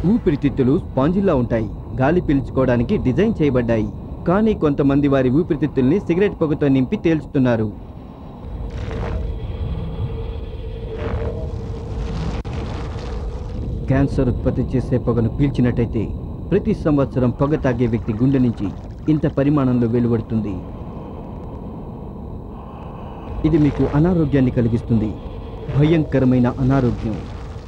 ఊపిరితిత్తులు స్పాంజిల్లా ఉంటాయి గాలి పీల్చుకోవడానికి డిజైన్ చేయబడ్డాయి కానీ కొంతమంది వారి ఊపిరితిత్తుల్ని సిగరెట్ పొగతో నింపి తేల్చుతున్నారు క్యాన్సర్ ఉత్పత్తి చేసే పొగను పీల్చినట్టయితే ప్రతి సంవత్సరం పొగ తాగే వ్యక్తి గుండె నుంచి ఇంత పరిమాణంలో వెలువడుతుంది ఇది మీకు అనారోగ్యాన్ని కలిగిస్తుంది భయంకరమైన అనారోగ్యం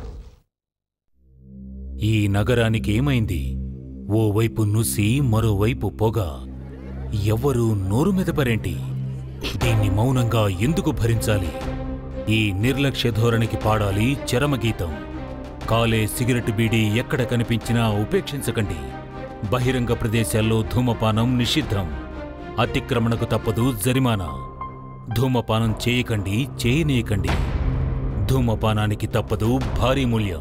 ఈ నగరానికి ఏమైంది ఓవైపు నుసి మరోవైపు పొగ ఎవ్వరూ నోరు మెదపరేంటి దీన్ని మౌనంగా ఎందుకు భరించాలి ఈ నిర్లక్ష్య ధోరణికి పాడాలి చరమగీతం కాలే సిగరెట్ బీడీ ఎక్కడ కనిపించినా ఉపేక్షించకండి బహిరంగ ప్రదేశాల్లో ధూమపానం నిషిద్ధం అతిక్రమణకు తప్పదు జరిమానా ధూమపానం చేయకండి చేయనీయకండి ధూమపానానికి తప్పదు భారీ మూల్యం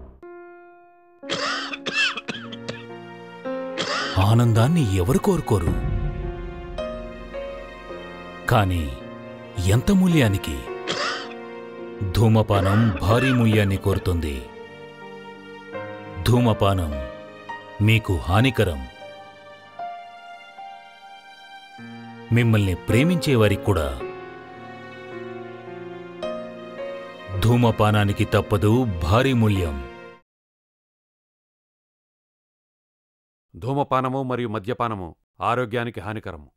ఆనందాన్ని ఎవరు కోరుకోరు కాని ఎంత మూల్యానికి ధూమపానం భారీ మూల్యాన్ని కోరుతుంది ధూమపానం మీకు హానికరం మిమ్మల్ని ప్రేమించేవారికి కూడా ధూమపానానికి తప్పదు భారీ మూల్యం ధూమపానము మరియు మద్యపానము ఆరోగ్యానికి హానికరము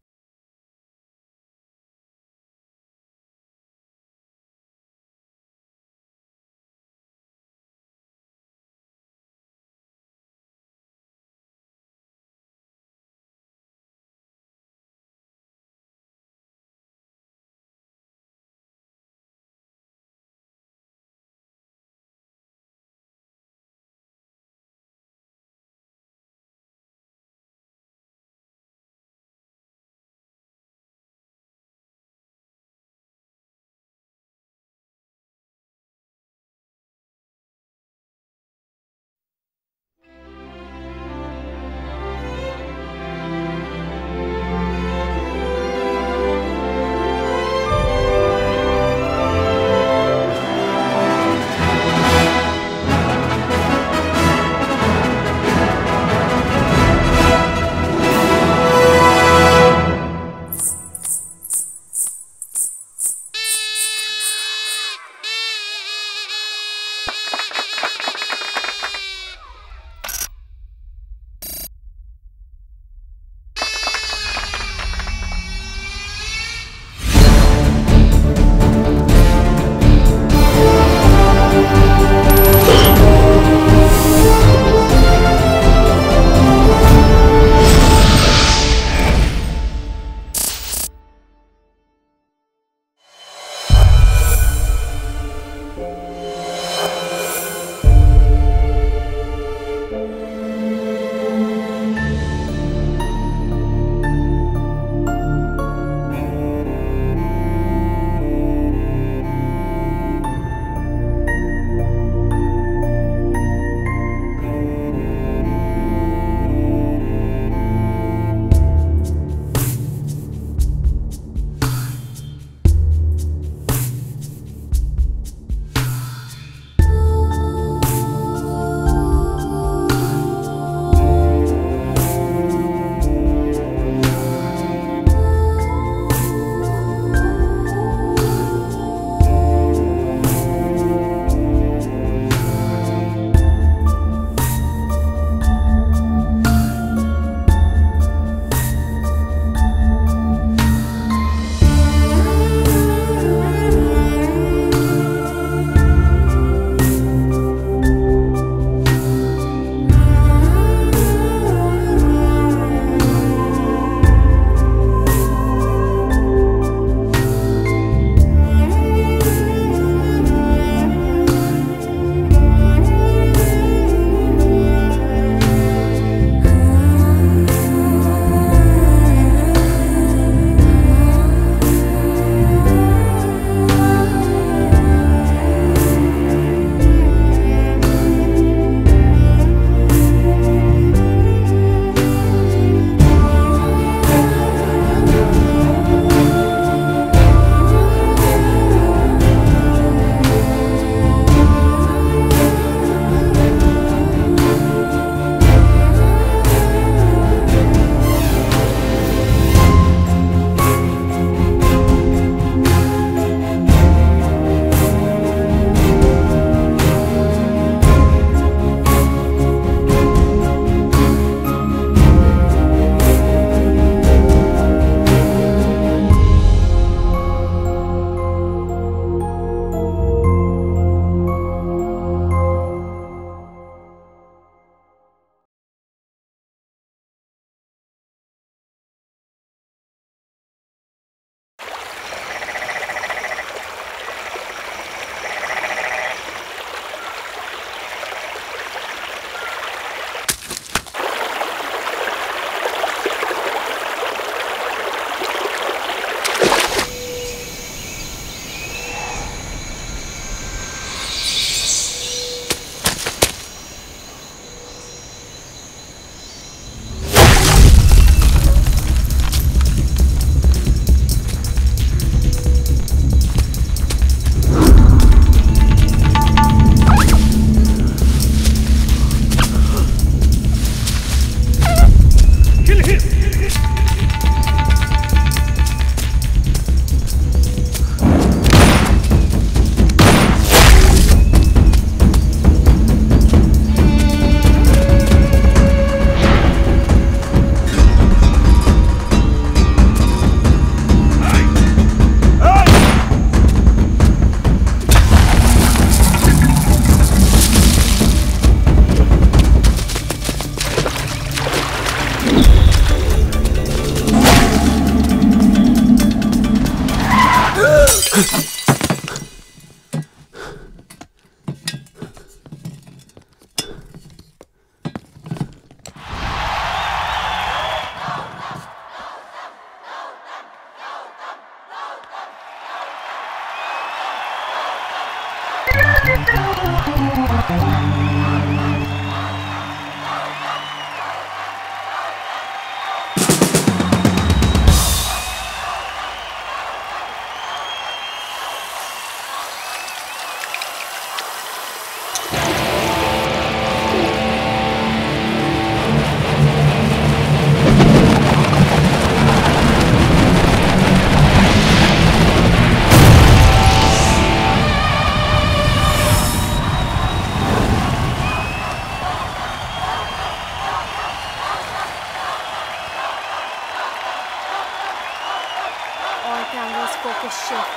All cameras focus shift.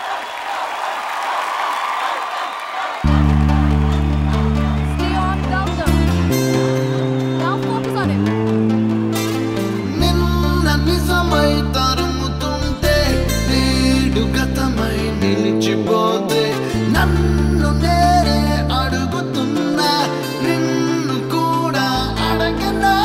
Stay on counter. Now focus on him. నిన్న నిజమై తరుముతుంటే నేడు గతమై నిలిచిపోతే నన్ను నేనే అడుగుతున్నా నిన్ను కూడా అడగనా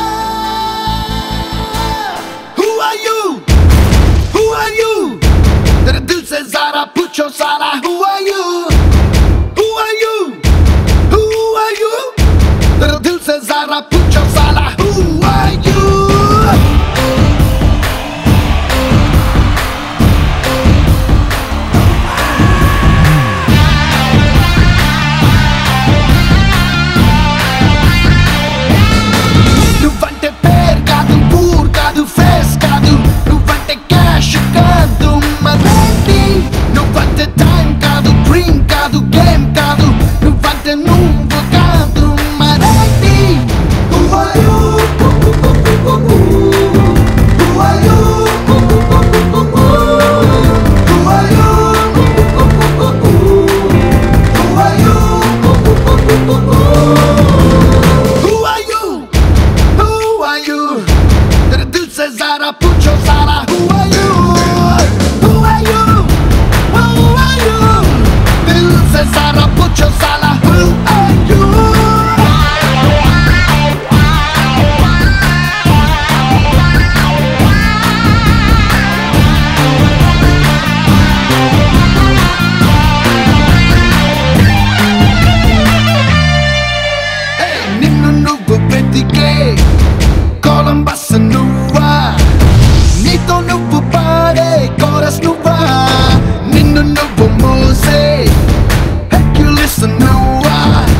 Who are you? Who are you? तेरे दिल से जरा पूछो सारा Who are you? Who are you? Who are you? तेरे दिल से जरा पूछो साला Who are you? నువ్వంటే పేరు కాదు ఊర్ కాదు ఫేస్ కాదు నువ్వంటే క్యాష్ కాదు మరేంటి నువ్వంటే టైం కాదు డ్రీమ్ కాదు గేమ్ కాదు నువ్వంటే నువ్వు కాదు మరేంటి Who are you? Who are you? Who are you? Who are you? Who are you? Who are you? तेरे दिल से जरा पूछो सारा Who are you? Who are you? Who are you? दिल से जरा पूछो साला Who are you? Hey, నిన్ను నువ్వు వెతికే కొలంబస్ నువ్వా నీతో నువ్వు పాడే కోరస్ నువ్వా నిన్ను నువ్వు మూసే హెక్యులిస్ నువ్వా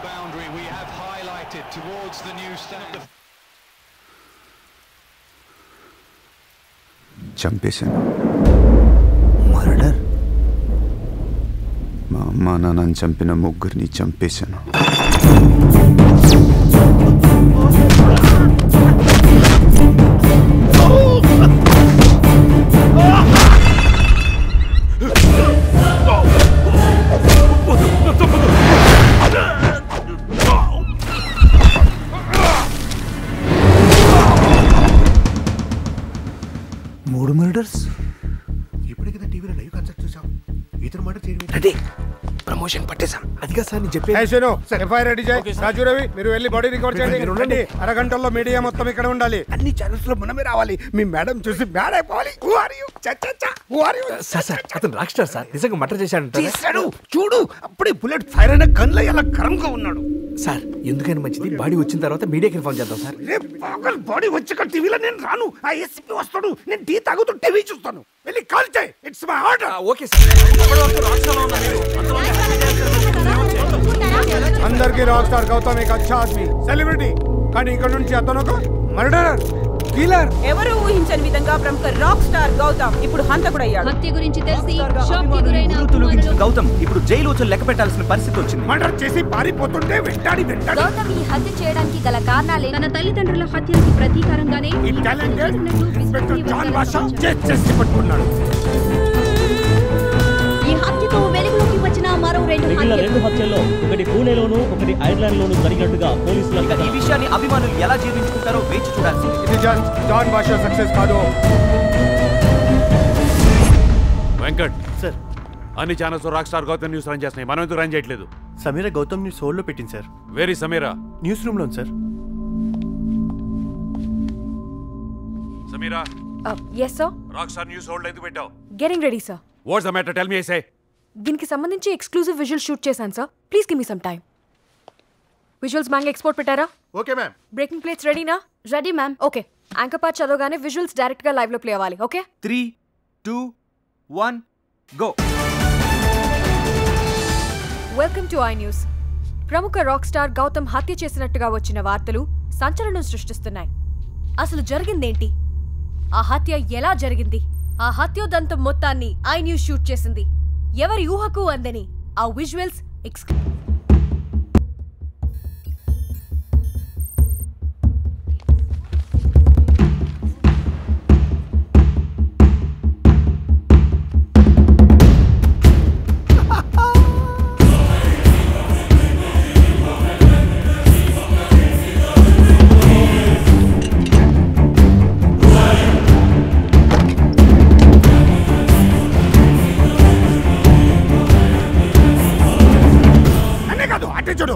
boundary we have highlighted towards the new stand. చంపేశాను మర్డర్ మా అమ్మ నాన్నని చంపిన ముగ్గురిని చంపేశాను మూడు మర్డర్స్ ఇప్పుడే కదా టీవీలో లైవ్ కాన్సెప్ట్ చూసాం ఇతను మాట చేయడం రెడీ ప్రమోషన్ పట్టేశాం అదిగా సార్ నేను చెప్పేది శను ఎఫ్ఐఆర్ రెడీ చేయి రాజు రవి మీరు వెళ్ళి బాడీ రికవర్ చేయండి మీరు ఉండండి. అరగంటల్లో మీడియా మొత్తం ఇక్కడ ఉండాలి అన్ని ఛానల్స్ లో మనమే రావాలి మీ మేడం చూసి బ్యాడ్ అయిపోవాలి Who are you? చ, చ, చ. Who are you? Sir sir అతను రాక్ స్టార్ సార్ నిజంగా మటర్ చేశాడు చేశాడు చూడు అప్పుడే బుల్లెట్ ఫైర్ అయిన గన్లో ఎలా కరంగా ఉన్నాడు సార్ ఎందుకైనా మంచిది బాడీ వచ్చిన తర్వాత మీడియాకి ఇన్ఫార్మ్ చేద్దాం సార్ రేపు పగల్ బాడీ వచ్చాక టీవీలో నేను రాను ఆ ఎస్పీ వస్తాడు నేను టీ తాగుతూ టీవీ చూస్తాను వెళ్ళి కాల్ చేయి it's my order okay sir అందరికీ రాక్ స్టార్ గౌతమ్ एक अच्छा आदमी సెలబ్రిటీ కానీ ఇక్కడ నుంచి అతను ఒక మర్డరర్ కిల్లర్ ఎవరు ఊహించని విధంగా ప్రముఖ రాక్ స్టార్ గౌతమ్ ఇప్పుడు హంతకుడయ్యాడు హత్య గురించి తెలిసి షాక్ కి గురైన తొలగించిన గౌతమ్ ఇప్పుడు జైలు వచ్చి లెక్క పెట్టాల్సిన పరిస్థితి వచ్చింది మర్డర్ చేసి పారిపోతుంటే వెంటాడి వెంటాడి గౌతమ్ ఈ హత్య చేయడానికి గల కారణాలే తన తల్లిదండ్రుల హత్యలకు ప్రతీకారంగానే ఈ టాలెంటెడ్ చేసినట్లు ఇన్స్పెక్టర్ విశ్వసనీయ జాన్ వర్గాలు బాషా సమాచారం. చేసి చేసి పట్టుకున్నాడు ఈ హత్యతో వెలుగులోకి వచ్చిన మరో రెండు మిగిలిన హత్యలు రెండు హత్యల్లో ఒకటి పూణేలోను ఒకటి ఐర్లాండ్ లోను జరిగినట్టుగా పోలీసులు ఈ విషయాన్ని అభిమానులు ఎలా జీర్ణించుకుంటారో వేచి చూడాల్సింది ఇది జస్ట్ జాన్ బాషా సక్సెస్ కాదు వెంకట్ సార్ అన్ని channels rock star Gautam news run చేస్తున్నాయి మనం ఎందుకు రన్ చేయట్లేదు సమీర గౌతమ్ ని సోల్లో పెట్టింది సార్ వేరీ సమీరా న్యూస్ రూమ్ లో sir Sameera yes sir rock star news hold ఎందుకు పెట్టావు getting ready sir what's the matter tell me ఐసే దీనికి సంబంధించి ఎక్స్క్లూజివ్ విజువల్ షూట్ చేశాను sir please give me some time visuals మ్యాంగ్ ఎక్స్పోర్ట్ పెట్టారా ఓకే మ్యామ్ బ్రేకింగ్ ప్లేట్స్ రెడీనా ready ma'am okay anchor part చదవగానే విజువల్స్ డైరెక్ట్ గా లైవ్ లో ప్లే అవ్వాలి okay three two one go welcome to I news ప్రముఖ rock star Gautam హత్య చేసినట్టుగా వచ్చిన వార్తలు సంచలనం సృష్టిస్తున్నాయి అసలు జరిగిందేంటి ఆ హత్య ఎలా జరిగింది ఆ హత్యోదంతం మొత్తాన్ని ఐ న్యూస్ షూట్ చేసింది ఎవరి ఊహకు అందని ఆ విజువల్స్ ఎక్స్ అనే కాదు అటే చూడు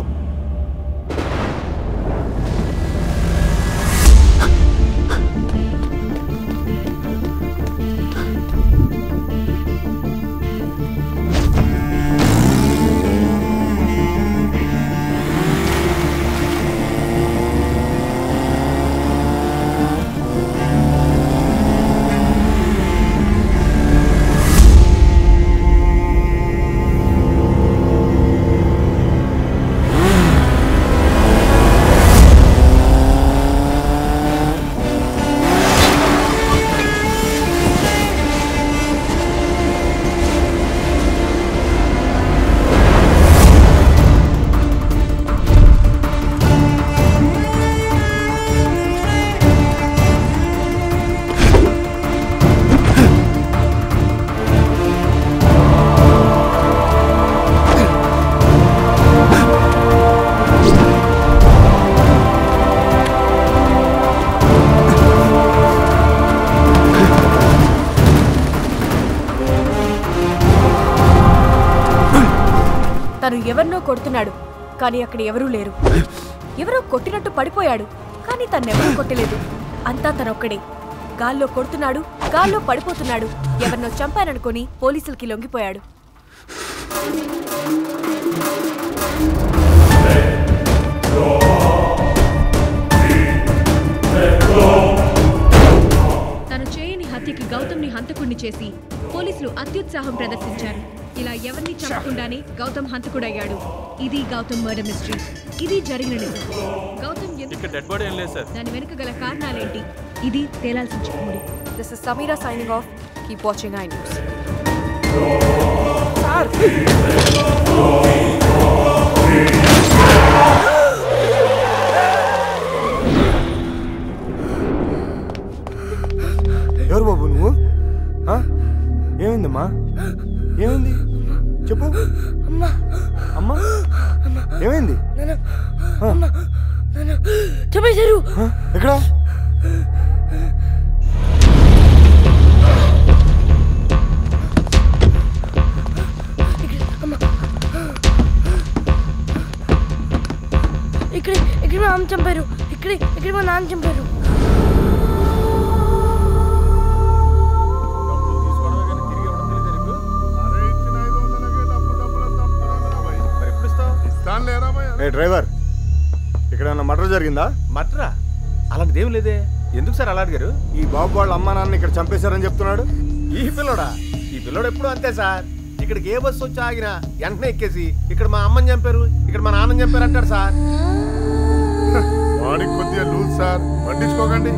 తను ఎవరినో కొడుతున్నాడు కానీ అక్కడ ఎవరూ లేరు ఎవరో కొట్టినట్టు పడిపోయాడు కానీ తన్నెవరూ కొట్టలేదు అంతా తనొక్కడే గాల్లో కొడుతున్నాడు గాల్లో పడిపోతున్నాడు ఎవరినో చంపాననుకొని పోలీసులకి లొంగిపోయాడు తను చేయని హత్యకి గౌతమ్ని హంతకుణ్ణి చేసి పోలీసులు అత్యుత్సాహం ప్రదర్శించారు ఇలా ఎవరిని చంపకుండానే గౌతమ్ హంతకుడయ్యాడు ఇది గౌతమ్ మర్డర్ మిస్టరీ ఇది జరిగిన నిజం గౌతమ్ ఎందుకు డెడ్ బాడీ ఏం లేదు సార్ దాని వెనుక గల కారణాలేంటి ఇది తేలాల్సిన చిక్కుముడి This is Samira signing off. Keep watching iNews. ఎవరు బాబు నువ్వు ఆ? ఏమైందమ్మా ఏమైంది చెప్పు అమ్మా అమ్మా ఏమైంది ఆ, చెప్పేశారు ఆ, ఎక్కడ ఇక్కడ ఇక్కడ మా అమ్మ చంపారు ఇక్కడ ఇక్కడ మా నాన్న చంపారు ఏ డ్రైవర్ ఇక్కడ ఏమన్నా మర్డర్ జరిగిందా మట్రా అలాంటిది ఏం లేదే ఎందుకు సార్ అలా అడిగారు ఈ బాబు వాళ్ళ అమ్మా నాన్న ఇక్కడ చంపేశారని చెప్తున్నాడు ఈ పిల్లోడా ఈ పిల్లోడు ఎప్పుడు అంతే సార్ ఇక్కడికి ఏ బస్సు వచ్చి ఆగినా వెంటనే ఎక్కేసి ఇక్కడ మా అమ్మని చంపారు ఇక్కడ మా నాన్నని చంపారు అంటాడు సార్ వాడికి కొద్దిగా లూజ్ సార్ పట్టించుకోకండి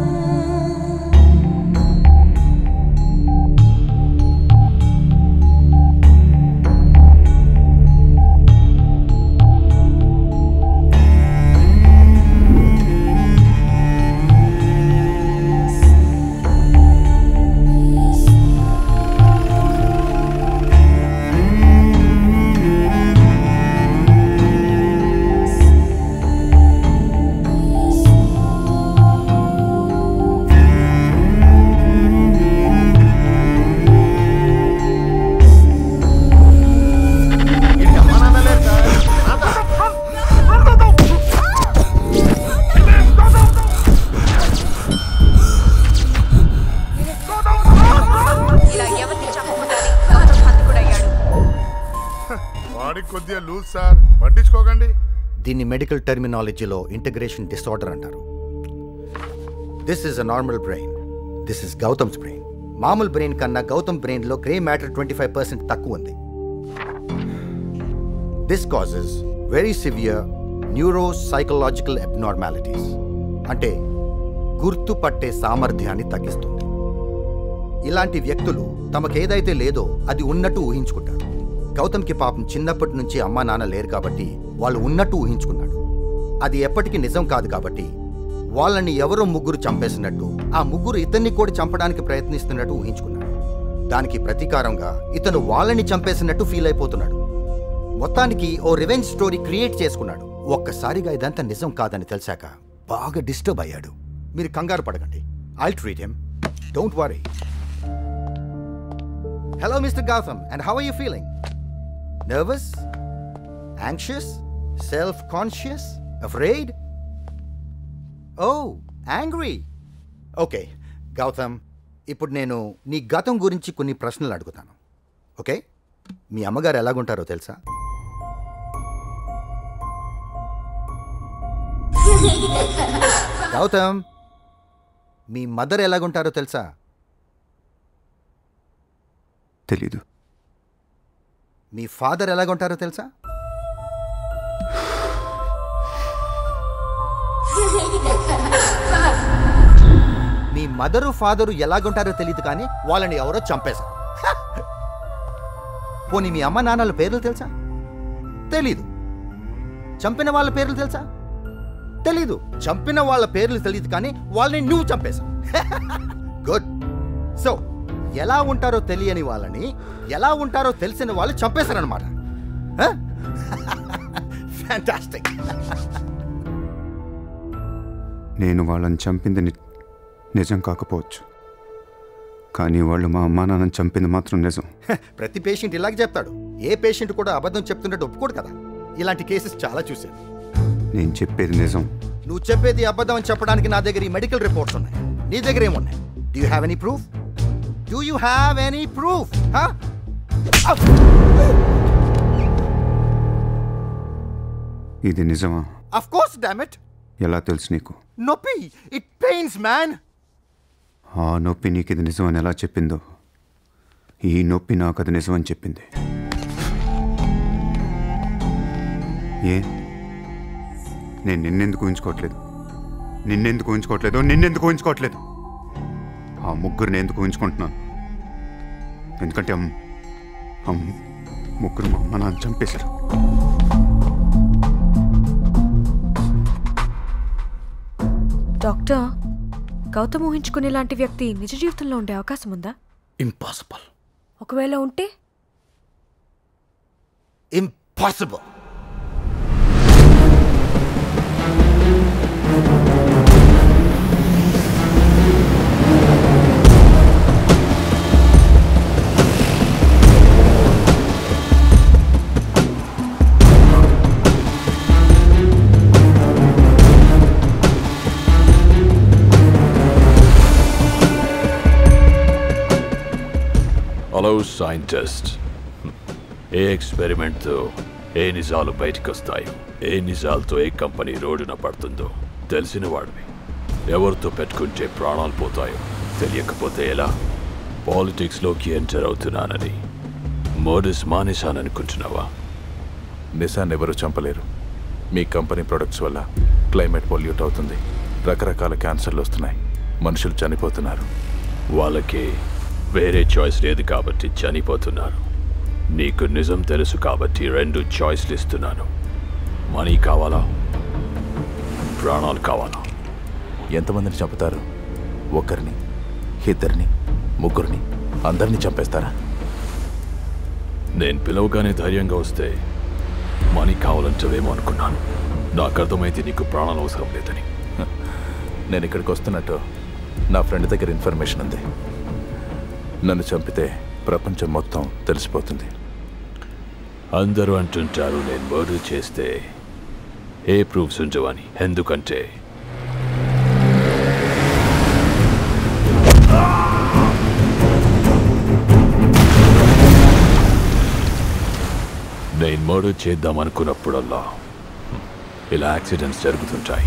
ఇలా ఎవరిని చంపకుండానే గౌతమ్ హంతకుడయ్యాడు వాడికి కొద్దిగా లూజ్ సార్ పట్టించుకోకండి దీన్ని మెడికల్ టెర్మినాలజీలో ఇంటగ్రేషన్ డిసార్డర్ అంటారు this is a normal brain this is Gautam's brain మామూలు బ్రెయిన్ కన్నా గౌతమ్ బ్రెయిన్లో grey matter twenty five percent తక్కువ ఉంది this causes very severe neuro psychological abnormalities అంటే గుర్తుపట్టే సామర్థ్యాన్ని తగ్గిస్తుంది ఇలాంటి వ్యక్తులు తమకేదైతే లేదో అది ఉన్నట్టు ఊహించుకుంటారు గౌతమ్కి పాపం చిన్నప్పటి నుంచి అమ్మా నాన్న లేరు కాబట్టి వాళ్ళు ఉన్నట్టు ఊహించుకున్నాడు అది ఎప్పటికీ నిజం కాదు కాబట్టి వాళ్ళని ఎవరో ముగ్గురు చంపేసినట్టు ఆ ముగ్గురు ఇతన్ని కూడా చంపడానికి ప్రయత్నిస్తున్నట్టు ఊహించుకున్నాడు దానికి ప్రతీకారంగా ఇతను వాళ్ళని చంపేసినట్టు ఫీల్ అయిపోతున్నాడు మొత్తానికి ఓ రివెంజ్ స్టోరీ క్రియేట్ చేసుకున్నాడు ఒక్కసారిగా ఇదంతా నిజం కాదని తెలిసాక బాగా డిస్టర్బ్ అయ్యాడు మీరు కంగారు పడకండి I treat him don't worry hello mister Gautam and how are you feeling nervous anxious self conscious afraid ఓ యాంగ్రీ ఓకే గౌతమ్ ఇప్పుడు నేను నీ గతం గురించి కొన్ని ప్రశ్నలు అడుగుతాను ఓకే మీ అమ్మగారు ఎలాగుంటారో తెలుసా గౌతమ్ మీ మదర్ ఎలాగుంటారో తెలుసా తెలీదు మీ ఫాదర్ ఎలాగుంటారో తెలుసా మీ మదరు ఫాదరు ఎలాగుంటారో తెలియదు కానీ వాళ్ళని ఎవరో చంపేశారు పోనీ మీ అమ్మ నాన్నల పేర్లు తెలుసా తెలీదు చంపిన వాళ్ళ పేర్లు తెలుసా తెలీదు చంపిన వాళ్ళ పేర్లు తెలియదు కానీ వాళ్ళని నువ్వు చంపేశావు గుడ్ సో ఎలా ఉంటారో తెలియని వాళ్ళని ఎలా ఉంటారో తెలిసిన వాళ్ళు చంపేశారనమాట ఫ్యాంటాస్టిక్ నేను వాళ్ళని చంపింది ని- నిజం కాకపోవచ్చు కానీ వాళ్ళు మా అమ్మా నాన్నని చంపింది మాత్రం నిజం ప్రతి పేషెంట్ ఇలాగే చెప్తాడు ఏ పేషెంట్ కూడా అబద్ధం చెప్తున్నట్టు ఒప్పుకోడు కదా ఇలాంటి కేసెస్ చాలా చూశాను నేను చెప్పేది నిజం నువ్వు చెప్పేది అబద్ధం అని చెప్పడానికి నా దగ్గర ఈ మెడికల్ రిపోర్ట్స్ ఉన్నాయి నీ దగ్గర ఏమున్నాయి do you have any proof do you have any proof ఇది నిజమా అఫ్ కోర్స్ డామిట్ ఎలా తెలుసు నీకు నొప్పి ఇట్ పెయిన్స్ మ్యాన్ ఆ నొప్పి నీకు ఇది నిజమని ఎలా చెప్పిందో ఈ నొప్పి నాకు అది నిజమని చెప్పింది ఏ నేను నిన్నెందుకు ఊహించుకోవట్లేదు నిన్నెందుకు ఊహించుకోవట్లేదు నిన్నెందుకు ఊహించుకోవట్లేదు ఆ ముగ్గురిని ఎందుకు ఊహించుకుంటున్నాను ఎందుకంటే అమ్- ఆ ముగ్గురు మా అమ్మ నాన్న చంపేశారు డాక్టర్ గౌతమ్ ఊహించుకునే లాంటి వ్యక్తి నిజ జీవితంలో ఉండే అవకాశం ఉందా ఇంపాసిబుల్ ఒకవేళ ఉంటే ఇంపాసిబుల్ హలో సైంటిస్ట్ ఏ ఎక్స్పెరిమెంట్తో ఏ నిజాలు బయటకు వస్తాయో ఏ నిజాలతో ఏ కంపెనీ రోడ్డున పడుతుందో తెలిసిన వాడివి ఎవరితో పెట్టుకుంటే ప్రాణాలు పోతాయో తెలియకపోతే ఎలా పాలిటిక్స్లోకి ఎంటర్ అవుతున్నానని మోడీస్ మానేశాననుకుంటున్నావా నిశాన్ని ఎవరు చంపలేరు మీ కంపెనీ ప్రొడక్ట్స్ వల్ల క్లైమేట్ పొల్యూట్ అవుతుంది రకరకాల క్యాన్సర్లు వస్తున్నాయి మనుషులు చనిపోతున్నారు వాళ్ళకి వేరే చాయిస్ లేదు కాబట్టి చనిపోతున్నారు నీకు నిజం తెలుసు కాబట్టి రెండు చాయిస్లు ఇస్తున్నాను మనీ కావాలా ప్రాణాలు కావాలా ఎంతమందిని చంపుతారు ఒకరిని ఇద్దరిని ముగ్గురిని అందరినీ చంపేస్తారా నేను పిలవగానే ధైర్యంగా వస్తే మనీ కావాలంటావేమో అనుకున్నాను నాకు అర్థమైతే నీకు ప్రాణాలు అవసరం లేదని నేను ఇక్కడికి వస్తున్నట్టు నా ఫ్రెండ్ దగ్గర ఇన్ఫర్మేషన్ ఉంది నన్ను చంపితే ప్రపంచం మొత్తం తెలిసిపోతుంది అందరూ అంటుంటారు నేను మర్డర్ చేస్తే ఏ ప్రూఫ్స్ ఉండవని ఎందుకంటే నేను మర్డర్ చేద్దాం అనుకున్నప్పుడల్లా ఇలా యాక్సిడెంట్స్ జరుగుతుంటాయి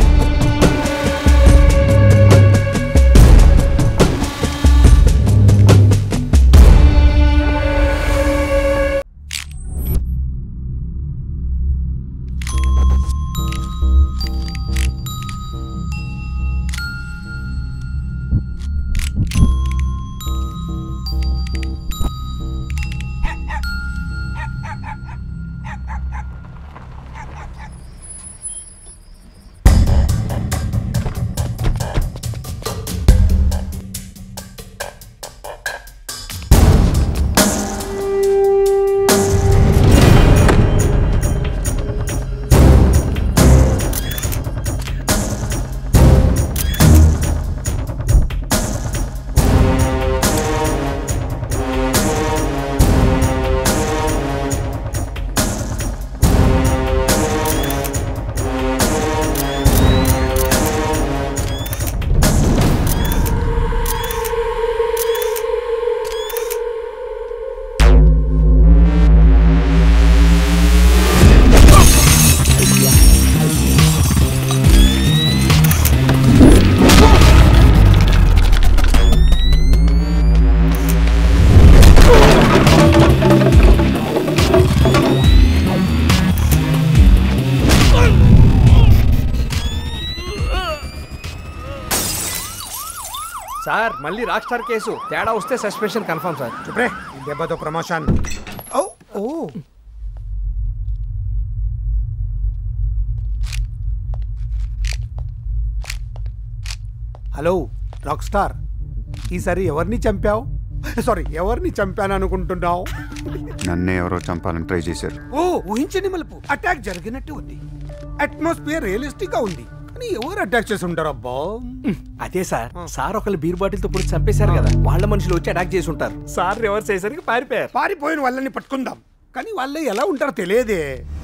సార్ మళ్ళీ రాక్ స్టార్ కేసు తేడా వస్తే సస్పెన్షన్ కన్ఫర్మ్ సార్ చుప్రే ఈ దెబ్బతో promotion oh oh hello rock star ఈసారి ఎవరిని చంపావు సారీ ఎవరిని చంపాను అనుకుంటున్నావు నన్నే ఎవరో చంపాలని ట్రై చేశారు ఓ ఊహించని మలుపు అటాక్ జరిగినట్టు ఉంది అట్మాస్ఫియర్ రియలిస్టిక్ గా ఉంది కానీ ఎవరు అటాక్ చేసి ఉంటారు అబ్బా అదే సార్ సార్ ఒకళ్ళు బీర్ బాటిల్ తో పొడి చంపేశారు కదా వాళ్ళ మనుషులు వచ్చి అటాక్ చేసి ఉంటారు సార్ రివర్స్ అయ్యేసరికి పారిపోయారు పారిపోయిన వాళ్ళని పట్టుకుందాం కానీ వాళ్ళు ఎలా ఉంటారో తెలియదే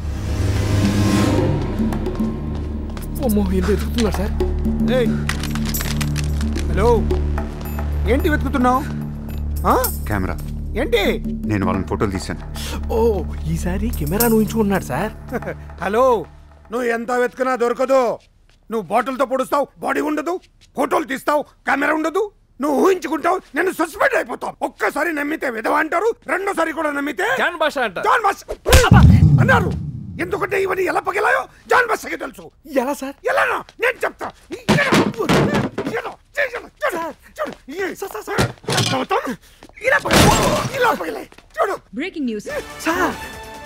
అమ్మో ఎందుకు ఎదుగుతున్నారు సార్ ఏయ్. హలో ఏంటి వెతుకుతున్నావు కెమెరా ఏంటి నేను వాళ్ళని ఫోటోలు తీశాను ఓ ఈసారి కెమెరా ఊహించుకున్నాడు సార్ హలో నువ్వు ఎంత వెతుకున్నా దొరకదు నువ్వు బాటిల్తో పొడుస్తావు బాడీ ఉండదు ఫోటోలు తీస్తావు కెమెరా ఉండదు నువ్వు ఊహించుకుంటావు నేను సస్పెండ్ అయిపోతావు ఒక్కసారి నమ్మితే విధవ అంటారు రెండోసారి కూడా నమ్మితే జాన్ భాష అంట జాన్ భాష అన్నారు ఎందుకంటే ఇవన్నీ ఎలా పగిలాయో జాన్ బస్సకి తెలుసు ఎలా సార్ ఎలానో నేను చెప్తా ఎలా? ఎలా? చేసాను. చూడు, చూడు. ఈ- గౌతమ్, ఇలా పగిలాయి. ఇలా పగిలాయి. చూడు breaking news sir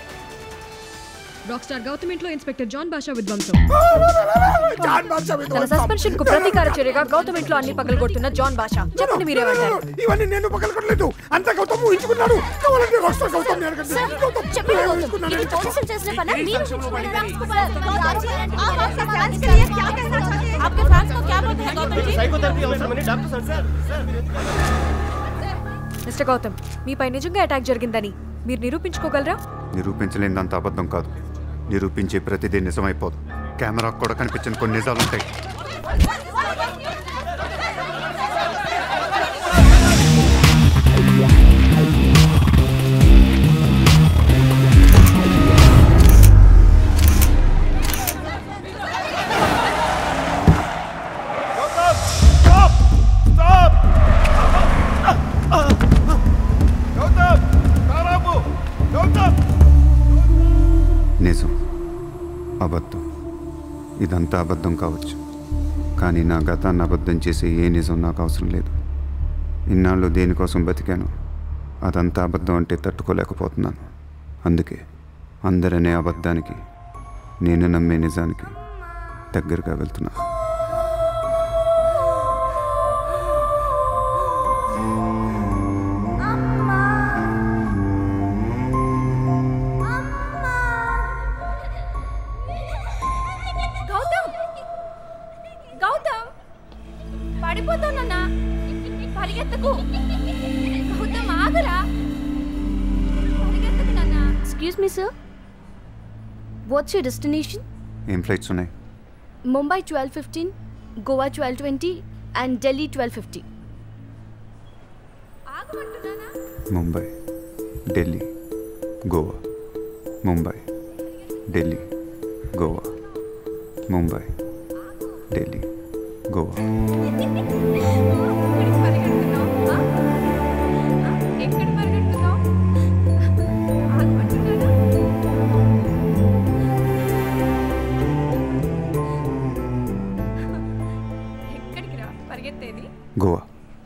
rock star Gautam ఇంట్లో ఇన్స్పెక్టర్ జాన్ బాషా విధ్వంసం జాన్ బాషా తన విధ్వంసం. సస్పెన్షన్ కు ప్రతీకార చర్యగా గౌతమ్ ఇంట్లో అన్ని పగలగొడుతున్న జాన్ బాషా చెప్పండి మీరేమంటారు ఇవన్నీ నేను పగలకొట్టలేదు అంత గౌతమ్ ఊహించుకున్నాడు కావాలంటే రాష్ట్ర గౌతమ్ నేను అడగండి. గౌతమ్, చెప్పండి నేను గౌతమ్ ఊహించుకున్నాను. ఇది పోలీసులు చేసిన పని మీరు ఊహించుకున్నారు. आपके फैंस को क्या बोलते हैं गौतम जी సైకోథెరపీ అవసరమని doctor sir sir mister Gautam మీపై నిజంగా అటాక్ జరిగిందని మీరు నిరూపించుకోగలరా నిరూపించలేనిదంత అబద్ధం కాదు నిరూపించే ప్రతిదీ నిజమైపోదు కెమెరా కూడా కనిపించిన కొన్ని నిజాలు ఉంటాయి స్టాప్ స్టాప్ గౌతమ్ కారాపు గౌతమ్ నిజం అబద్ధం ఇదంతా అబద్ధం కావచ్చు కానీ నా గతాన్ని అబద్ధం చేసే ఏ నిజం నాకు అవసరం లేదు ఇన్నాళ్ళు దేనికోసం బతికాను అదంతా అబద్ధం అంటే తట్టుకోలేకపోతున్నాను అందుకే అందరనే అబద్ధానికి నేను నమ్మే నిజానికి దగ్గరగా వెళ్తున్నా గౌతమ్ గౌతమ్ పడిపోతానన్నా పరిగెత్తకు గౌతమ్ ఆగరా పరిగెత్తకు నాన్న Excuse me, sir. What's your destination? ఏం ఫ్లైట్స్ ఉన్నాయి Mumbai 1215, Goa 1220, and Delhi 1250. Mumbai Delhi Goa Mumbai Delhi Goa Mumbai Delhi Goa ఎక్కడ పరిగెడుతున్నావు ఎక్కడికి రా పరిగెత్తేది గోవా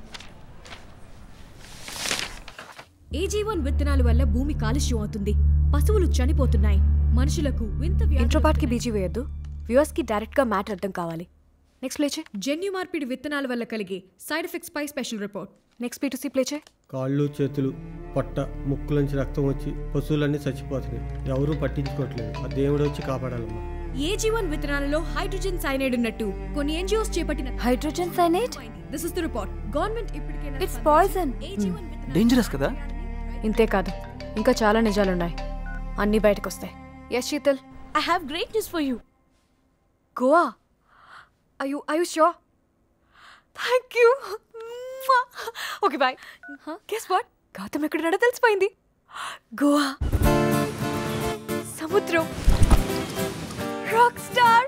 ఏజీ1 విత్తనాల వల్ల భూమి కాలుష్యం అవుతుంది పశువులు చనిపోతున్నాయి మనుషులకు వింత ఇంట్రోపాట్ కి బీజీ వేయద్దు వ్యూవర్స్ కి డైరెక్ట్ గా మ్యాటర్ అర్థం కావాలి నెక్స్ట్ ప్లేచే జన్యు మార్పిడి విత్తనాల వల్ల కలిగే సైడ్ ఎఫెక్ట్స్ పై స్పెషల్ రిపోర్ట్ నెక్స్ట్ పీటూసీ ప్లేచే కాళ్ళు చేతులు పొట్ట ముక్కులోంచి రక్తం వచ్చి పశువులన్నీ చచ్చిపోతున్నాయి ఎవరూ పట్టించుకోవట్లేదు ఆ దేవుడు వచ్చి కాపాడాలమ్మా ఏజీ1 విత్తనాలలో హైడ్రోజన్ సైనైడ్ ఉన్నట్టు కొన్ని ఎన్జిఓస్ చేపట్టిన hydrogen cyanide this is the report government ఇప్పటికే ఇట్స్ పాయిజన్ డేంజరస్ కదా ఇంతే కాదు ఇంకా చాలా నిజాలున్నాయి అన్నీ బయటకు వస్తాయి yes Sheetal I have great news for you. Goa అయ్యూ అయ్యూ sure thank you okay bye guess what Gautam ఎక్కడున్నాడో తెలిసిపోయింది గోవా సముద్రం రాక్ స్టార్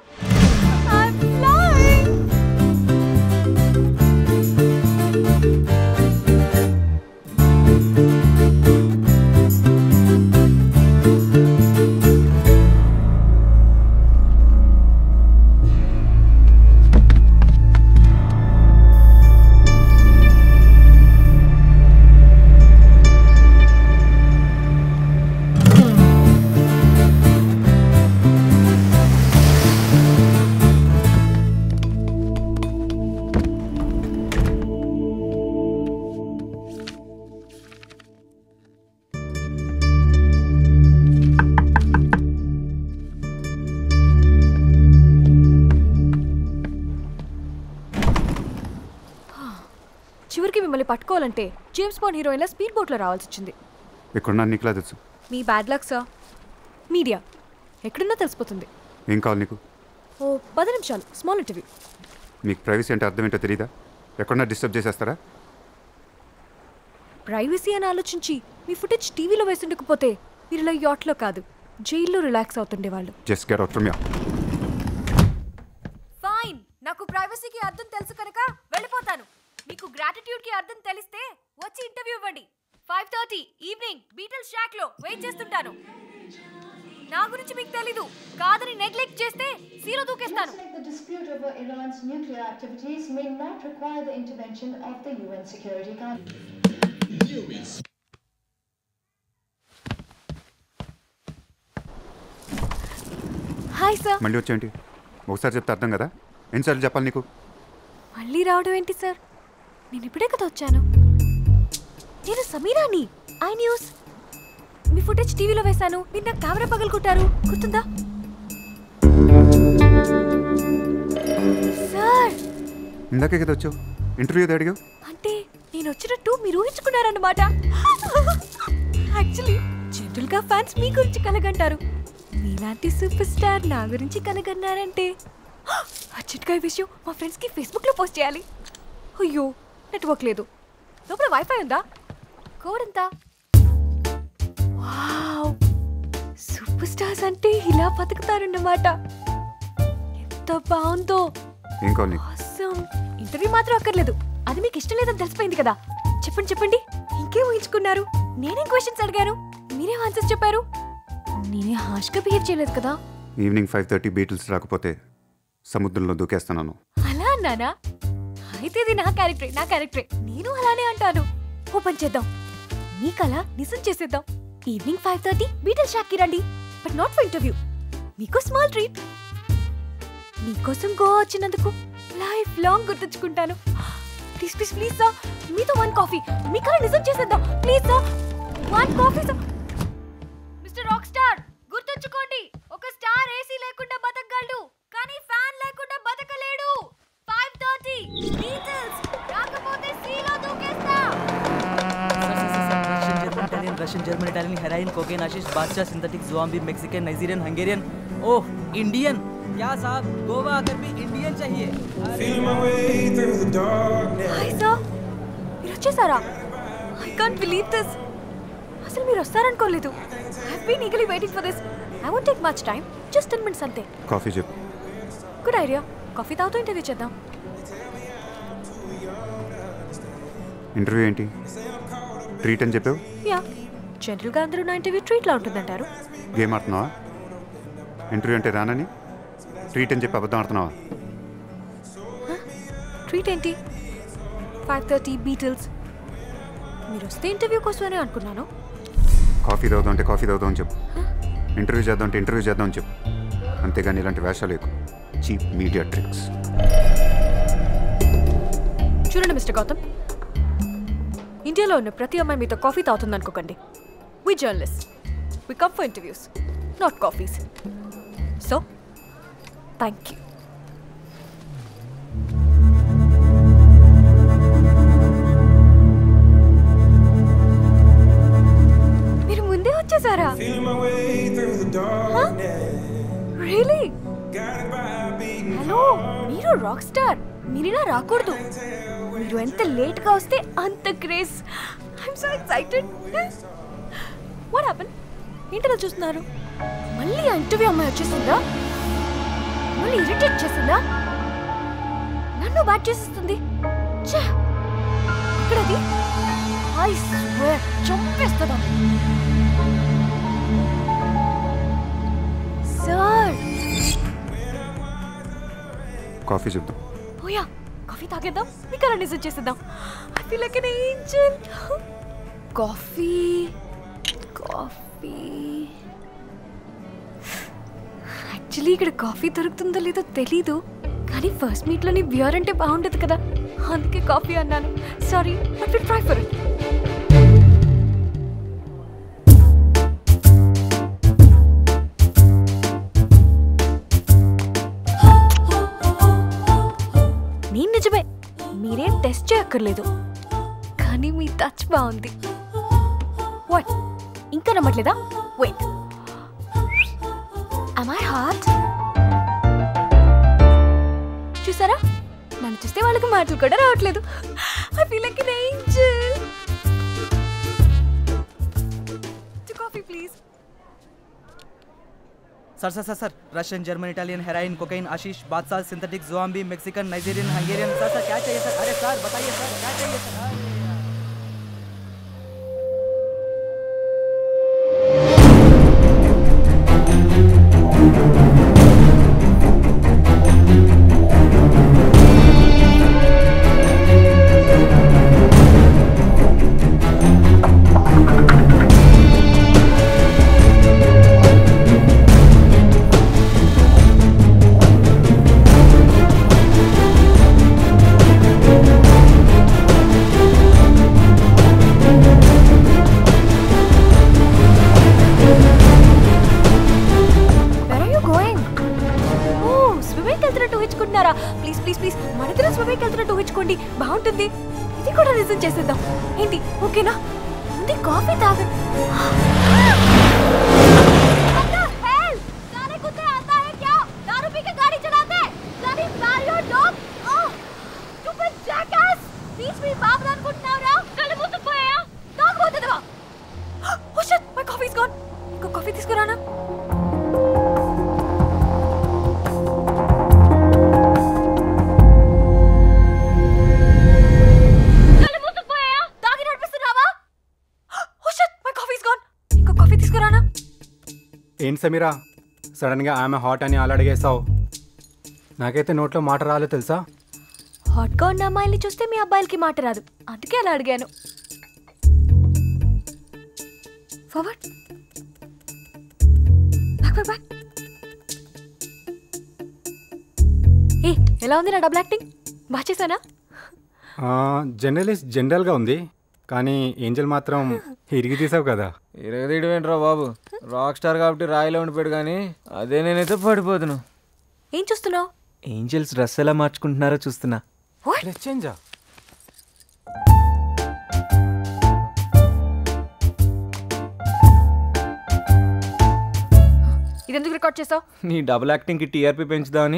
చివరికి మిమ్మల్ని పట్టుకోవాలంటే జేమ్స్ బాండ్ హీరోయిన్ల స్పీడ్ బోట్లో రావాల్సి వచ్చింది ఎక్కడున్నా నీకులా తెలుసు మీ బ్యాడ్ లక్ సార్ మీడియా ఎక్కడున్నా తెలిసిపోతుంది ఏం కావాలి నీకు ఓ పది నిమిషాలు స్మాల్ ఇంటర్వ్యూ మీకు ప్రైవసీ అంటే అర్థం ఏంటో తెలీదా ఎక్కడన్నా డిస్టర్బ్ చేసేస్తారా ప్రైవసీ అని ఆలోచించి మీ ఫుటేజ్ టీవీలో వేసి ఉండకపోతే మీరు ఇలా యాట్లో కాదు జైల్లో రిలాక్స్ అవుతుండేవాళ్ళు జస్ట్ గెట్ అవుట్ ఫ్రమ్ యా ఫైన్ నాకు ప్రైవసీకి అర్థం తెలుసు కనుక వెళ్ళిపోతాను మీకు గ్రాటిట్యూడ్ కి అర్థం తెలిస్తే వచ్చి ఇంటర్వ్యూ ఇవ్వండి five thirty evening beetle shack లో వెయిట్ చేస్తుంటాను నా గురించి మీకు తెలీదు కాదని నెగ్లెక్ట్ చేస్తే సీలో దూకేస్తాను The dispute over Iran's nuclear activities may not require the intervention of the UN Security Council. Hi sir మళ్ళీ వచ్చేంటి ఒకసారి చెప్తే అర్థం కదా ఎన్నిసార్లు చెప్పాలి నీకు మళ్ళీ రావడం ఏంటి సార్ నేను ఇప్పుడే కదా వచ్చాను నేను సమీరాని ఐ న్యూస్ మీ ఫుటేజ్ టీవీలో వేశాను మీరు నాకు కెమెరా పగలగొట్టారు గుర్తుందా సార్ ఇందాకే కదా వచ్చావు ఇంటర్వ్యూ ఏదో అడిగావు అంటే నేను వచ్చినట్టు మీరు ఊహించుకున్నారన్నమాట యాక్చువల్లీ జనరల్గా ఫ్యాన్స్ మీ గురించి కలగంటారు మీలాంటి సూపర్ స్టార్ నా గురించి కలగన్నారంటే అర్జెంట్గా ఈ విషయం మా ఫ్రెండ్స్కి ఫేస్బుక్లో పోస్ట్ చేయాలి అయ్యో నెట్వర్క్ లేదు లోపల వైఫై ఉందా కోడ్ ఎంత వావ్ సూపర్ స్టార్స్ అంటే ఇలా బతుకుతారన్నమాట ఎంత బాగుందో ఏం కావాలి నీకు Awesome. ఇంటర్వ్యూ మాత్రం అక్కర్లేదు అది మీకు ఇష్టం లేదని తెలిసిపోయింది కదా చెప్పండి చెప్పండి ఇంకేం ఊహించుకున్నారు నేనేం క్వశ్చన్స్ అడిగాను మీరేం ఆన్సర్స్ చెప్పారు నేనే హాష్గా బిహేవ్ చేయలేదు కదా ఈవినింగ్ ఫైవ్ థర్టీ బీటిల్స్ రాకపోతే సముద్రంలో దూకేస్తున్నాను అలా అన్నానా అయితే ఇది నా క్యారెక్టరే నా క్యారెక్టరే నేను అలానే అంటాను ఓపెన్ చేద్దాం మీ కళ నిజం చేసేద్దాం ఈవినింగ్ ఫైవ్ థర్టీ బీటల్ షాక్కి రండి బట్ నాట్ ఫర్ ఇంటర్వ్యూ మీకు స్మాల్ ట్రీట్ మీకోసం గోవా వచ్చినందుకు లైఫ్ లాంగ్ గుర్తుంచుకుంటాను ప్లీజ్ ప్లీజ్ ప్లీజ్ సార్ మీతో వన్ కాఫీ మీ కళ నిజం చేసేద్దాం please sir one coffee sir mister rock star గుర్తుంచుకోండి ఒక స్టార్ ఏసీ లేకుండా బతకగలడు కానీ ఫ్యాన్ లేకుండా బతకలేడు ఫైవ్ థర్టీ డీటెయిల్స్ రాకపోతే సీలో దూకేస్తా Russian, German, Italian, Russian, German, Italian, heroin, cocaine, hashish, बादशाह, synthetic, zombie, Mexican, Nigerian, Hungarian. ओह इंडियन क्या साहब गोवा आकर भी इंडियन चाहिए హాయ్ సార్ మీరు వచ్చేసారా ఐ కాంట్ బిలీవ్ దిస్ అసలు మీరు వస్తారనుకోలేదు I been eagerly waiting for this I won't take much time just ten minutes అంతే కాఫీ చెప్పు గుడ్ ఐడియా కాఫీ తాగుతూ ఇంటర్వ్యూ చేద్దాం ఇంటర్వ్యూ ఏంటి ట్రీట్ అని చెప్పావు యా జనరల్గా అందరూ నా ఇంటర్వ్యూ ట్రీట్లా ఉంటుందంటారు గేమ్ ఆడుతున్నావా ఇంటర్వ్యూ అంటే రానని ట్రీట్ అని చెప్పి అబద్ధం ఆడుతున్నావా ట్రీట్ ఏంటి ఫైవ్ థర్టీ బీటిల్స్ మీరు వస్తే ఇంటర్వ్యూ కోసమనే అనుకున్నాను కాఫీ తాగుదాం అంటే కాఫీ తాగుదాం అని చెప్పు ఇంటర్వ్యూ చేద్దాం అంటే ఇంటర్వ్యూ చేద్దాం అని చెప్పు అంతేగాని ఇలాంటి వేషాలు ఎక్కువ చీప్ మీడియా ట్రిక్స్ చూడండి మిస్టర్ గౌతమ్ ఇండియాలో ఉన్న ప్రతి అమ్మాయి మీతో కాఫీ తాగుతుంది అనుకోకండి we journalist we come for interviews not coffees so thank you మీరు ముందే వచ్చేసారా రియలీ హలో మీరు రాక్ స్టార్ మీరు ఇలా రాకూడదు మీరు ఎంత లేట్ గా వస్తే అంత craze I'm so excited what happen ఏంటిలా చూస్తున్నారు మళ్ళీ ఆ ఇంటర్వ్యూ అమ్మాయి వచ్చేసిందా మళ్ళీ ఇరిటేట్ చేసిందా నన్ను బ్యాట్ చేసేస్తుంది ఛే! ఇక్కడది ఐ స్వేర్ చంపేస్తుందా సార్ కాఫీ చెప్దాం ఓయా కాఫీ తాగేద్దాం మీకు అలా నిజం చేసేద్దాం I feel like an angel coffee coffee actually ఇక్కడ కాఫీ దొరుకుతుందో లేదో తెలీదు కానీ ఫస్ట్ మీట్లోని బియర్ అంటే బాగుండదు కదా అందుకే కాఫీ అన్నాను sorry but will try for it నేను నిజమే మీరేం టెస్ట్ చేయక్కర్లేదు కానీ మీ టచ్ బాగుంది వాట్ ఇంకా నమ్మట్లేదా వెయిట్ ఐ హార్ట్ చూసారా నన్ను చూస్తే వాళ్ళకి మాటలు కూడా రావట్లేదు I feel like an angel coffee please sir sir sir sir Russian German Italian heroin cocaine hashish बादशाह synthetic zombie Mexican Nigerian Hungarian sir sir क्या चाहिए सर अरे सर बताइए सर क्या चाहिए सर ప్లీజ్ ప్లీజ్ మన ఇద్దరం స్విమ్మింగ్ వెళ్తున్నట్టు ఊహించుకోండి బాగుంటుంది ఇది కూడా నిజం చేసేద్దాం ఏంటి ఓకేనా ముందు కాఫీ తాగండి What the hell? काले कुत्ते आता है क्या? दारू पी के गाड़ी चलाते? Bloody barrier dog! Oh, stupid jackass! Please be బాబు అనుకుంటున్నావురా? కళ్ళు మూసుకుపోయాయా? తాగబోతుందివా? Oh shit, my coffee's gone. ఇంకో కాఫీ తీసుకురానా? కళ్ళు మూసుకుపోయాయా? తాగి నడిపిస్తున్నావా? Oh shit, my coffee's gone. ఇంకో కాఫీ తీసుకురానా? ఏంటి సమీరా సడన్గా ఆమె హాట్ అని అలా అడిగేశావు నాకైతే నోట్లో మాట రాలేదు తెలుసా హాట్గా ఉన్న అమ్మాయిల్ని చూస్తే మీ అబ్బాయిలకి మాట రాదు అందుకే అలా అడిగాను ఫార్వర్డ్ బ్యాక్ బ్యాక్ బ్యాక్ ఏ ఎలా ఉంది నా డబుల్ యాక్టింగ్ బాగా చేశానా జర్నలిస్ట్ జనరల్గా ఉంది కానీ ఏంజల్ మాత్రం ఇరిగి తీసావు కదా ఇరగదీయడం ఏంట్రా బాబు రాక్ స్టార్ కాబట్టి రాయిలో ఉండిపోయాడు కానీ అదే నేనైతే పడిపోతును ఏం చూస్తున్నావు ఏంజల్స్ డ్రెస్ ఎలా మార్చుకుంటున్నారో చూస్తున్నా చేంజా ఇదెందుకు రికార్డ్ చేసావు నీ డబుల్ యాక్టింగ్కి టీఆర్పీ పెంచుదామని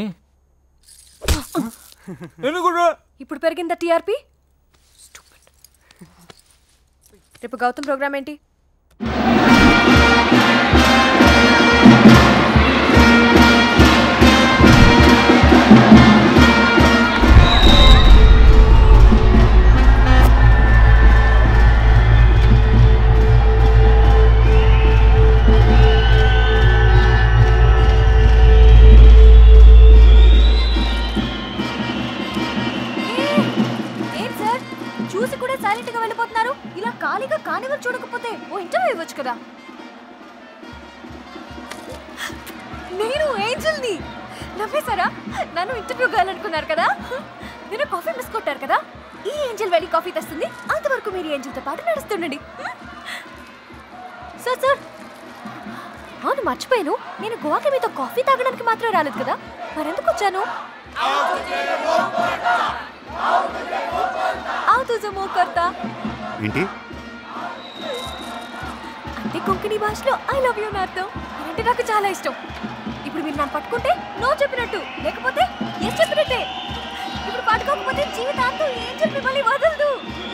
ఇప్పుడు పెరిగిందా టీఆర్పీ రేపు గౌతమ్ ప్రోగ్రామ్ ఏంటి ఏం సార్ చూసి కూడా సైలెంట్ గా వెళ్ళిపోతున్నారు ఇలా ఖాళీగా కానివల్ చూడకపోతే ఓ ఇంటర్వ్యూ ఇవ్వచ్చు కదా నేను ఏంజల్ని నమ్మేశారా నన్ను ఇంటర్వ్యూ కావాలనుకున్నారు కదా నేను కాఫీ మిస్ కొట్టారు కదా ఈ ఏంజల్ వెళ్ళి కాఫీ తెస్తుంది అంతవరకు మీరు ఏంజల్తో పాటు నడుస్తుండండి సార్ సార్ అవును మర్చిపోయాను నేను గోవాకి మీతో కాఫీ తాగడానికి మాత్రం రాలేదు కదా మరెందుకు వచ్చాను आओ तुझे मो करता ఏంటి అంటే కొంకణి భాషలో ఐ లవ్ యూ అర్థం అంటే నాకు చాలా ఇష్టం ఇప్పుడు మీరు నన్ను పట్టుకుంటే నో చెప్పినట్టు లేకపోతే ఎస్ చెప్పినట్టే ఇప్పుడు పట్టుకోకపోతే జీవితాంతం ఏం చెప్పి మిమ్మల్ని వదలదు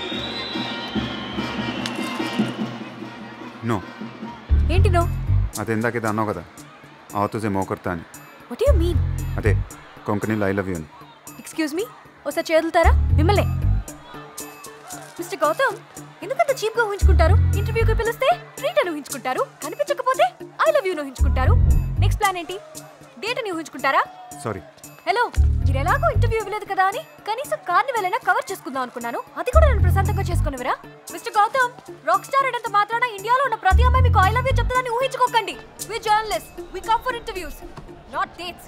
నో ఏంటి నో అదే ఇందాకేదో అన్నావు కదా ఆతుజే మోకర్తా అని వాట్ యు మీన్ అదే కొంకణిలో ఐ లవ్ యూ అని ఎక్స్క్యూజ్ మీ ఒకసారి చేదులుతారా మిమ్మల్ని మిస్టర్ గౌతమ్ ఎందుకంత చీప్ గా ఊహించుకుంటారు ఇంటర్వ్యూకి పిలిస్తే ట్రీట్ అని ఊహించుకుంటారు కనిపించకపోతే ఐ లవ్ యూ ఊహించుకుంటారు నెక్స్ట్ ప్లాన్ ఏంటి డేట్ అని ఊహించుకుంటారా సారీ హలో మీరు ఎలాగో ఇంటర్వ్యూ ఇవ్వలేదు కదా అని కనీసం కార్నివల్ అయినా కవర్ చేసుకుందాం అనుకున్నాను అది కూడా నేను ప్రశాంతంగా చేసుకునేవరా మిస్టర్ గౌతమ్ రాక్ స్టార్ అయినంత మాత్రాన ఇండియాలో ఉన్న ప్రతి అమ్మాయి మీకు ఐ లవ్ యూ చెప్తుందని ఊహించుకోకండి we journalist we come for interviews not dates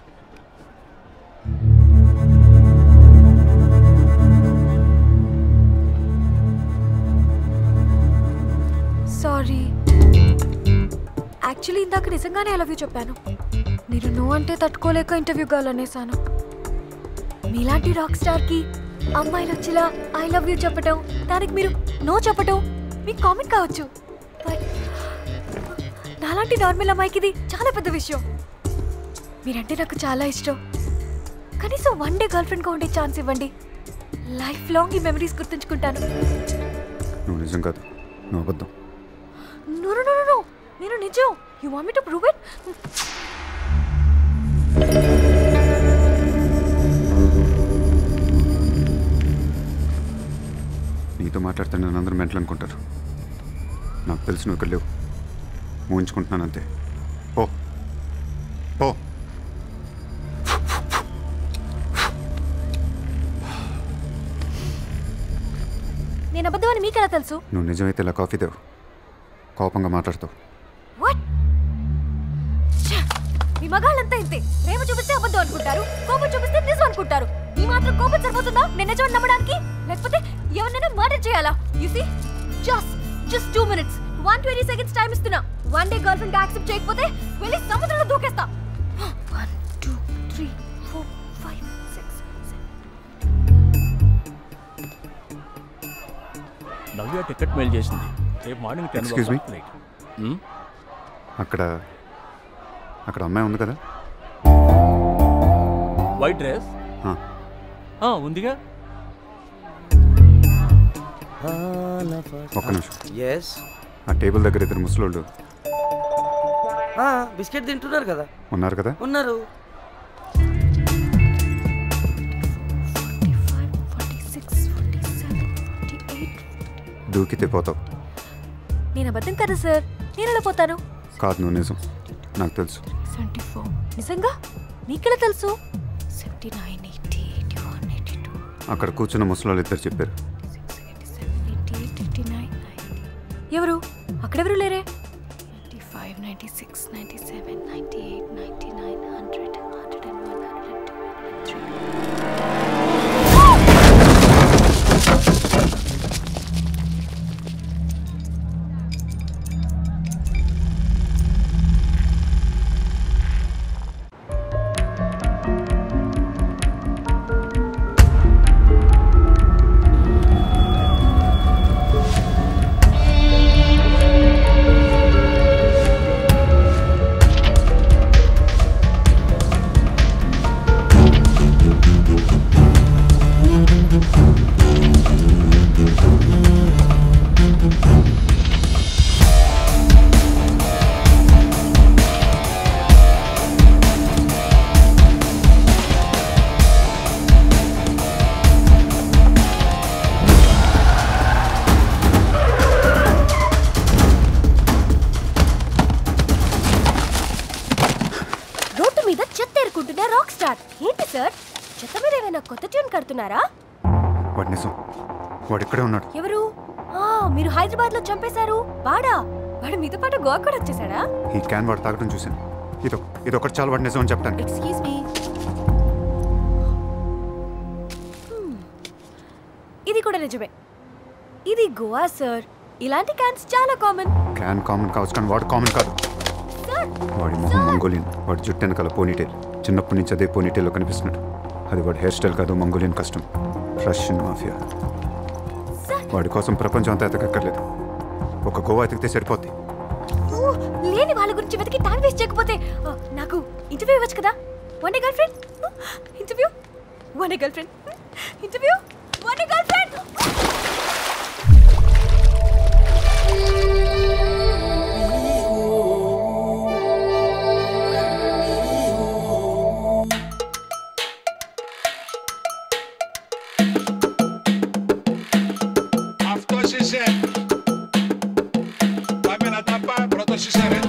sorry actually ఇందాక నిజంగానే ఐ లవ్ యూ చెప్పాను మీరు నో అంటే తట్టుకోలేక ఇంటర్వ్యూ కావాలనేసాను మీలాంటి రాక్ స్టార్కి అమ్మాయిలు వచ్చేలా ఐ లవ్ యూ చెప్పటం దానికి మీరు నో చెప్పటం మీకు కామెంట్ కావచ్చు బట్ నాలాంటి నార్మల్ అమ్మాయికి ఇది చాలా పెద్ద విషయం మీరంటే నాకు చాలా ఇష్టం కనీసం వన్ డే గర్ల్ ఫ్రెండ్గా ఉండే ఛాన్స్ ఇవ్వండి లైఫ్ లాంగ్ ఈ మెమరీస్ గుర్తుంచుకుంటాను నువ్వు నిజం కాదు నువ్వు అబద్ధం నో నో నో నో నేను నిజం you want me to prove it నీతో మాట్లాడితే నన్ను అందరూ మెంటలు అనుకుంటారు నాకు తెలుసు నువ్వు ఇక్కడ లేవు ఊహించుకుంటున్నాను అంతే పో పో నేను అబద్ధమని మీకు ఎలా తెలుసు నువ్వు నిజమైతే ఇలా కాఫీ దేవు కోపంగా మాట్లాడతావు వాట్ మీ మగాళ్ళంతా ఇంతే ప్రేమ చూపిస్తే అబద్ధం అనుకుంటారు కోపం చూపిస్తే నిజం అనుకుంటారు ఈ మాత్రం కోపం సరిపోతుందా నేను నిజమని నమ్మడానికి లేకపోతే ఎవరినైనా మర్డర్ చేయాలా you see just just two minutes one twenty seconds time ఇస్తున్నా one day girl friend accept చేయకపోతే వెళ్ళి సముద్రంలో దూకేస్తా one two three four five six Divya ticket mail చేసింది రేపు morning ten Excuse me? Flight అక్కడ అక్కడ అమ్మాయి ఉంది కదా వైట్ డ్రెస్ ఆ, ఉందిగా ఒక్క నిమిషం ఎస్ ఆ టేబుల్ దగ్గర ఇద్దరు ముసలోళ్ళు బిస్కెట్ తింటున్నారు కదా ఉన్నారు కదా ఉన్నారు దూకితే పోతావు నేను అబద్ధం కదా సార్ నేను ఎలా పోతాను కాదు నువ్వు నిజం నాకు తెలుసు సెవెంటీ ఫోర్ నిజంగా నీకెలా తెలుసు seventy nine eighty eighty one eighty two అక్కడ కూర్చున్న ముసలోళ్ళు ఇద్దరు చెప్పారు ఎయిటీ ఎయిట్ ఎయిటీ నైన్ ఎవరు అక్కడెవరు లేరే ninety five ninety six ninety seven ninety eight ninety nine hundred hundred and one hundred and two hundred రోడ్డు మీద చెత్త ఏరుకుంటున్న రాక్ స్టార్ ఏంటి సార్ చెత్త మీద ఏమైనా కొత్త ట్యూన్ కడుతున్నారా వాడు నిజం వాడు ఇక్కడే ఉన్నాడు ఎవరు ఆ మీరు హైదరాబాద్ లో చంపేశారు వాడా వాడు మీతో పాటు గోవా కూడా వచ్చేసాడా ఈ క్యాన్ వాడు తాగడం చూశాను ఇదో ఇది ఒకటి చాలు వాడు నిజం అని చెప్పడానికి ఎక్స్క్యూజ్ మీ ఇది కూడా నిజమే ఇది గోవా సార్ ఇలాంటి క్యాన్స్ చాలా కామన్ క్యాన్ కామన్ కావచ్చు కానీ వాడు కామన్ కాదు వాడి మొహం మంగోలియన్ వాడి జుట్టు వెనకాల పోనీటైల్ చిన్నప్పటి నుంచి అదే పోనీటైల్లో కనిపిస్తున్నాడు అది వాడి హెయిర్ స్టైల్ కాదు మంగోలియన్ కష్టం రష్యన్ మాఫియా వాడి కోసం ప్రపంచం అంతా ఎతకక్కర్లేదు ఒక గోవా ఎతికితే సరిపోద్ది ఓ, లేని వాళ్ళ గురించి వెతికి టైం వేస్ట్ చేయకపోతే ఆ, నాకు ఇంటర్వ్యూ ఇవ్వచ్చు కదా one girl friend interview one girl friend interview one girl friend Αυτό είσαι. Πάμε να τα πάμε. Πρώτος είσαι ρε.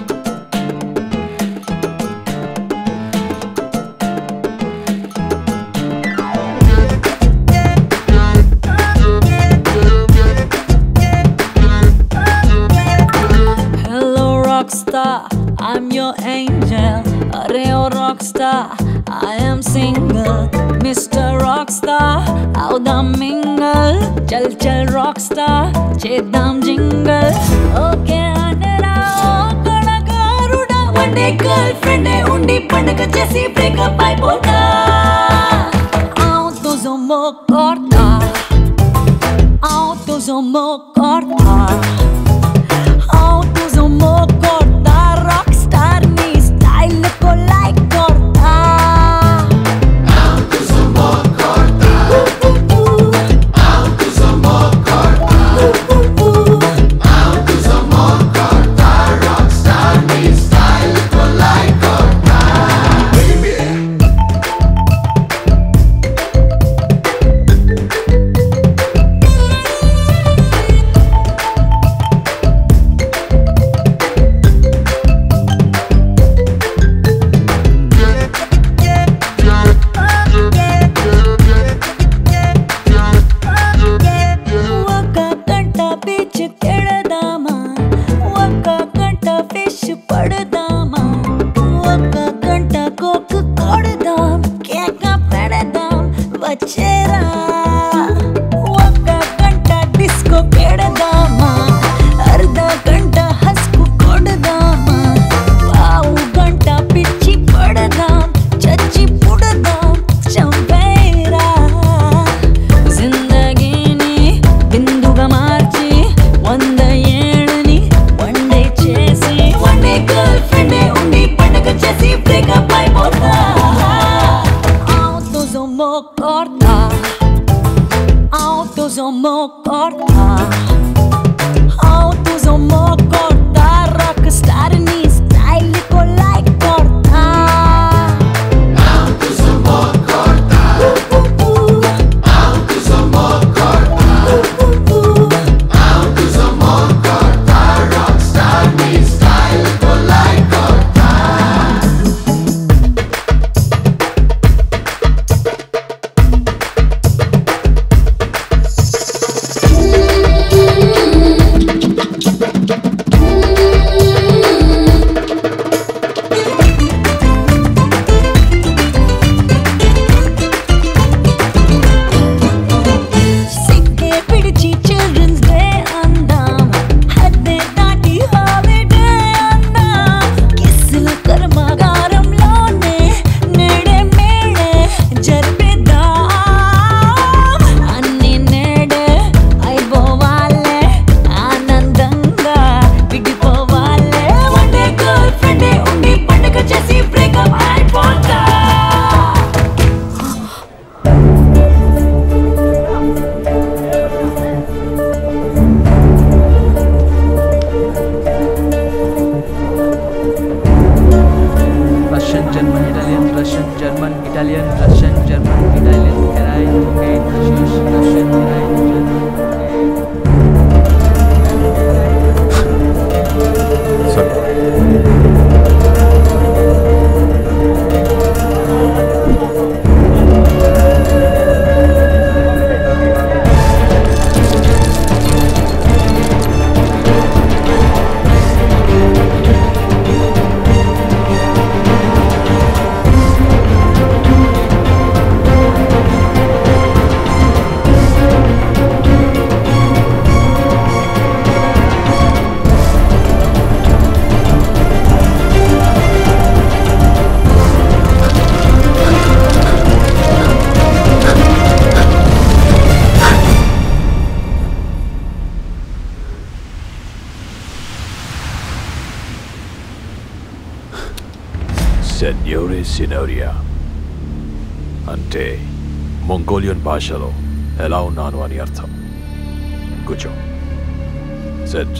Hello, rockstar, I'm your angel. Are oh rockstar, I am single. Mr. Rockstar, out the mingle. Chal chal rockstar, చేద్దాం jingle. Okay, అనరా, ఓ కళాకారుడా. One day girlfriend ఏ ఉండి పండగ చేసి breakup అయిపోతా. Autosomo corta. Autosomo corta. Autosomo corta. Rockstar నీ style को like corta. Autosomo corta. Autosomo corta. Autosomo corta. Rockstar నీ style को like corta. Baby. Russian, German, Italian, Russian, German, Italian, Russian, German, Italian, heroin, cocaine, hashish, Russian, heroin, German, సెన్యోరే సినోరియా అంటే Mongolian భాషలో ఎలా ఉన్నాను అని అర్థం కూర్చో సెట్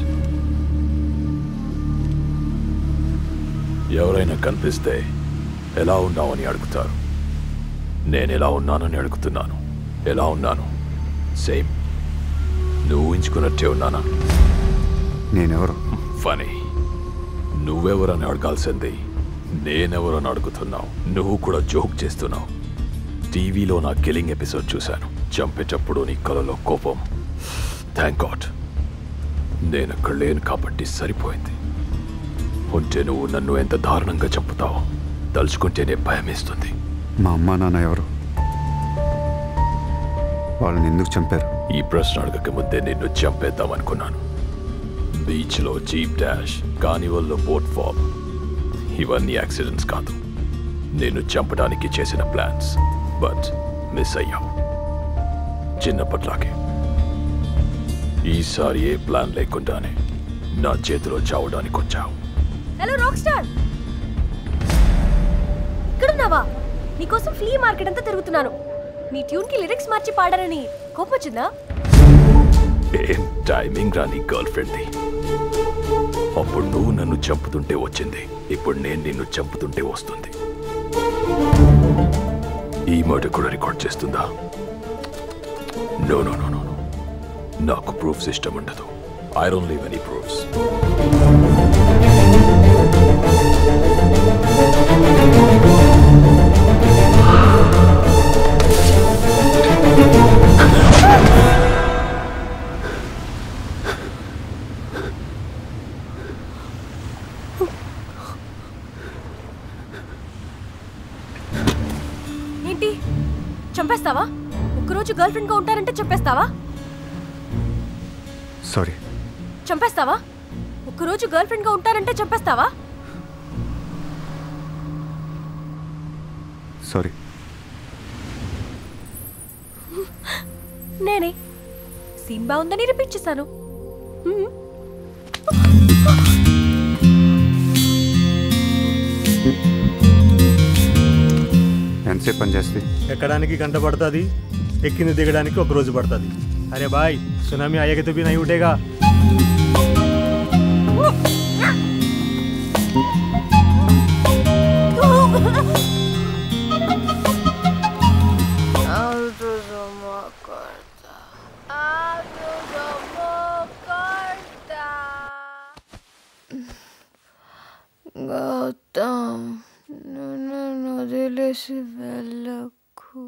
ఎవరైనా కనిపిస్తే ఎలా ఉన్నావని అడుగుతారు నేను ఎలా ఉన్నానని అడుగుతున్నాను ఎలా ఉన్నాను సేమ్ నువ్వు ఊహించుకున్నట్టే ఉన్నానా నేనెవరు ఫనీ నువ్వెవరని అడగాల్సింది నేనెవరని అడుగుతున్నావు నువ్వు కూడా జోక్ చేస్తున్నావు టీవీలో నా కిల్లింగ్ ఎపిసోడ్ చూశాను చంపేటప్పుడు నీ కలలో కోపం థ్యాంక్ గాడ్ నేను అక్కడ లేను కాబట్టి సరిపోయింది ఉంటే నువ్వు నన్ను ఎంత దారుణంగా చంపుతావు తలుచుకుంటేనే భయమేస్తుంది మా అమ్మా నాన్న ఎవరు వాళ్ళని ఎందుకు చంపారు ఈ ప్రశ్న అడగక ముందే నిన్ను చంపేద్దామనుకున్నాను బీచ్లో జీప్ డాష్ కానివల్లో బోట్ ఫామ్ ఇవన్నీ యాక్సిడెంట్స్ కాదు నేను చంపడానికి చేసిన ప్లాన్స్ బట్ మిస్ అయ్యావు చిన్నప్పట్లాగే ఈసారి ఏ ప్లాన్ లేకుండానే నా చేతిలో చావడానికి వచ్చావు హలో రాక్ స్టార్ ఇక్కడున్నావా నీకోసం ఫ్లీ మార్కెట్ అంతా తిరుగుతున్నాను నీ ట్యూన్ కి లిరిక్స్ మార్చి పాడారని కోపం వచ్చిందా ఏం టైమింగ్ రాని గర్ల్ ఫ్రెండ్ది అప్పుడు నువ్వు నన్ను చంపుతుంటే వచ్చింది ఇప్పుడు నేను నిన్ను చంపుతుంటే వస్తుంది ఈ మాట కూడా రికార్డ్ చేస్తుందా నో నో నో నో నాకు ప్రూఫ్స్ ఇష్టం ఉండదు I don't leave any proofs ఏంటి చంపేస్తావా ఒక్కరోజు గర్ల్ ఫ్రెండ్ గా ఉంటారంటే చంపేస్తావా సారీ చంపేస్తావా ఒక్కరోజు గర్ల్ ఫ్రెండ్ గా ఉంటారంటే చంపేస్తావా సారీ నేనే సీన్ బాగుందని రిపీట్ చేశాను హ్మ్. ఎంతసేపు పని చేస్తే ఎక్కడానికి గంట పడుతుంది ఎక్కింది దిగడానికి ఒక రోజు పడుతుంది అరే బాయ్ సునామీ అయ్యకి తుబి నై ఉఠేగా గౌతమ్ నన్ను వదిలేసి వెళ్ళకు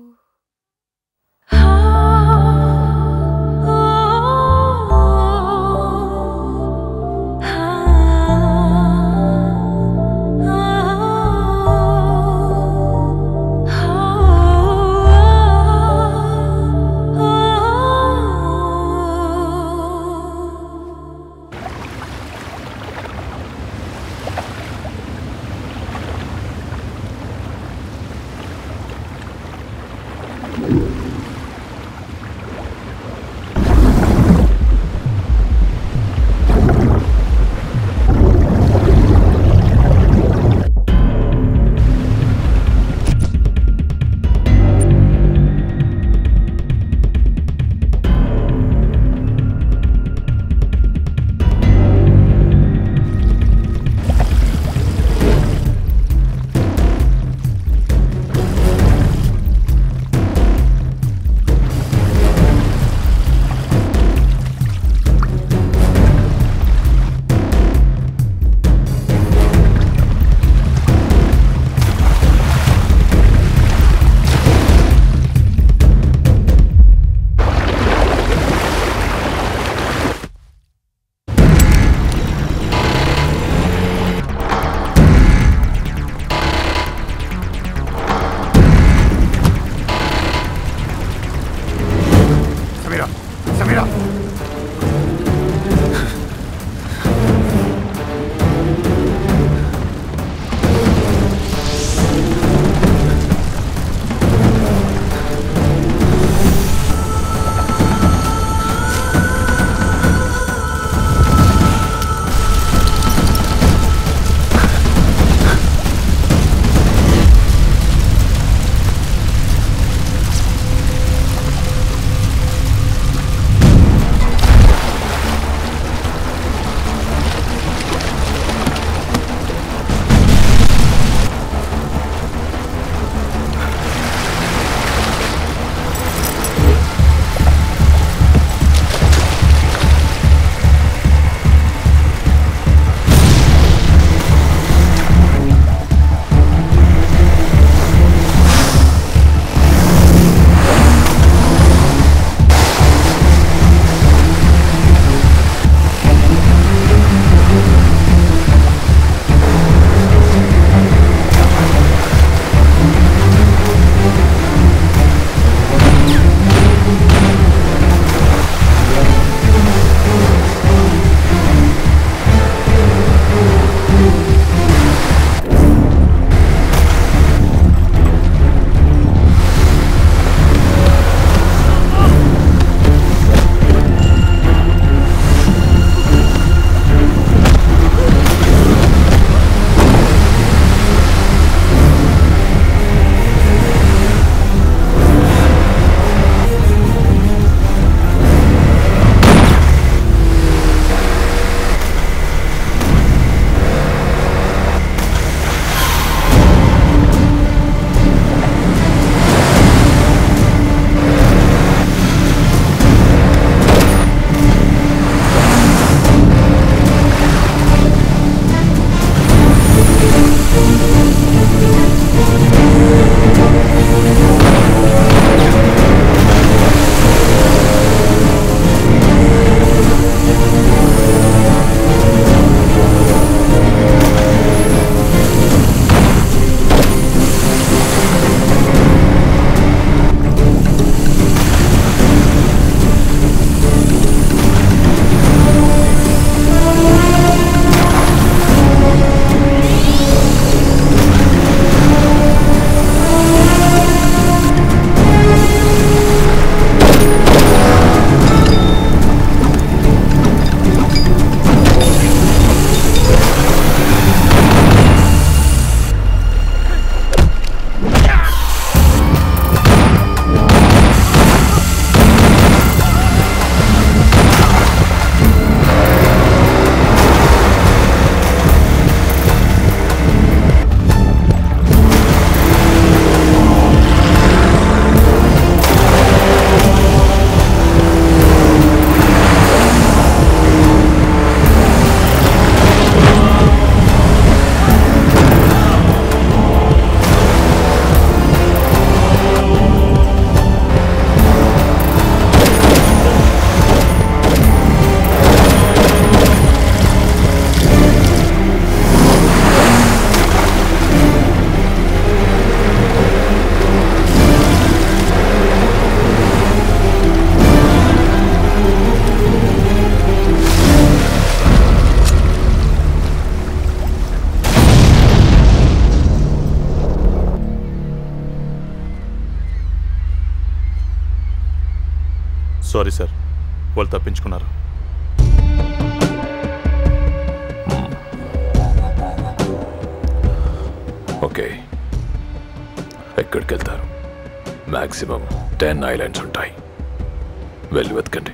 సారీ సార్ వాళ్ళు తప్పించుకున్నారు ఓకే ఎక్కడికి వెళ్తారు మ్యాక్సిమం టెన్ ఐలాండ్స్ ఉంటాయి వెళ్ళి వెతకండి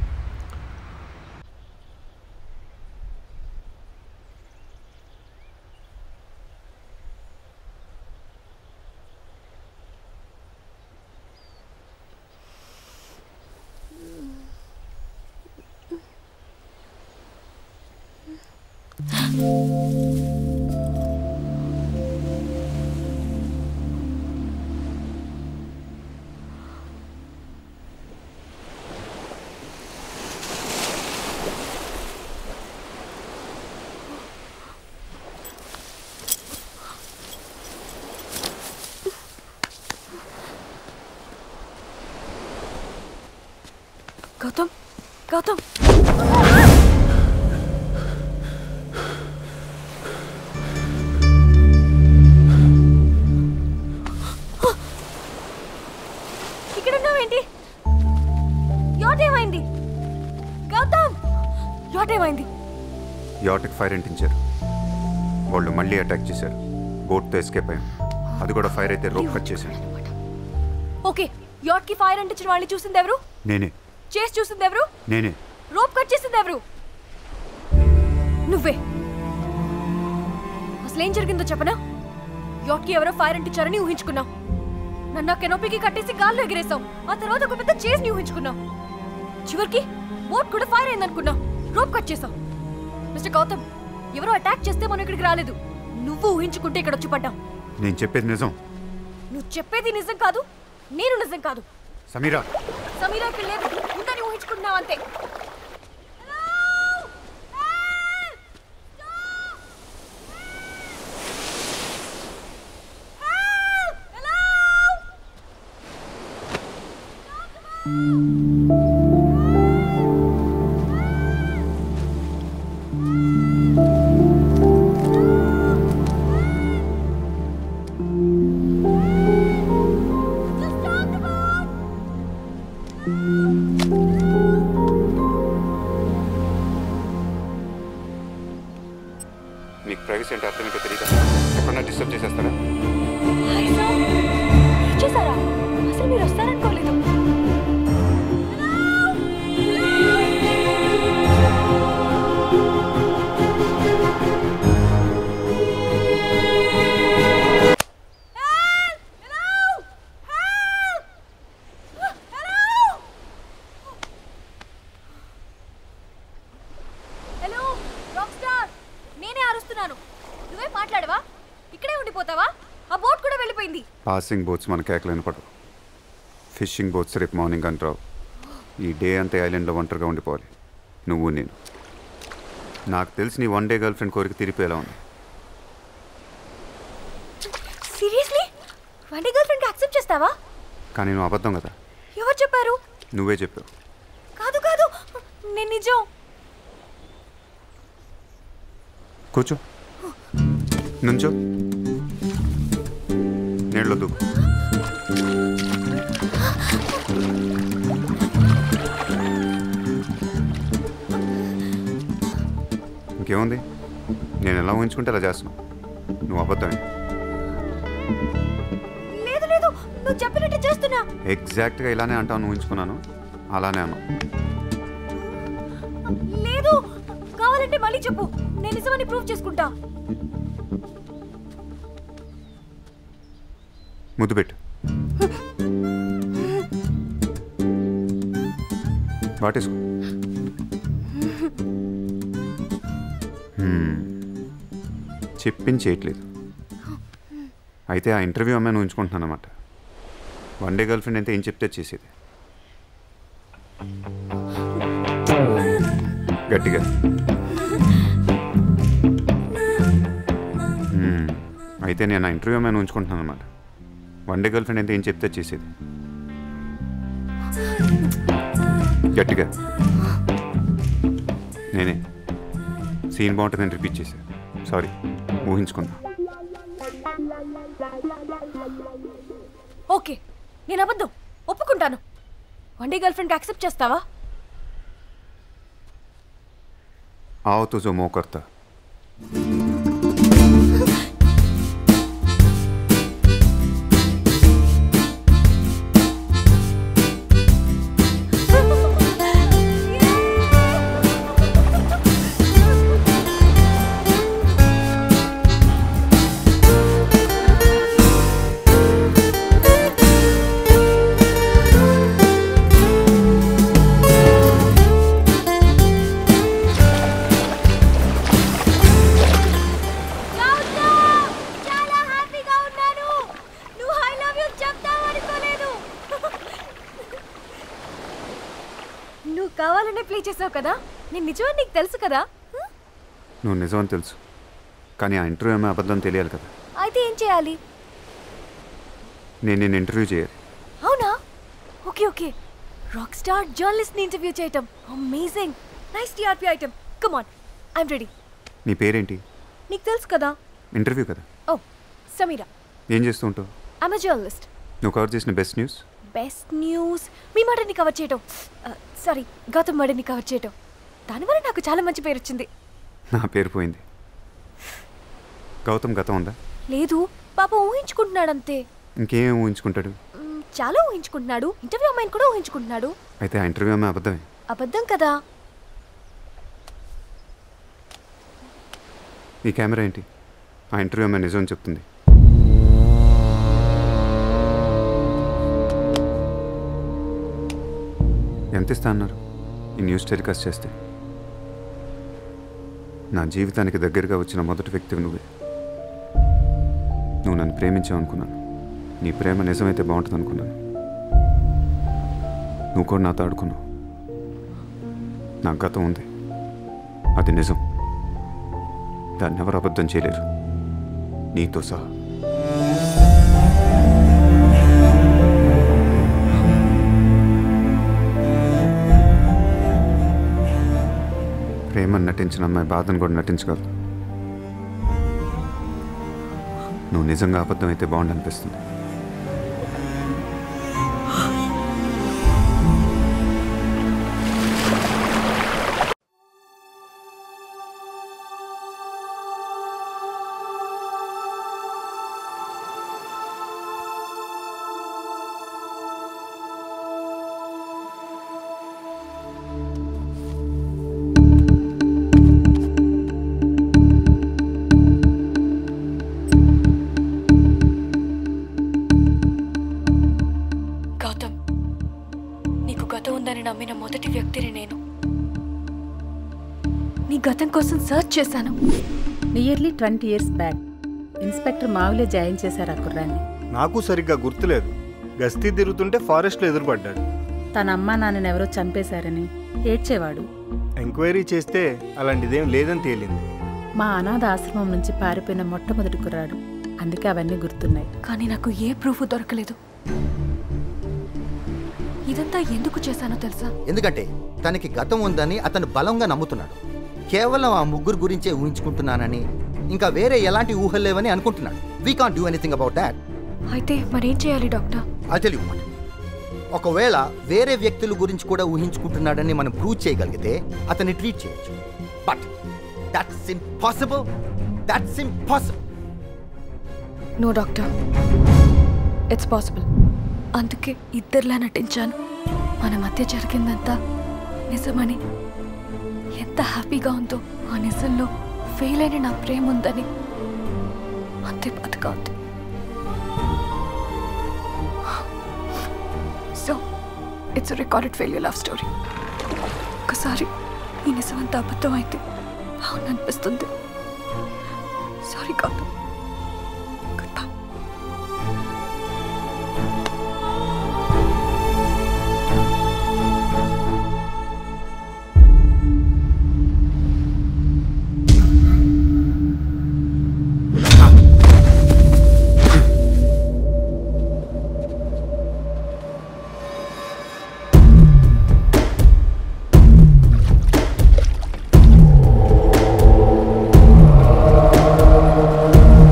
గౌతమ్ గౌతమ్ ఇక్కడ ఉన్నావేంటి యాట్ ఏమైంది గౌతమ్ యాట్ ఏమైంది యాటికి ఫైర్ అంటించారు వాళ్ళు మళ్ళీ అటాక్ చేశారు బోట్తో ఎస్కేప్ అయ్యాం అది కూడా ఫైర్ అయితే రోప్ కట్ చేశాను ఓకే యాట్ కి ఫైర్ అంటించిన వాళ్ళని చూసింది ఎవరు నేనే చేసి చూసింది ఎవరు నేనే రోప్ కట్ చేసింది ఎవరు నువ్వే అసలు ఏం జరిగిందో చెప్పనా యాట్ కి ఎవరో ఫైర్ అంటించారని ఊహించుకున్నావు నన్ను ఆ కెనోపీకి కట్టేసి గాల్లో ఎగిరేసావు ఆ తర్వాత ఒక పెద్ద చేజ్ ని ఊహించుకున్నావు చివరికి బోట్ కూడా ఫైర్ అయిందనుకున్నావు రోప్ కట్ చేసావు మిస్టర్ గౌతమ్ ఎవరో అటాక్ చేస్తే మనం ఇక్కడికి రాలేదు నువ్వు ఊహించుకుంటే ఇక్కడ వచ్చి పడ్డాం నేను చెప్పేది నిజం నువ్వు చెప్పేది నిజం కాదు నేను నిజం కాదు సమీరా సమీరా ఇక్కడ లేదు ఉందని ఊహించుకుంటున్నావు అంతే మీకు ప్రైవసీ అంటే అర్థమేంటో తెలియదా ఎప్పుడన్నా డిస్టర్బ్ చేసేస్తారా చేశారా అసలు మీరు వస్తారనుకోలేదు హలో రాక్ స్టార్ నేనే అరుస్తున్నాను నువ్వే మాట్లాడవా ఇక్కడే ఉండిపోతావా ఆ బోట్ కూడా వెళ్ళిపోయింది పాసింగ్ బోట్స్ మన కేకలు వినపడవు ఫిషింగ్ బోట్స్ రేపు మార్నింగ్ అంటారు ఈ డే అంతా ఐలాండ్లో ఒంటరిగా ఉండిపోవాలి నువ్వు నేను నాకు తెలిసి నీ వన్ డే గర్ల్ ఫ్రెండ్ కోరిక తీరిపోయేలా ఉంది సీరియస్లీ వంటి గర్ల్ ఫ్రెండ్ యాక్సెప్ట్ చేస్తావా కానీ నువ్వు అబద్ధం కదా ఎవరు చెప్పారు నువ్వే చెప్పావు కాదు కాదు నేను నిజం కూర్చో నుంచో నీళ్ళలో దూకు ఇంకేముంది నేను ఎలా ఊహించుకుంటే అలా చేస్తున్నావు నువ్వు అబద్ధమే లేదు లేదు నువ్వు చెప్పినట్టు చేస్తున్నా ఎగ్జాక్ట్గా ఇలానే అంటావు ఊహించుకున్నాను అలానే అన్నావు లేదు కావాలంటే మళ్ళీ చెప్పు నేను నిజమని ప్రూవ్ చేసుకుంటా ముద్దు పెట్టు వాటేసుకో హ్మ్. చెప్పింది చేయట్లేదు అయితే ఆ ఇంటర్వ్యూ అమ్మాయిని ఉంచుకుంటున్నాను అనమాట వన్ డే గర్ల్ ఫ్రెండ్ అయితే ఏం చెప్తే చేసేది గట్టిగా హ్మ్. అయితే నేను ఆ ఇంటర్వ్యూ అమ్మాయిని ఉంచుకుంటున్నాను అనమాట వన్ డే గర్ల్ ఫ్రెండ్ అయితే ఏం చెప్తే చేసేది గట్టిగా నేనే సీన్ బాగుంటుందని రిపీట్ చేశాను సారీ ఊహించుకున్నా ఓకే నేను అబద్ధం ఒప్పుకుంటాను one day girl friend accept చేస్తావా आओ तो जो मोह करता చాలా హ్యాపీగా ఉన్నాను నువ్వు ఐ లవ్ యూ చెప్తావు అనుకోలేదు నువ్వు కావాలనే ప్లే చేసావు కదా నేను నిజమని నీకు తెలుసు కదా నువ్వు నిజమని తెలుసు కానీ ఆ ఇంటర్వ్యూ ఏమో అబద్ధం తెలియాలి కదా అయితే ఏం చేయాలి నేను నేను ఇంటర్వ్యూ చేయాలి అవునా okay okay rock star journalist ని ఇంటర్వ్యూ చేయటం amazing nice TRP item come on I'm ready నీ పేరేంటి నీకు తెలుసు కదా ఇంటర్వ్యూ కదా ఓ సమీరా ఏం చేస్తూ ఉంటావు ఐమ్ జర్నలిస్ట్ నువ్వు కవర్ చేసిన బెస్ట్ న్యూస్ బెస్ట్ న్యూస్ మీ మాటని కవర్ చేయటం సారీ గౌతమ్ మడిని కవర్ చేయటం దానివల్ల నాకు చాలా మంచి పేరు వచ్చింది నా పేరు పోయింది గౌతమ్ గతం ఉందా లేదు పాప ఊహించుకుంటున్నాడు అంతే ఇంకేం ఊహించుకుంటాడు మ్, చాలా ఊహించుకుంటున్నాడు ఇంటర్వ్యూ అమ్మాయిని కూడా ఊహించుకుంటున్నాడు అయితే ఆ ఇంటర్వ్యూ ఏమో అబద్ధమే అబద్ధం కదా ఈ కెమెరా ఏంటి ఆ ఇంటర్వ్యూ ఏమో నిజం చెప్తుంది ఎంత ఇస్తా అన్నారు ఈ న్యూస్ టెలికాస్ట్ చేస్తే నా జీవితానికి దగ్గరగా వచ్చిన మొదటి వ్యక్తివి నువ్వే నువ్వు నన్ను ప్రేమించావు అనుకున్నాను నీ ప్రేమ నిజమైతే బాగుంటుంది అనుకున్నాను నువ్వు కూడా నాతో ఆడుకున్నావు నా గతం ఉంది అది నిజం దాన్ని ఎవరు అబద్ధం చేయలేరు నీతో సహా ప్రేమను నటించిన అమ్మాయి బాధను కూడా నటించగలదు నువ్వు నిజంగా అబద్ధం అయితే బాగుండనిపిస్తుంది గౌతమ్ నీకు గతం ఉందని నమ్మిన మొదటి వ్యక్తిని నేను నీ గతం కోసం సర్చ్ చేశాను nearly twenty years back inspector మావులే జాయిన్ చేశారు ఆ కుర్రాన్ని నాకు సరిగ్గా గుర్తులేదు గస్తీ తిరుగుతుంటే ఫారెస్ట్లో ఎదురుపడ్డాడు తన అమ్మా నాన్నని ఎవరో చంపేశారని ఏడ్చేవాడు ఎంక్వైరీ చేస్తే అలాంటిదేం లేదని తేలింది మా అనాథ ఆశ్రమం నుంచి పారిపోయిన మొట్టమొదటి కుర్రాడు అందుకే అవన్నీ గుర్తున్నాయి కానీ నాకు ఏ ప్రూఫ్ దొరకలేదు ఇదంతా ఎందుకు చేశానో తెలుసా ఎందుకంటే తనకి గతం ఉందని అతను బలంగా నమ్ముతున్నాడు కేవలం ఆ ముగ్గురు గురించే ఊహించుకుంటున్నానని ఇంకా వేరే ఎలాంటి ఊహలు లేవని అనుకుంటున్నాడు we can't do anything about that అయితే మరేం చేయాలి డాక్టర్ ఐ టెల్ యూ ఒకవేళ వేరే వ్యక్తుల గురించి కూడా ఊహించుకుంటున్నాడని మనం ప్రూవ్ చేయగలిగితే అతన్ని ట్రీట్ చేయొచ్చు but that's impossible that's impossible no doctor it's possible అందుకే ఇద్దరిలా నటించాను మన మధ్య జరిగిందంతా నిజమని ఎంత హ్యాపీగా ఉందో ఆ నిజంలో ఫెయిల్ అయిన నా ప్రేమ ఉందని అంతే బతుగా ఉంది so it's recorded failure love story ఒకసారి ఈ నిజమంతా అబద్ధం అయితే బాగుందనిపిస్తుంది సారీ గౌతమ్ ఆ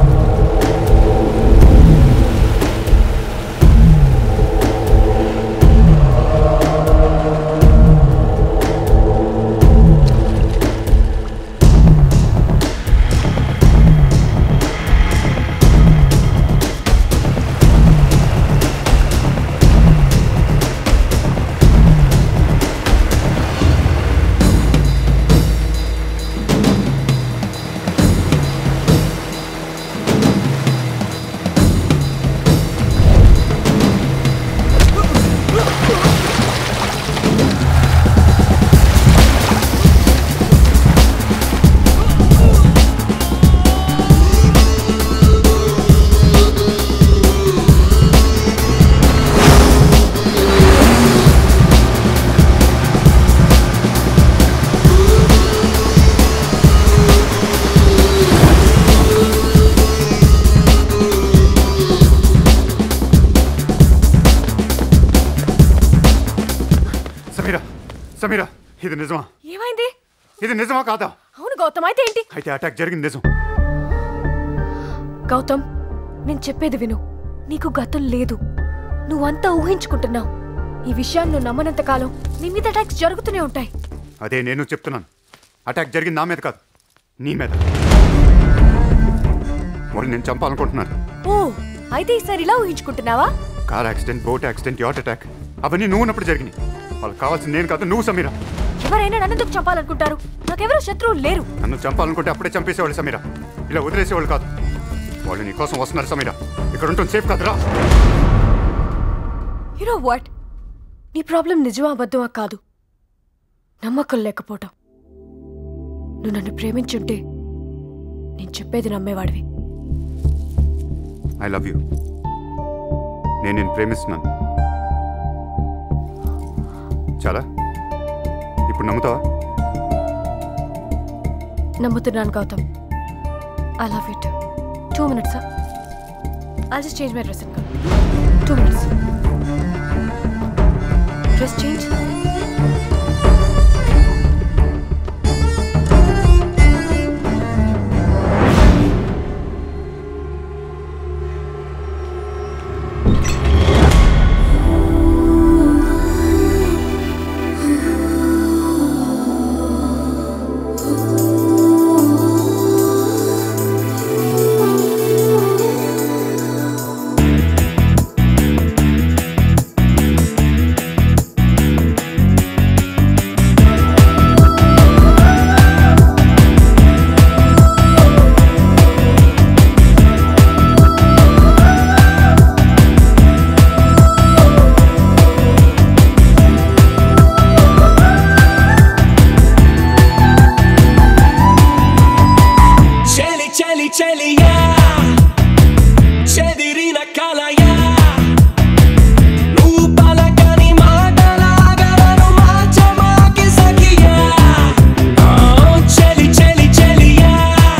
సమీరా ఇది నిజమా ఏమైంది ఇది నిజమా కాదా అవును గౌతమ్ అయితే ఏంటి అయితే అటాక్ జరిగింది నిజం గౌతమ్ నేను చెప్పేది విను నీకు గతం లేదు నువ్వంతా ఊహించుకుంటున్నావు ఈ విషయాన్ని నువ్వు నమ్మనంత కాలం నీ మీద అటాక్స్ జరుగుతూనే ఉంటాయి అదే నేను చెప్తున్నాను అటాక్ జరిగింది నా మీద కాదు నీ మీద వాళ్ళు నేను చంపాలనుకుంటున్నారు ఓ అయితే ఈసారి ఇలా ఊహించుకుంటున్నావా car accident boat accident yacht attack అవన్నీ నువ్వు ఉన్నప్పుడు జరిగినాయి వాళ్ళకి కావాల్సింది నేను కాదు నువ్వు సమీరా ఎవరైనా నన్నెందుకు చంపాలనుకుంటారు నాకెవరూ శత్రువులు లేరు నన్ను చంపాలనుకుంటే అప్పుడే చంపేసేవాళ్ళు సమీరా ఇలా వదిలేసేవాళ్ళు కాదు వాళ్ళు నీ కోసం వస్తున్నారు సమీరా ఇక్కడ ఉంటుంది సేఫ్ కాదురా యునో వాట్ నీ ప్రాబ్లం నిజమా అబద్ధమా కాదు నమ్మకం లేకపోవటం నువ్వు నన్ను ప్రేమించుంటే నేను చెప్పేది నమ్మేవాడివి ఐ లవ్ యూ నేను నేను ప్రేమిస్తున్నాను చాలా ఇప్పుడు నమ్ముతావా నమ్ముతున్నాను Gautam I love it two minutes I just change my dress ఇంకా టూ మినిట్స్ డ్రెస్ చేంజ్ చలి చలి చలియా చెదిరిన కలయా నువ్వు పలకని మాటలాగా నన్ను మార్చమాకి సఖియా ఆ, చలి చలి చలియా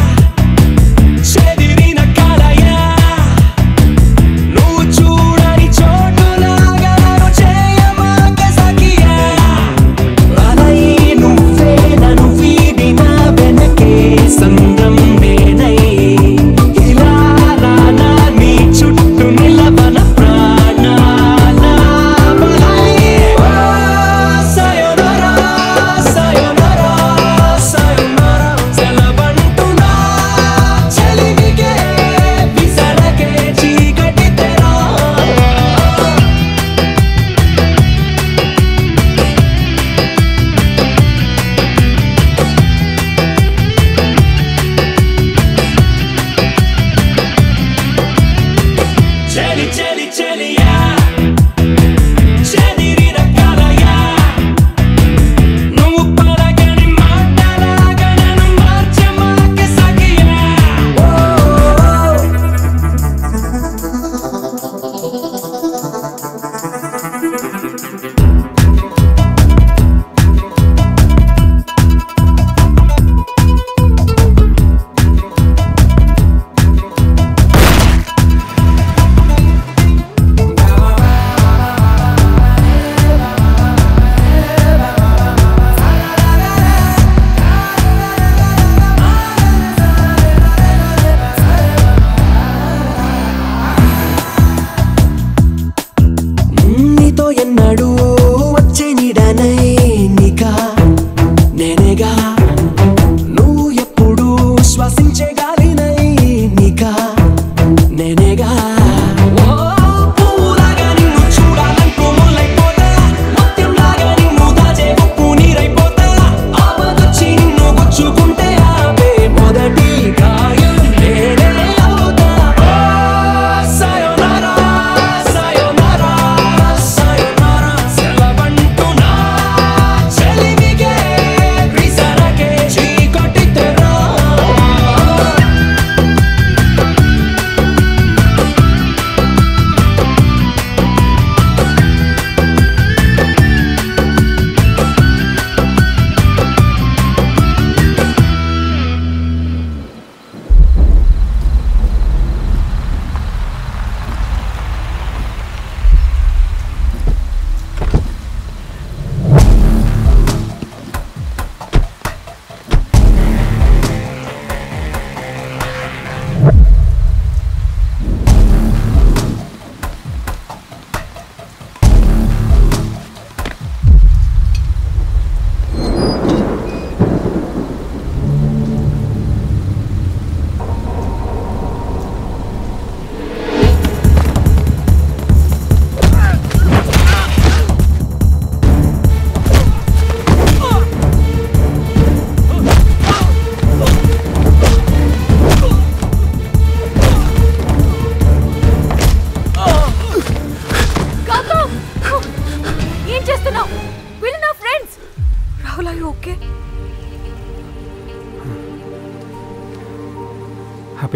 చెదిరిన కలయా నువ్వు చూడని చోటులాగా నన్ను చేయమాకి సఖియా అలయి నువ్వే నన్ను వీడిన వెనకే సంద్రం నేనై ఇలా రానా నీ చుట్టూ నిలవ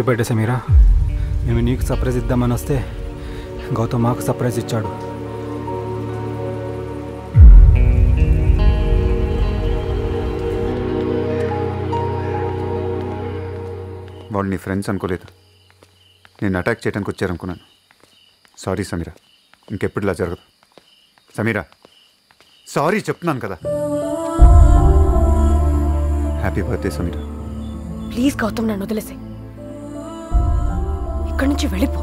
హ్యాపీ బర్త్డే సమీరా మేము నీకు సర్ప్రైజ్ ఇద్దామని వస్తే గౌతమ్ మాకు సర్ప్రైజ్ ఇచ్చాడు వాళ్ళు నీ ఫ్రెండ్స్ అనుకోలేదు నేను అటాక్ చేయడానికి వచ్చారనుకున్నాను సారీ సమీరా ఇంకెప్పుడు ఇలా జరగదు సమీరా సారీ చెప్తున్నాను కదా happy birthday Sameera please Gautam నన్ను వదిలేసే ఇక్కడి నుంచి వెళ్ళిపో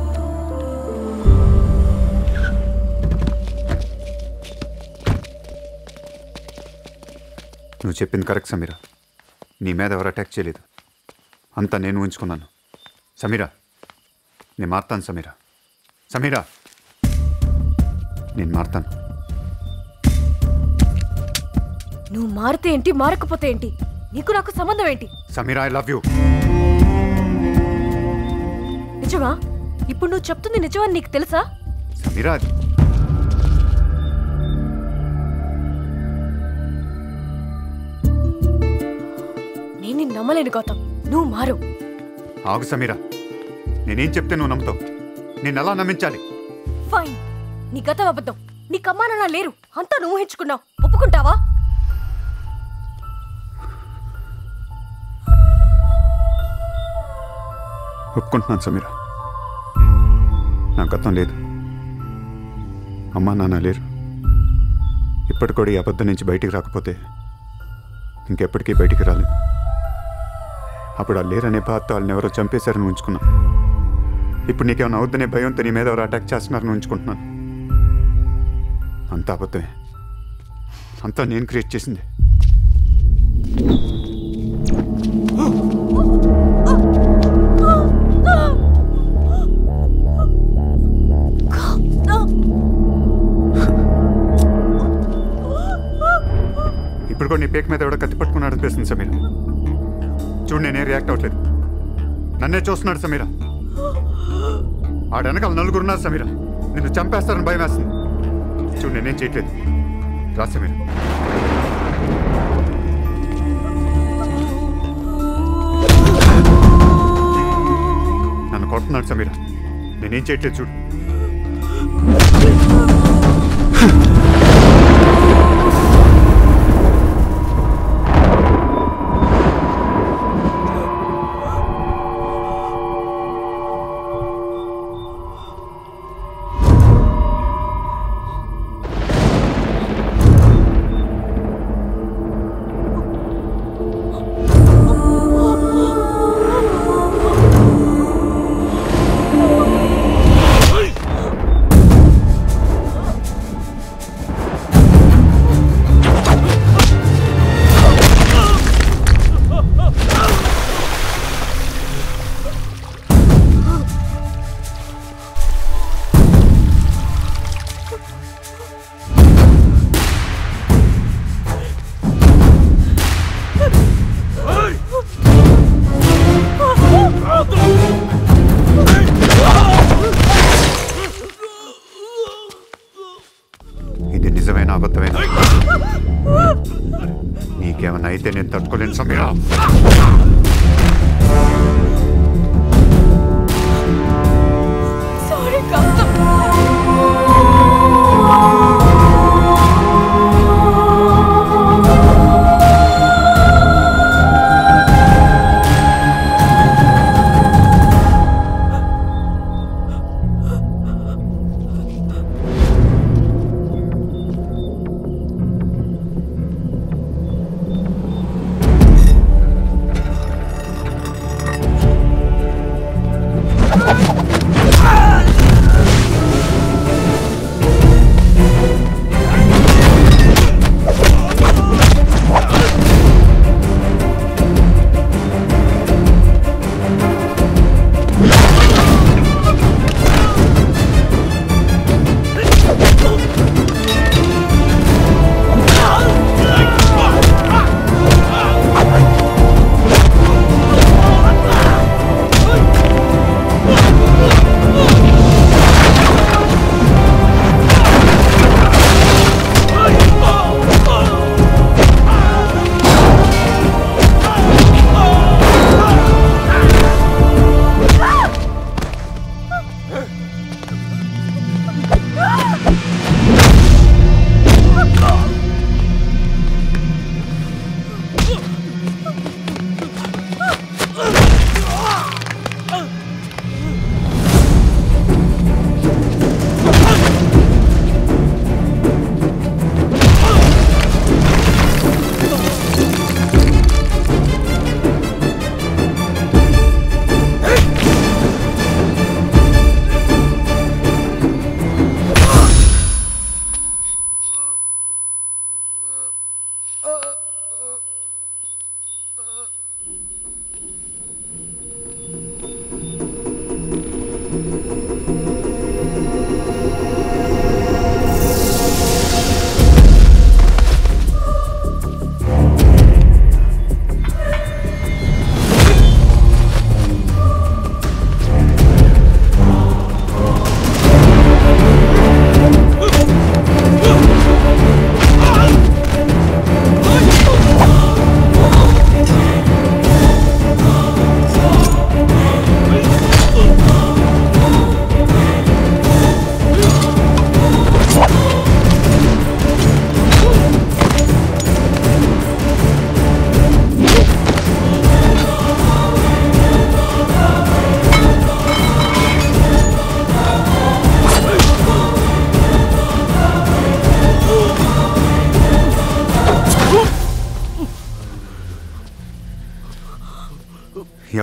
నువ్వు చెప్పింది కరెక్ట్ సమీరా నీ మీద ఎవరు అటాక్ చేయలేదు అంతా నేను ఉంచుకున్నాను సమీరా నేను మారుతాను సమీరా సమీరా నేను మారుతాను నువ్వు మారితే ఏంటి మారకపోతే ఏంటి నీకు నాకు సంబంధం ఏంటి సమీరా ఐ లవ్ యూ నిజమా ఇప్పుడు నువ్వు చెప్తుంది నిజమని నీకు తెలుసా సమీరా నేను నిన్ను నమ్మలేను గౌతమ్ నువ్వు మారు ఆగు సమీరా నేనేం చెప్తే నువ్వు నమ్ముతావు నేను ఎలా నమ్మించాలి ఫైన్ నీ గతం అబద్ధం నీకు అమ్మా నాన్న లేరు అంతా నువ్వు ఊహించుకున్నావు ఒప్పుకుంటావా ఒప్పుకుంటున్నాను సమీరా నా గతం లేదు అమ్మా నాన్న లేరు ఇప్పటి కూడా ఈ అబద్ధం నుంచి బయటికి రాకపోతే ఇంకెప్పటికీ బయటికి రాలేదు అప్పుడు ఆ లేరనే బాధతో వాళ్ళని ఎవరో చంపేశారని ఉంచుకున్నా ఇప్పుడు నీకేమైనా అవుద్దనే భయంతో నీ మీద ఎవరు అటాక్ చేస్తున్నారని ఉంచుకుంటున్నాను అంతా అబద్ధమే అంతా నేను క్రియేట్ చేసింది ఇప్పుడు కూడా నీ పేక మీద ఎవడో కత్తి పట్టుకున్నాడు అనిపిస్తుంది సమీర చూడు నేనే రియాక్ట్ అవ్వట్లేదు నన్నే చూస్తున్నాడు సమీర ఆడ వెనకాల నలుగురు ఉన్నారు సమీర నిన్ను చంపేస్తారని భయం వేస్తుంది చూడు నేనేం చేయట్లేదు రా సమీర నన్ను కొడుతున్నాడు సమీర నేనేం చేయట్లేదు చూడు ఇది నిజమైన అబద్ధమైన నీకేమన్నా అయితే నేను తట్టుకోలేను సమీరా సారీ గౌతమ్ సమీరా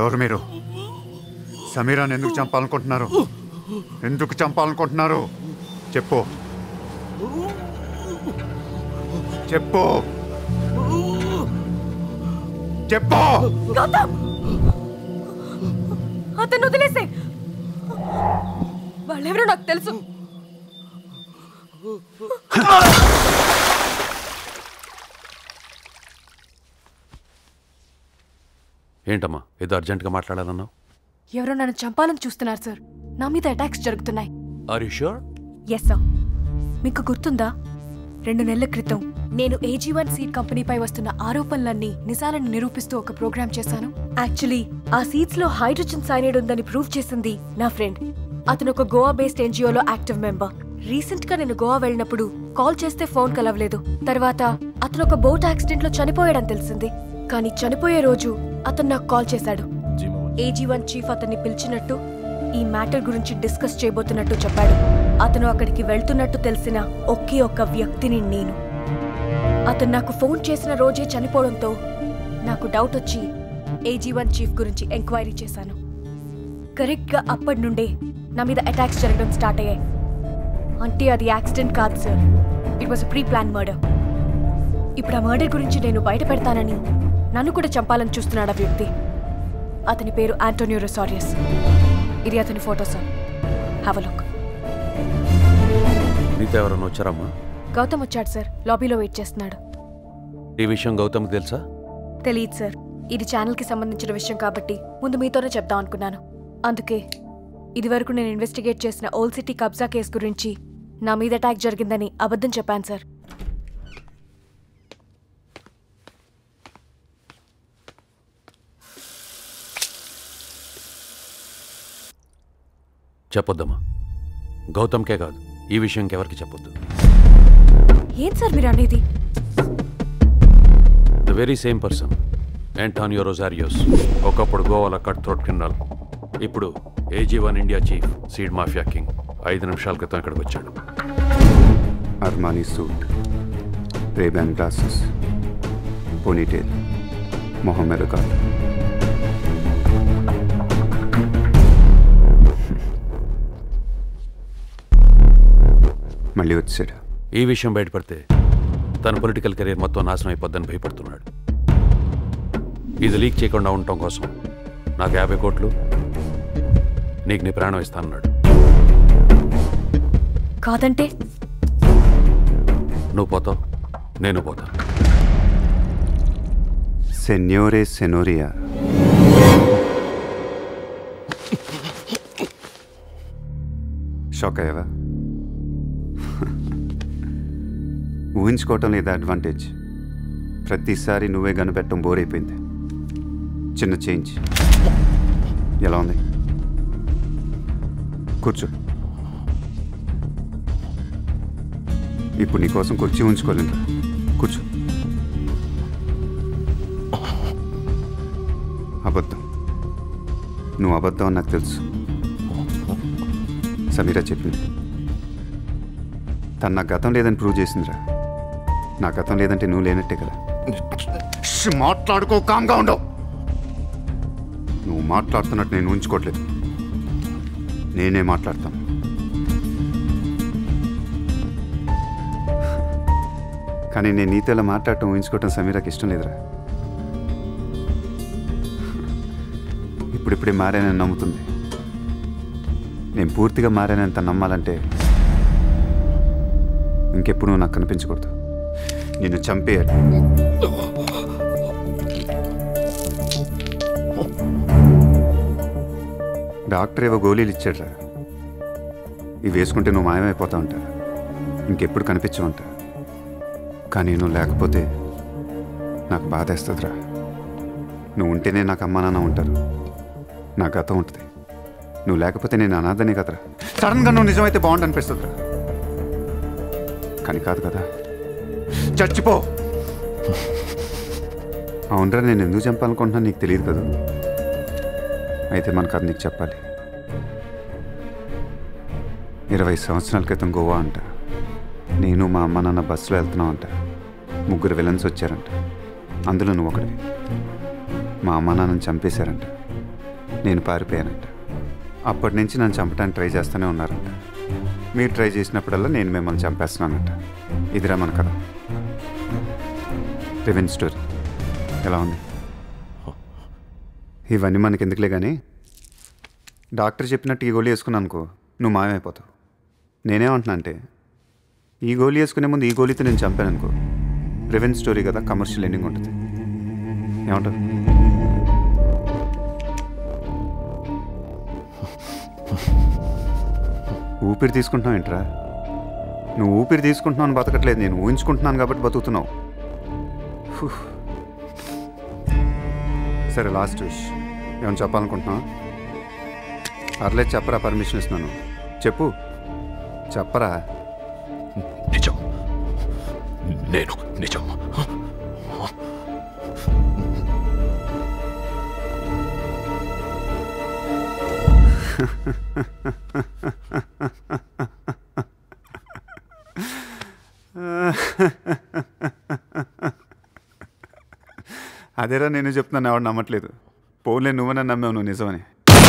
ఎవరు మీరు సమీరాన్ని ఎందుకు చంపాలనుకుంటున్నారు ఎందుకు చంపాలనుకుంటున్నారు చెప్పు చెప్పు చెప్పు గౌతమ్ అతను వదిలేసే వాళ్ళెవరో నాకు తెలుసు ఏంటమ్మా ఏదో అర్జెంట్గా మాట్లాడాలన్నావు ఎవరో నన్ను చంపాలని చూస్తున్నారు సార్ నా మీద అటాక్స్ జరుగుతున్నాయి are you sure yes sir మీకు గుర్తుందా రెండు నెలల క్రితం నేను ఏజీ వన్ సీడ్ కంపెనీపై వస్తున్న ఆరోపణలన్నీ నిజాలను నిరూపిస్తూ ఒక ప్రోగ్రామ్ చేశాను యాక్చువల్లీ ఆ సీడ్స్ లో హైడ్రోజన్ సైనైడ్ ఉందని ప్రూవ్ చేసింది నా ఫ్రెండ్ అతను ఒక గోవా బేస్డ్ ఎన్జిఓలో యాక్టివ్ మెంబర్ రీసెంట్ గా నేను గోవా వెళ్ళినప్పుడు కాల్ చేస్తే ఫోన్ కలవలేదు తర్వాత అతను ఒక బోట్ యాక్సిడెంట్ లో చనిపోయాడని తెలిసింది కానీ చనిపోయే రోజు అతను నాకు కాల్ చేశాడు ఏజీ వన్ చీఫ్ అతన్ని పిలిచినట్టు ఈ మ్యాటర్ గురించి డిస్కస్ చేయబోతున్నట్టు చెప్పాడు అతను అక్కడికి వెళ్తున్నట్టు తెలిసిన ఒకే ఒక్క వ్యక్తిని నేను అతను నాకు ఫోన్ చేసిన రోజే చనిపోవడంతో నాకు డౌట్ వచ్చి ఏజీ వన్ చీఫ్ గురించి ఎంక్వైరీ చేశాను కరెక్ట్గా అప్పటి నుండే నా మీద అటాక్స్ జరగడం స్టార్ట్ అయ్యాయి అంటే అది యాక్సిడెంట్ కాదు sir it was pre plan murder ఇప్పుడు ఆ మర్డర్ గురించి నేను బయట పెడతానని నన్ను కూడా చంపాలని చూస్తున్నాడు ఆ వ్యక్తి అతని పేరు ఆంటోనియో రొసారియస్ ఇది అతని ఫోటో సార్ హ్యావ్ లుక్ నీతో ఎవరైనా వచ్చారమ్మా గౌతమ్ వచ్చాడు సార్ లాబీలో వెయిట్ చేస్తున్నాడు ఈ విషయం గౌతమ్కి తెలుసా తెలియదు సార్ ఇది ఛానల్కి సంబంధించిన విషయం కాబట్టి ముందు మీతోనే చెప్దాం అనుకున్నాను అందుకే ఇదివరకు నేను ఇన్వెస్టిగేట్ చేసిన ఓల్డ్ సిటీ కబ్జా కేసు గురించి నా మీద అటాక్ జరిగిందని అబద్ధం చెప్పాను సార్ చెప్పొద్దమ్మా గౌతమ్కే కాదు ఈ విషయం ఇంకెవరికి చెప్పొద్దు ఏం సార్ మీరు అనేది the very same person Antonio Rozarios ఒకప్పుడు గోవాల కట్ థ్రోట్ క్రిమినల్ ఇప్పుడు AG one India chief seed mafia king ఐదు నిమిషాల క్రితం ఇక్కడికి వచ్చాడు Armani suit Ray Ban glasses ponytail Mohammed కాదు మళ్ళీ వచ్చాడు ఈ విషయం బయటపడితే తన పొలిటికల్ కెరీర్ మొత్తం నాశనం అయిపోద్దని భయపడుతున్నాడు ఇది లీక్ చేయకుండా ఉండటం కోసం నాకు యాభై కోట్లు నీకు నీ ప్రాణం ఇస్తానన్నాడు కాదంటే నువ్వు పోతావు నేను పోతాను సెన్యోరే సెనోరియా షాక్ అయ్యావా ఊహించుకోవటం లేదా అడ్వాంటేజ్ ప్రతిసారి నువ్వే కనిపెట్టడం బోర్ అయిపోయింది చిన్న చేంజ్ ఎలా ఉంది కూర్చో ఇప్పుడు నీకోసం కుర్చీ ఉంచుకోలేను కూర్చో అబద్ధం నువ్వు అబద్ధం అని నాకు తెలుసు సమీరా చెప్పింది తను నాకు గతం లేదని ప్రూవ్ చేసిందిరా నా గతం లేదంటే నువ్వు లేనట్టే కదా ష్, మాట్లాడుకో కామ్గా ఉండవు నువ్వు మాట్లాడుతున్నట్టు నేను ఉంచుకోవట్లేదు నేనే మాట్లాడతాను కానీ నేను నీతో ఇలా మాట్లాడటం ఊహించుకోవటం సమీరాకి ఇష్టం లేదురా ఇప్పుడిప్పుడే మారానని నమ్ముతుంది నేను పూర్తిగా మారానని తను నమ్మాలంటే ఇంకెప్పుడు నువ్వు నాకు కనిపించకూడదు నిన్ను చంపేయాలి డాక్టర్ ఏవో గోళీలు ఇచ్చాడురా ఇవి వేసుకుంటే నువ్వు మాయమైపోతా ఉంటా ఇంకెప్పుడు కనిపించవు ఉంటా కానీ నువ్వు లేకపోతే నాకు బాధేస్తుందిరా నువ్వు ఉంటేనే నాకు అమ్మా నాన్న ఉంటారు నా గతం ఉంటుంది నువ్వు లేకపోతే నేను అనాథనే కదరా సడన్గా నువ్వు నిజమైతే బాగుండు అనిపిస్తుందిరా కానీ కాదు కదా చచ్చిపో అవునరా నేను ఎందుకు చంపాలనుకుంటున్నా నీకు తెలియదు కదా అయితే మనకు అది నీకు చెప్పాలి ఇరవై సంవత్సరాల క్రితం గోవా అంట నేను మా అమ్మ నాన్న బస్సులో వెళ్తున్నాం అంట ముగ్గురు విలన్స్ వచ్చారంట అందులో నువ్వు ఒకటి మా అమ్మ నాన్నని చంపేశారంట నేను పారిపోయానంట అప్పటి నుంచి నన్ను చంపడానికి ట్రై చేస్తూనే ఉన్నారంట మీరు ట్రై చేసినప్పుడల్లా నేను మిమ్మల్ని చంపేస్తున్నానంట ఇదిరా మన కథ రివెన్ స్టోరీ ఎలా ఉంది ఇవన్నీ మనకి ఎందుకులే కానీ డాక్టర్ చెప్పినట్టు ఈ గోళీ వేసుకున్నాను అనుకో నువ్వు మాయమైపోతావు నేనేమంటున్నా అంటే ఈ గోళీ వేసుకునే ముందు ఈ గోళీతో నేను చంపాను అనుకో రివెన్ స్టోరీ కదా కమర్షియల్ ఎండింగ్ ఉంటుంది ఏమంటావు ఊపిరి తీసుకుంటున్నావు ఏంట్రా నువ్వు ఊపిరి తీసుకుంటున్నావు అని బతకట్లేదు నేను ఊహించుకుంటున్నాను కాబట్టి బతుకుతున్నావు ఫు. సరే లాస్ట్ విష్ ఏమైనా చెప్పాలనుకుంటున్నావా పర్లేదు చెప్పరా పర్మిషన్ ఇస్తున్నాను చెప్పు చెప్పరా నిజం నేను నిజం అదేరా నేను చెప్తున్నాను ఎవడు నమ్మట్లేదు పోలే నువ్వనే నమ్మావు నువ్వు నిజమని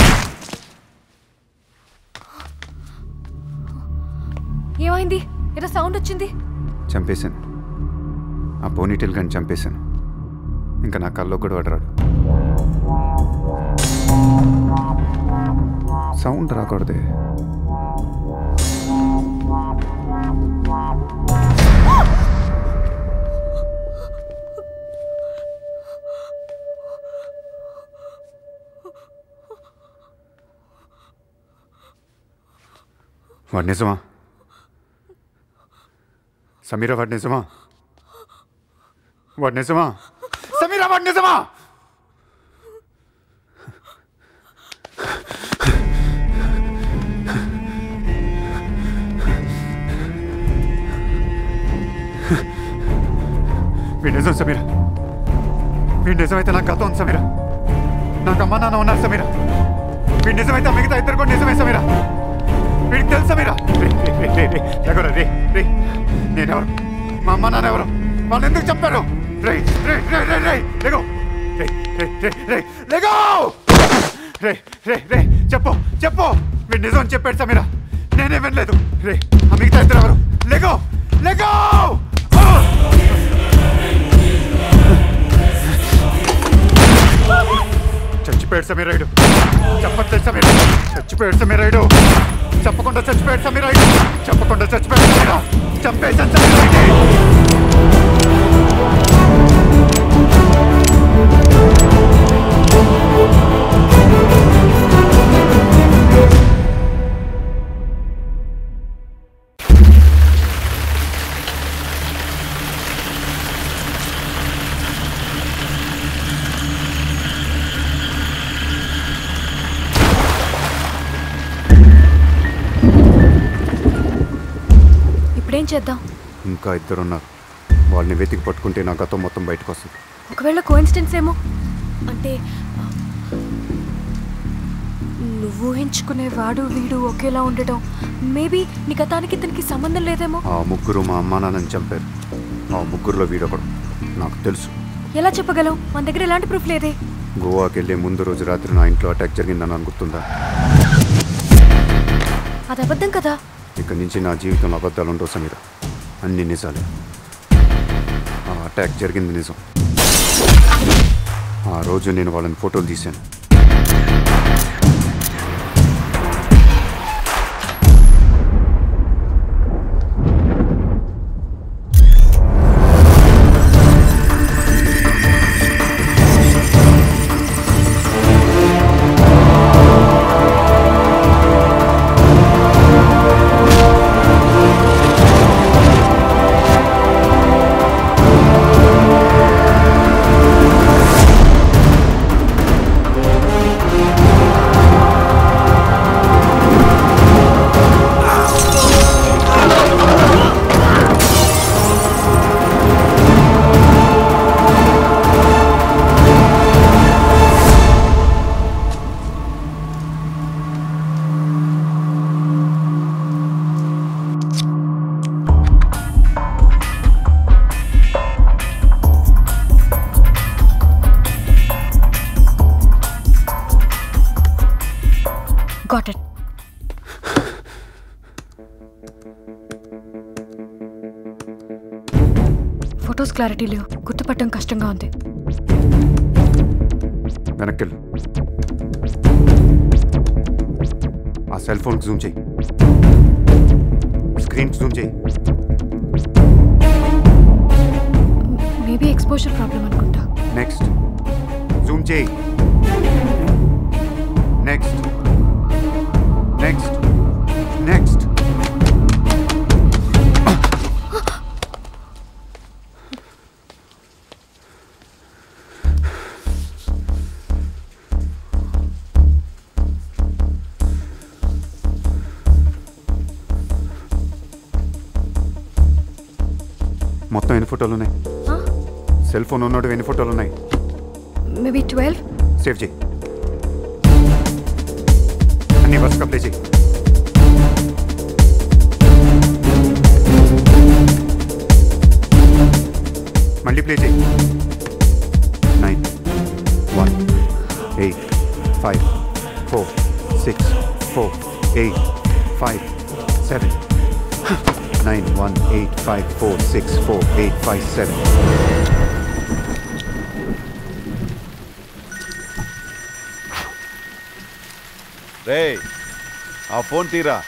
ఏమైంది ఏదో సౌండ్ వచ్చింది చంపేశాను ఆ పోనీటెల్ కానీ చంపేశాను ఇంకా నా కల్లో కూడా పడరాడు సౌండ్ రాకూడదే వాడు నిజమా సమీరా వాడు నిజమా వాడు నిజమా సమీరా వాడు నిజమా వీడు నిజం సమీరా వీడు నిజమైతే నాకు గతం ఉంది సమీరా నాకు అమ్మ నాన్న ఉన్నారు సమీరా వీడు నిజమైతే మిగతా ఇద్దరు కూడా నిజమే సమీరా వీడికి తెలుసా మీరా రే, రే, రే, రే, రే, ఎగరు, రే, రే. నేనెవరు మా అమ్మ నాన్న ఎవరు వాళ్ళు ఎందుకు చెప్పారు రే రే రే రే రే లేగో రే రే రే రే లేగో రే రే రే చెప్పు చెప్పు వీడు నిజం అని చెప్పాడు సమీరా నేనే వినలేదు రే ఆ మిగతా ఇద్దరు ఎవరు లేగో లేగో చచ్చిపోయాడు సమీరాయుడు చెప్పట్లేదు సమీరా చచ్చిపోయాడు సమీరాయుడు చెప్పకుండా చచ్చిపోయాడు సమీరాయుడు చెప్పకుండా చచ్చిపోయాడు సమీరా చంపేశాను సమీరాయుడు ఇప్పుడేం చేద్దాం ఇంకా ఇద్దరు ఉన్నారు వాళ్ళని వెతికి పట్టుకుంటే నా గతం మొత్తం బయటకు వస్తుంది ఒకవేళ కోఇన్సిడెన్స్ ఏమో అంటే ఆ, నువ్వు ఊహించుకునే వాడు వీడు ఒకేలా ఉండటం మేబీ నీ గతానికి ఇతనికి సంబంధం లేదేమో ఆ ముగ్గురు మా అమ్మా నాన్నని చంపారు ఆ ముగ్గురులో వీడొకడు నాకు తెలుసు ఎలా చెప్పగలం మన దగ్గర ఎలాంటి ప్రూఫ్ లేదే గోవాకి వెళ్ళే ముందు రోజు రాత్రి నా ఇంట్లో అటాక్ జరిగిందని అనుకుంటుందా అది అబద్ధం కదా ఇక్కడి నుంచి నా జీవితంలో అబద్ధాలు ఉండవు సమీర అన్ని నిజాలే ఆ అటాక్ జరిగింది నిజం ఆ రోజు నేను వాళ్ళని ఫోటోలు తీశాను ఫొటోస్ క్లారిటీ లేవు గుర్తుపట్టడం కష్టంగా ఉంది వెనక్కి వెళ్ళు. ఆ సెల్ ఫోన్కి జూమ్ చేయి స్క్రీన్కి జూమ్ చేయి మేబీ ఎక్స్పోజర్ ప్రాబ్లం అనుకుంటా నెక్స్ట్ జూమ్ చేయి నెక్స్ట్ నెక్స్ట్ నెక్స్ట్ మొత్తం ఎన్ని ఫోటోలు ఉన్నాయి సెల్ ఫోన్ ఉన్నోడు ఎన్ని ఫోటోలు ఉన్నాయి మేబీ ట్వెల్వ్ సేవ్ చేయి అన్ని బస్ అప్లై చేయి మళ్ళీ ప్లే చేయి nine one eight five four six four eight five seven nine one eight five four six four eight five seven రే ఆ ఫోన్ తీరా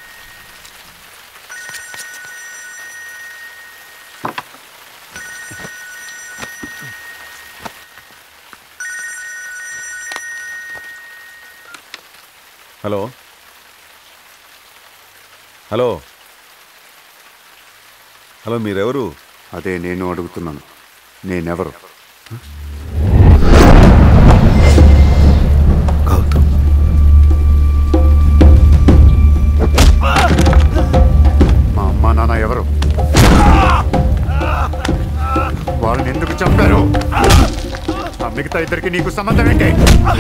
హలో హలో హలో మీరెవరు అదే నేను అడుగుతున్నాను నేనెవరు మా అమ్మా నాన్న ఎవరు వాళ్ళని ఎందుకు చంపారు ఆ మిగతా ఇద్దరికి నీకు సంబంధం ఏంటి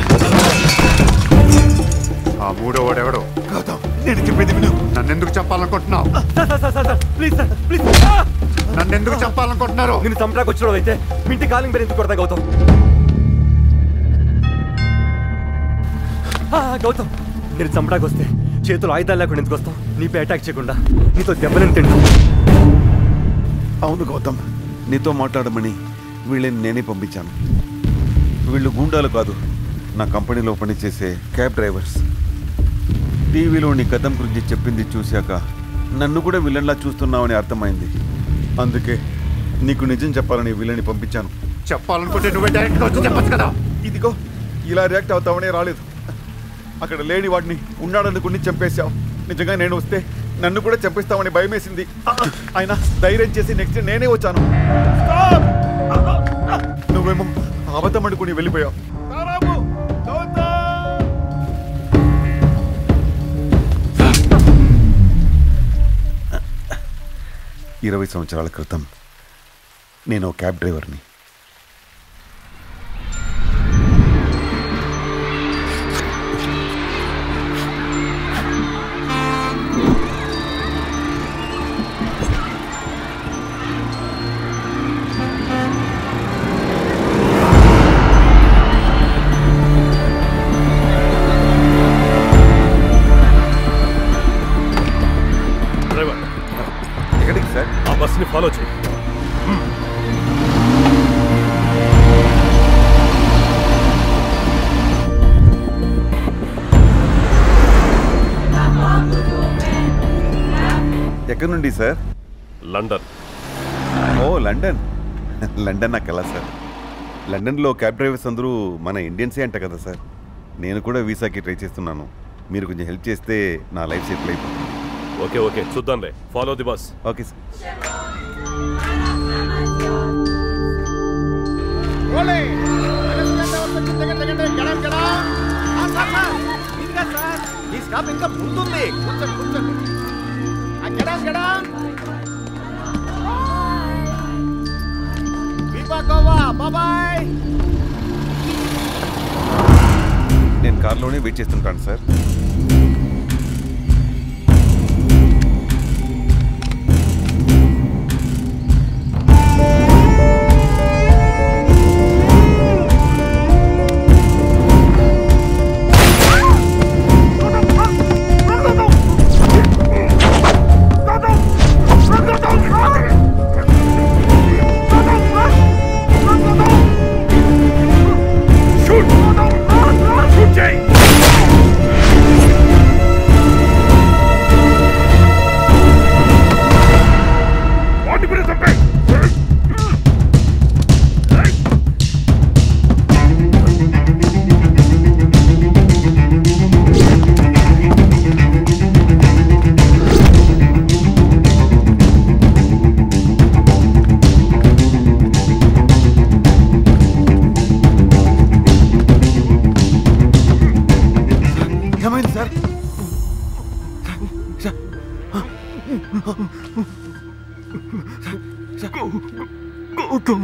ఆ మూడో వాడెవడు నేను చెప్పేది విను నన్ను ఎందుకు చంపాలనుకుంటున్నావు ప్లీజ్ సార్ ప్లీజ్ నన్ను ఎందుకు చంపాలనుకుంటున్నారు నేను చంపడానికి వచ్చిన అయితే మీ ఇంటి కాలింగ్ పేరు ఎందుకు కొడతా గౌతమ్ ఆ, గౌతమ్ నేను చంపడానికి వస్తే చేతులు ఆయుధాలు లేకుండా ఎందుకు వస్తాం నీపై అటాక్ చేయకుండా నీతో దెబ్బలను తింటాం అవును గౌతమ్ నీతో మాట్లాడమని వీళ్ళని నేనే పంపించాను వీళ్ళు గూండాలు కాదు నా కంపెనీలో పనిచేసే క్యాబ్ డ్రైవర్స్ టీవీలో నీ గతం గురించి చెప్పింది చూశాక నన్ను కూడా విలన్లా చూస్తున్నావని అర్థమైంది అందుకే నీకు నిజం చెప్పాలని వీళ్ళని పంపించాను చెప్పాలనుకుంటే నువ్వే డైరెక్ట్గా వచ్చి చెప్పచ్చు కదా ఇదిగో ఇలా రియాక్ట్ అవుతావనే రాలేదు అక్కడ లేని వాడిని ఉన్నాడనుకుని చంపేశావు నిజంగా నేను వస్తే నన్ను కూడా చంపేస్తామని భయమేసింది ఆయన ధైర్యం చేసి నెక్స్ట్ నేనే వచ్చాను నువ్వేమో అబద్ధం అనుకుని వెళ్ళిపోయావు ఇరవై సంవత్సరాల క్రితం నేను ఓ క్యాబ్ డ్రైవర్ని డ్రైవర్ ఎక్కడికి సార్ ఆ బస్ని ఫాలో చేయి ఎక్కడి నుండి సార్ లండన్ ఓ లండన్ లండన్ నాకు ఎలా సార్ లండన్లో క్యాబ్ డ్రైవర్స్ అందరూ మన ఇండియన్సే అంట కదా సార్ నేను కూడా వీసాకి ట్రై చేస్తున్నాను మీరు కొంచెం హెల్ప్ చేస్తే నా లైఫ్ సెటిల్ అయిపోతుంది ఓకే ఓకే చూద్దాంలే follow the bus okay sir ఈ స్టాప్ ఇంకా ముందుంది కూర్చోండి కూర్చోండి ఆ, గెడాం గెడాం వివా గోవా బాబాయ్ నేను కార్లోనే వెయిట్ చేస్తుంటాను సార్ Go, గౌతమ్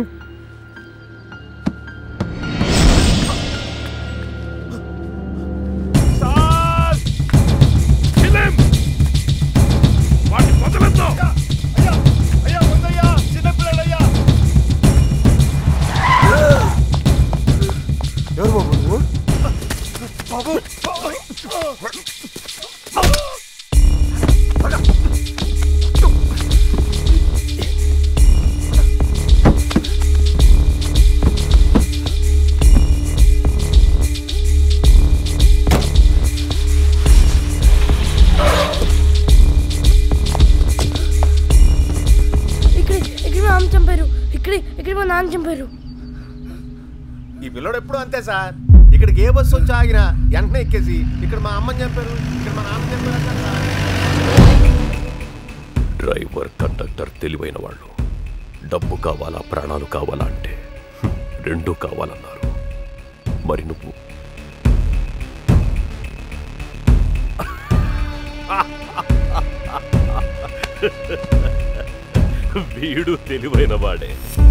ఎవరు బాబు నువ్వు బాబు ఇక్కడ ఇక్కడ మా అమ్మ చంపారు ఇక్కడ ఇక్కడ మా నాన్న చంపారు ఈ పిల్లోడు ఎప్పుడు అంతే సార్ ఇక్కడికి ఏ బస్సు వచ్చి ఆగినా వెంటనే ఎక్కేసి ఇక్కడ మా అమ్మని చంపారు ఇక్కడ మా నాన్న చంపారు అంటారు సార్ డ్రైవర్ కండక్టర్ తెలివైన వాళ్ళు డబ్బు కావాలా ప్రాణాలు కావాలా అంటే హ్మ్, రెండూ కావాలన్నారు మరి నువ్వు వీడు తెలివైన వాడే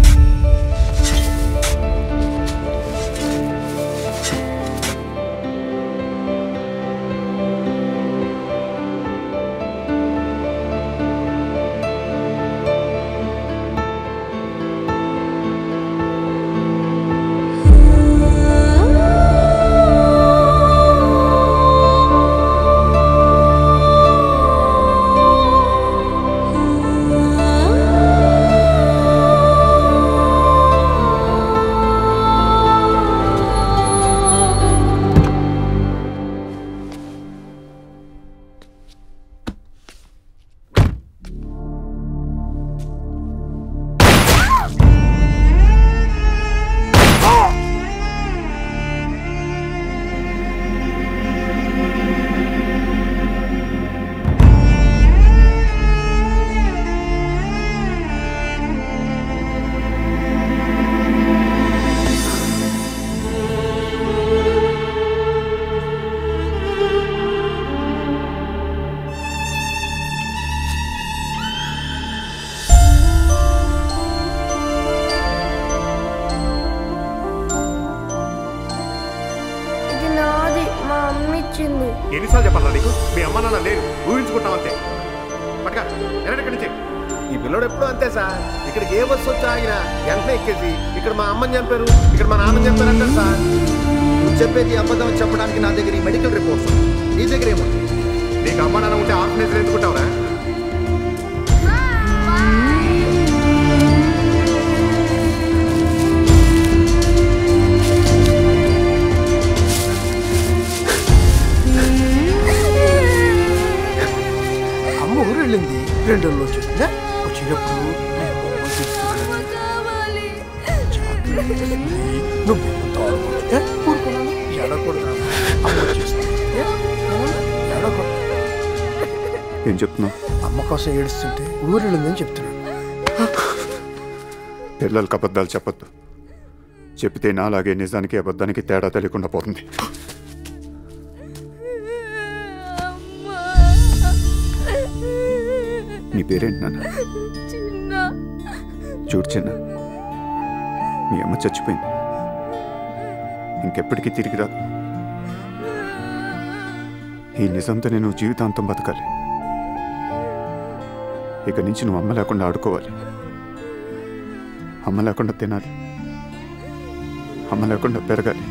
ఇది నాది మా అమ్మ ఇచ్చింది ఎన్నిసార్లు చెప్పాలా నీకు మీ అమ్మ నాన్న లేరు ఊహించుకుంటాం అంతే పట్టుగా ఎక్కడ ఇక్కడి నుంచి ఈ పిల్లోడు ఎప్పుడు అంతే సార్ ఇక్కడికి ఏ బస్సు వచ్చి ఆగినా వెంటనే ఎక్కేసి ఇక్కడ మా అమ్మని చంపారు ఇక్కడ మా నాన్న చంపారు అంటారు సార్ నువ్వు చెప్పేది అబద్ధం అని చెప్పడానికి నా దగ్గర ఈ మెడికల్ రిపోర్ట్స్ ఉన్నాయి. నీ దగ్గర ఏముంది నీకు అమ్మ నాన్న ఉంటే ఆర్ఫనేజ్ ఎందుకుంటావురా అమ్మ ఊరు వెళ్ళింది రెండు రోజులు వచ్చిందా వచ్చినప్పుడు నేను బొమ్మ తీసుకున్నాను. చాక్లెట్ ఇచ్చింది. నువ్వు బొమ్మతో ఆడుకోవచ్చు. ఏ? ఊరుకున్నాను. ఏడకూడదు అమ్మ వచ్చేస్తుంది. ఏ? ఏడకూడదు. ఏం చెప్తున్నావు అమ్మ కోసం ఏడుస్తుంటే ఊరు వెళ్ళిందని చెప్తున్నాను పిల్లలకు అబద్ధాలు చెప్పొద్దు చెప్తే నాలాగే నిజానికి అబద్ధానికి తేడా తెలియకుండా పోతుంది నీ పేరేంటి నాన్న చూడు చిన్న మీ అమ్మ చచ్చిపోయింది ఇంకెప్పటికీ తిరిగి రాదు ఈ నిజంతో నేను జీవితాంతం బతకాలి ఇక నుంచి నువ్వు అమ్మ లేకుండా ఆడుకోవాలి అమ్మ లేకుండా తినాలి అమ్మ లేకుండా పెరగాలి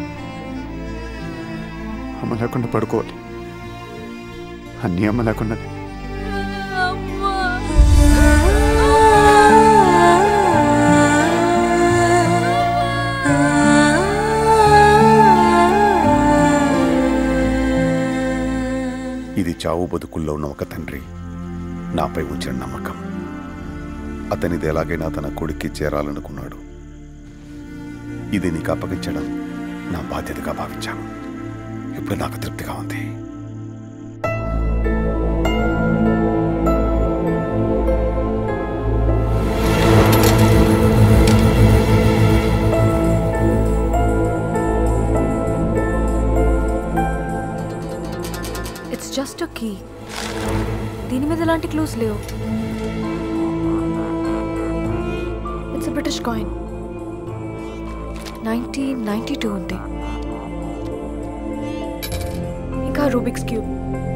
అమ్మ లేకుండా పడుకోవాలి అన్నీ అమ్మ లేకుండా ఇది చావు బతుకుల్లో ఉన్న ఒక తండ్రి నాపై ఉంచిన నమ్మకం అతనిది ఎలాగైనా తన కొడుక్కి చేరాలనుకున్నాడు ఇది నీకు అప్పగించడం నా బాధ్యతగా భావించాను ఇప్పుడు నాకు తృప్తిగా ఉంది It's just a key. దీని మీద ఎలాంటి క్లూస్ లేవు it's British coin nineteen ninety two ఉంది ఇంకా రూబిక్స్ క్యూబ్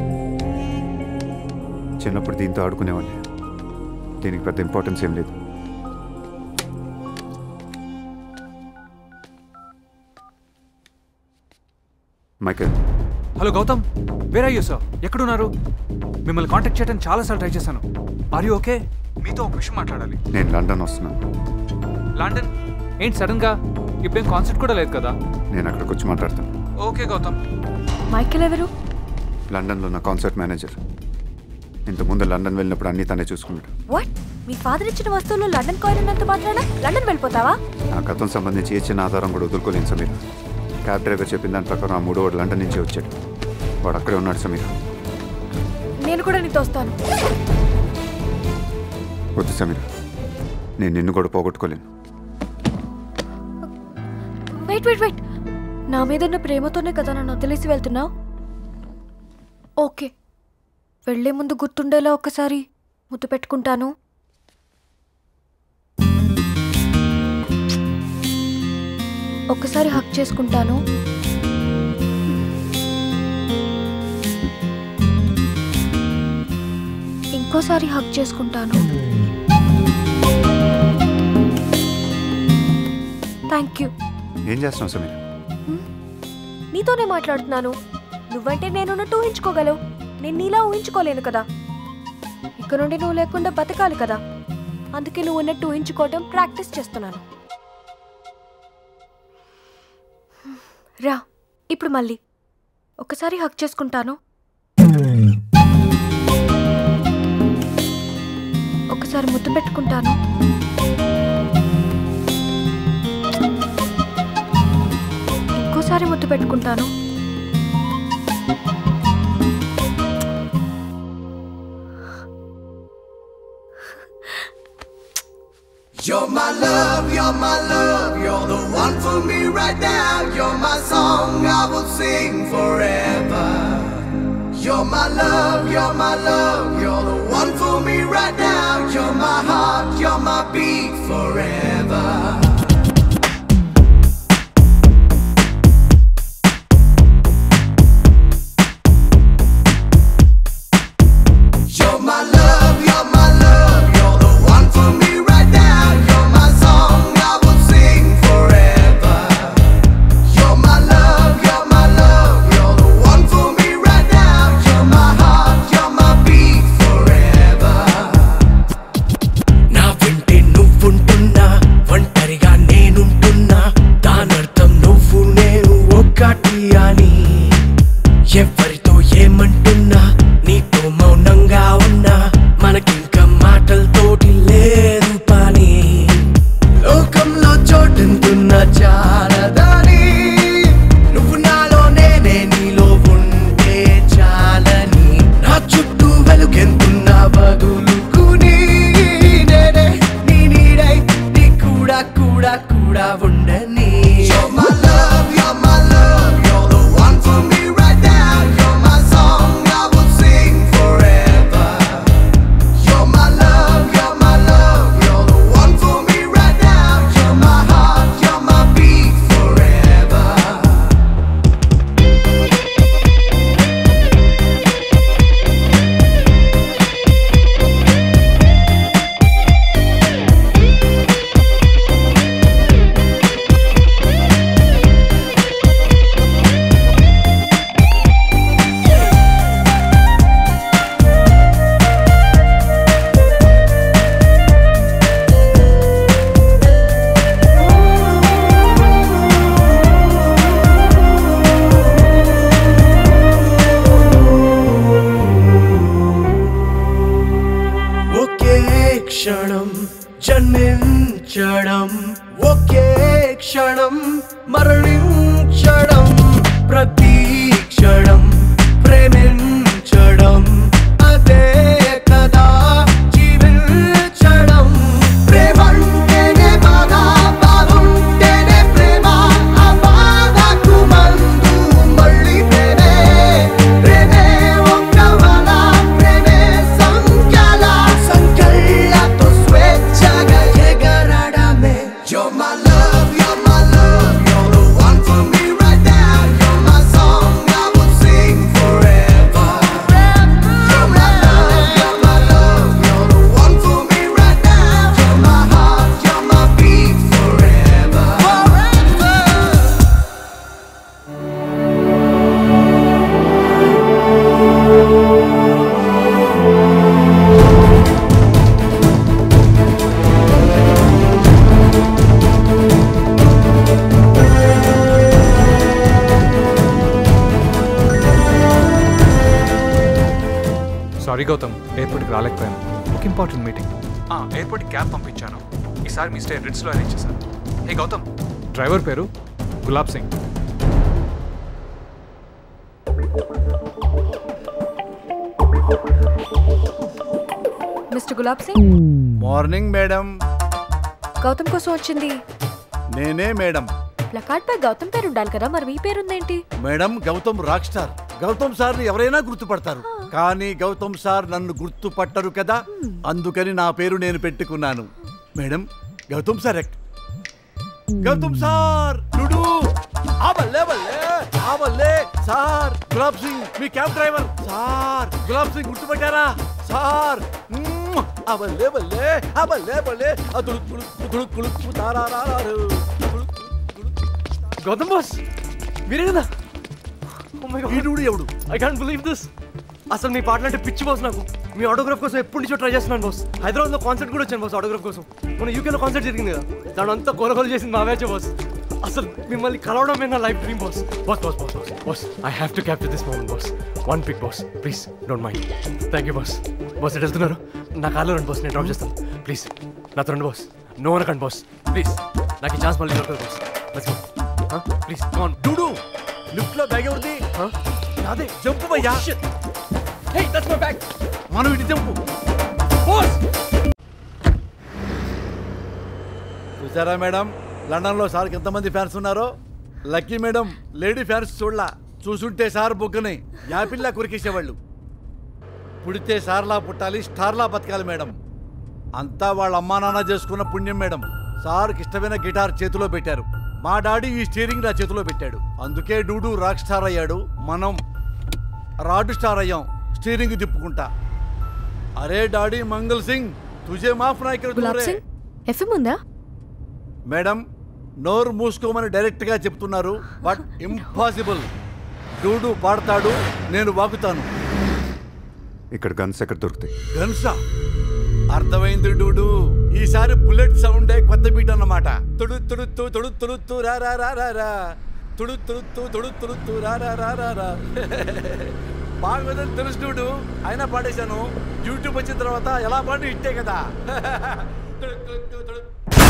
చిన్నప్పుడు దీంతో ఆడుకునేవాడిని దీనికి పెద్ద ఇంపార్టెన్స్ ఏం లేదు Michael hello Gautam where are you sir ఎక్కడున్నారు మిమ్మల్ని కాంటాక్ట్ చేయడానికి చాలాసార్లు ట్రై చేశాను ఆర్ యూ ఓకే మీతో ఒక విషయం మాట్లాడాలి నేను లండన్ వస్తున్నాను లండన్ ఏంటి సడన్గా ఇప్పుడేం కాన్సెప్ట్ కూడా లేదు కదా నేను అక్కడికి వచ్చి మాట్లాడతాను ఓకే గౌతమ్ మైకేల్ ఎవరు లండన్లో నా కాన్సర్ట్ మేనేజర్ ఇంతకుముందు లండన్ వెళ్ళినప్పుడు అన్నీ తనే చూసుకున్నాడు వాట్ మీ ఫాదర్ ఇచ్చిన వస్తువులు లండన్ కాయిన్ ఉన్నంత మాత్రాన లండన్ వెళ్ళిపోతావా నా గతం సంబంధించి ఏ చిన్న ఆధారం కూడా వదులుకోలేను సమీర క్యాబ్ డ్రైవర్ చెప్పిన దాని ప్రకారం ఆ మూడో వాడు లండన్ నుంచి వచ్చాడు వాడు అక్కడే ఉన్నాడు సమీర నేను కూడా నీతో వస్తాను వద్దు సమీర నేను నిన్ను కూడా పోగొట్టుకోలేను వెయిట్ వెయిట్ వెయిట్ నా మీద ఉన్న ప్రేమతోనే కదా నన్ను వదిలేసి వెళ్తున్నావు ఓకే వెళ్లే ముందు గుర్తుండేలా ఒక్కసారి ముద్దు పెట్టుకుంటాను ఒక్కసారి హక్ చేసుకుంటాను ఇంకోసారి హక్ చేసుకుంటాను థ్యాంక్ యూ ఏం చేస్తున్నావు సమీర నీతోనే మాట్లాడుతున్నాను నువ్వంటే నేనున్నట్టు ఊహించుకోగలవు నేను నీలా ఊహించుకోలేను కదా ఇక నుండి నువ్వు లేకుండా బతకాలి కదా అందుకే నువ్వు ఉన్నట్టు ఊహించుకోవటం ప్రాక్టీస్ చేస్తున్నాను రా ఇప్పుడు మళ్ళీ ఒకసారి హక్ చేసుకుంటాను ఒకసారి ముద్దు పెట్టుకుంటాను ఇంకోసారి ముద్దు పెట్టుకుంటాను You're my love, you're my love, you're the one for me right now. You're my song, I will sing forever. You're my love, you're my love, you're the one for me right now. You're my heart, you're my beat forever. You're my love, you're my love, you're the one for me right now. You're my song, I will sing forever. You're my love, you're my love, you're the one for me right now. You're my heart, you're my beat forever. నా వెంటే నువ్వుంటున్నా ఒంటరిగా నేనుంటున్నా దానర్థం నువ్వు నేను ఒక్కటి అని ఎవరితో ఏమంటున్నా నీతో మౌనంగా ఉన్నా మనకింక మాటలతోటి లేదు పని లోకంలో చోటంటున్నా చాలదని నువ్వు నాలో నేనే నీలో ఉంటే చాలని నా చుట్టూ వెలుగెంతున్నా వదులుకుని నేనే నీ నీడై నీ కూడా కూడా కూడా ఉండని You're my love, you're my love, you're the one for me right now. You're my song, I will sing forever. You're my love, you're my love, you're the one for me right now. You're my heart, you're my beat forever. ఒకే క్షణం జన్మించడం ఒకే క్షణం మరణించడం ప్రతి క్షణం ప్రేమించడం అదే కదా జీవించడం ప్రేమంటేనే బాధ, బాధుంటేనే ప్రేమ. ఆ బాధకు మందు మళ్ళీ ప్రేమే. ప్రేమే ఒక్క వల, ప్రేమే సారీ గౌతమ్ ఎయిర్పోర్ట్కి రాలేకపోయాను ఒక ఇంపార్టెంట్ మీటింగ్ ఎయిర్పోర్ట్కి క్యాబ్ పంపించాను ఈసారి మీ స్టే రిట్స్లో అరేంజ్ చేశాను హే గౌతమ్ డ్రైవర్ పేరు Gulab Singh mister Gulab Singh morning madam Gautam కోసం వచ్చింది నేనే మేడం ప్లకార్డ్ పై గౌతమ్ పేరు ఉండాలి కదా మరి మీ పేరుందేంటి madam Gautam rock star Gautam sir ఎవరైనా గుర్తుపడతారు కానీ గౌతమ్ సార్ నన్ను గుర్తుపట్టరు కదా అందుకని నా పేరు నేను పెట్టుకున్నాను మేడం గౌతమ్ సార్ ఎక్- గౌతమ్ సార్ డుడు ఆ బల్లే బల్లే ఆ బల్లే సార్ గులాబ్ సింగ్ మీ cab driver sir Gulab Singh గుర్తుపట్టారా సార్ మ్మ్. ఆ బల్లే బల్లే ఆ బల్లే బల్లే ఆ తుడు తుడు తుడు తుడు తారారారు గౌతమ్ బాస్ మీరే కదా వీడు ఎవడు ఐ కాంట్ బిలీవ్ దిస్ అసలు మీ పాటలు అంటే పిచ్చి బాస్ నాకు మీ ఆటోగ్రాఫ్ కోసం ఎప్పటి నుంచో ట్రై చేస్తున్నాను బాస్ హైదరాబాద్లో కాన్సర్ట్ కూడా వచ్చాను బాస్ ఆటోగ్రాఫ్ కోసం మన యూకేలో కాన్సర్ట్ జరిగింది కదా దాని అంతా కొలగోలు చేసింది మా మ్యాచ్ బాస్ అసలు మిమ్మల్ని కలవడమే నా life dream boss boss boss boss boss boss I have to capture this moment boss one pic boss please don't mind thank you boss boss ఎటు వెళ్తున్నారు నా కార్లో రండి బాస్ నేను డ్రాప్ చేస్తాను ప్లీజ్ నాతో రండి బాస్ నో అనకండి బాస్ ప్లీజ్ నాకు ఈ ఛాన్స్ మళ్ళీ దొరకదు బాస్ లెట్స్ గో ప్లీజ్ ఆన్ డుడు లిఫ్ట్ లో బ్యాగ్ ఎవరిది అదే జంపు భయ్యా హే దట్స్ మై బ్యాగ్ మనం ఇటు జంపు బాస్ చూసారా మేడం లండన్ లో సార్కి ఎంతమంది ఫ్యాన్స్ ఉన్నారో లక్కీ మేడం లేడీ ఫ్యాన్స్ చూడలా చూసుంటే సార్ బుగ్గని యాపిల్లా కురికేసేవాళ్ళు పుడితే సార్లా పుట్టాలి స్టార్లా బతకాలి మేడం అంతా వాళ్ళ అమ్మా నాన్న చేసుకున్న పుణ్యం మేడం సార్కి ఇష్టమైన గిటార్ చేతిలో పెట్టారు మా డాడీ ఈ స్టీరింగ్ నా చేతిలో పెట్టాడు అందుకే డూడు రాక్ స్టార్ అయ్యాడు మనం రాడ్ స్టార్ అయ్యాం స్టీరింగ్ తిప్పుకుంటా అరే డాడీ మంగల్ సింగ్ తుజే మాఫ్ నాయకుడు గులాబ్ సింగ్ ఎఫ్ఎం ఉందా మేడం నోరు మూసుకోమని డైరెక్ట్ గా చెప్తున్నారు బట్ ఇంపాసిబుల్ డూడు పాడతాడు నేను వాగుతాను ఇక్కడ గన్స్ ఎక్కడ దొరుకుతాయి గన్సా అర్థమైంది డూడు ఈసారి బుల్లెట్ సౌండే కొత్త బీట్ అన్నమాట తుడు తుడుతు తుడు తుడుతు రా రా రా రా రా తుడు తుడుతు తుడు తుడుతు రా రా రా రా రా బాగోదని తెలుసు డూడు అయినా పాడేశాను యూట్యూబ్ వచ్చిన తర్వాత ఎలా పాడి ఇట్టే కదా తుడు తుడు తుడు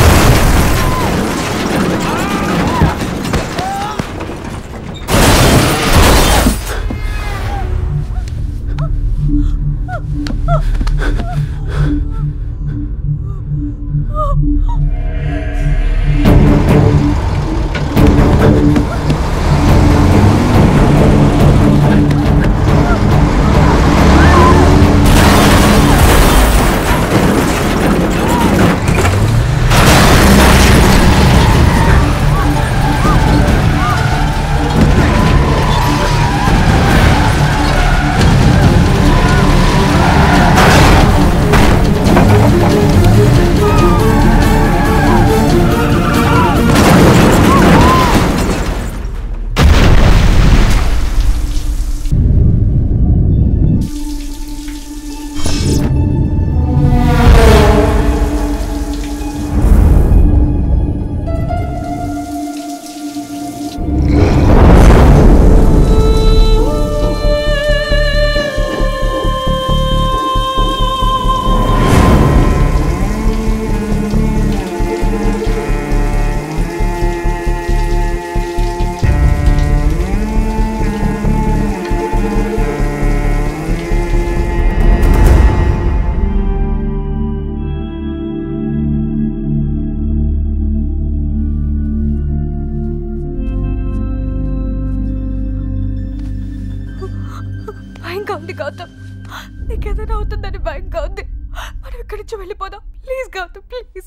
భయంగా ఉంది గౌతమ్ నీకేదైనా అవుతుందని భయంగా ఉంది మనం ఇక్కడి నుంచి వెళ్ళిపోదాం ప్లీజ్ గౌతమ్ ప్లీజ్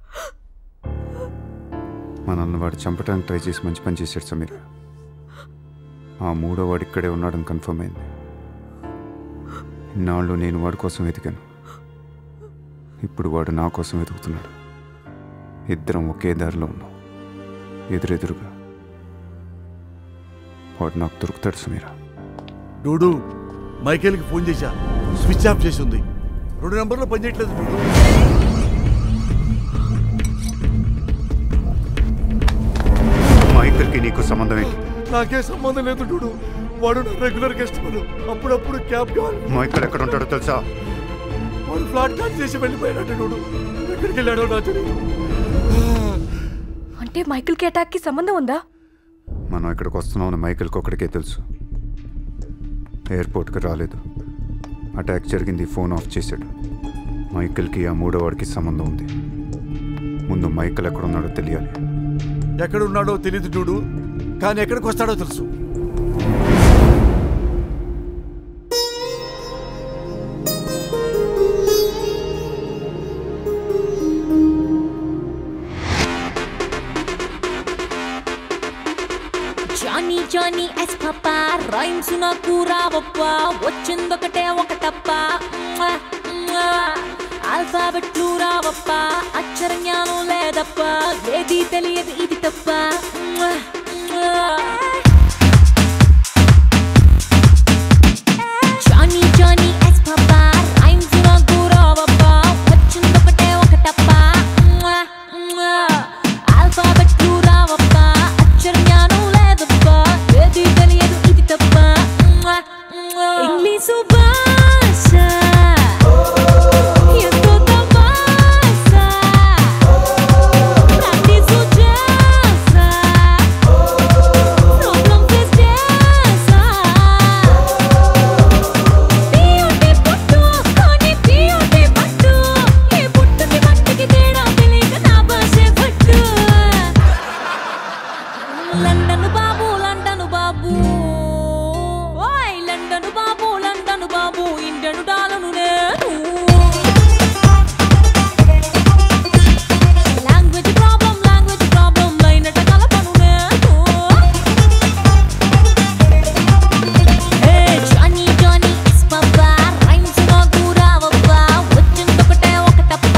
మా నాన్న వాడు చంపడానికి ట్రై చేసి మంచి పని చేశాడు సమీర ఆ మూడో వాడు ఇక్కడే ఉన్నాడని కన్ఫర్మ్ అయింది ఇన్నాళ్ళు నేను వాడి కోసం వెతికాను ఇప్పుడు వాడు నా కోసం వెతుకుతున్నాడు ఇద్దరం ఒకే దారిలో ఉన్నాం ఎదురెదురుగా వాడు నాకు దొరుకుతాడు సమీరా డూడు మైకేల్కి ఫోన్ చేశా స్విచ్ ఆఫ్ చేసి ఉంది రెండు నెంబర్లో పనిచేయట్లేదు డూడు మైకల్కి నీకు సంబంధం ఏంటి నాకే సంబంధం లేదు డూడు వాడు నా రెగ్యులర్ కస్టమర్ అప్పుడప్పుడు క్యాబ్ కావాలి మైకల్ ఎక్కడ ఉంటాడో తెలుసా వాడు ఫ్లాట్ ఖాళీ చేసి వెళ్ళిపోయినట్టు చూడు ఎక్కడికి వెళ్ళాడో నాకు తెలియదు అంటే మైకిల్కి అటాక్కి సంబంధం ఉందా మనం ఇక్కడికి వస్తున్నామని మైకిల్కి ఒక్కడికే తెలుసు ఎయిర్పోర్ట్కి రాలేదు అటాక్ జరిగింది ఫోన్ ఆఫ్ చేశాడు మైకిల్కి ఆ మూడో వాడికి సంబంధం ఉంది ముందు మైకిల్ ఎక్కడ ఉన్నాడో తెలియాలి ఎక్కడ ఉన్నాడో తెలియదు చూడు కానీ ఎక్కడికి వస్తాడో తెలుసు Johnny Johnny yes papa rhymes నాకు రావప్పా వచ్చిందొకటే ఒకటప్ప ఆల్ఫాబెట్లు రావప్పా అక్షర జ్ఞానం లేదప్ప ఏది తెలియదు ఇది తప్ప Johnny Johnny yes papa rhymes నాకు రావప్పా వచ్చిందొకటే ఒకటప్ప ఆల్ఫాబెట్లు రావప్పా అక్షర జ్ఞానం లేదప్పా ఏది తెలియదు ఇది తప్ప ఇంగ్లీషు భాష ఎంతో తమాషా ప్రాక్టీసు చేసా ప్రాబ్లం ఫేస్ చేసా పియుటి పట్టు కానీ పియుటి పట్టు ఏ పుట్టుకి మట్టికి తేడా తెలియక నా భాషే పట్టు లండన్ బాబు లండన్ బాబు ఓయ్ లండన్ బాబు లండన్ బాబు ఇండను డాలను నేను లాంగ్వేజ్ ప్రాబ్లం లాంగ్వేజ్ ప్రాబ్లం లైనట కలపను నేను ఏ Johnny Johnny is papa rhymes నాకు రావప్పా వచ్చిందొకటే ఒకటప్ప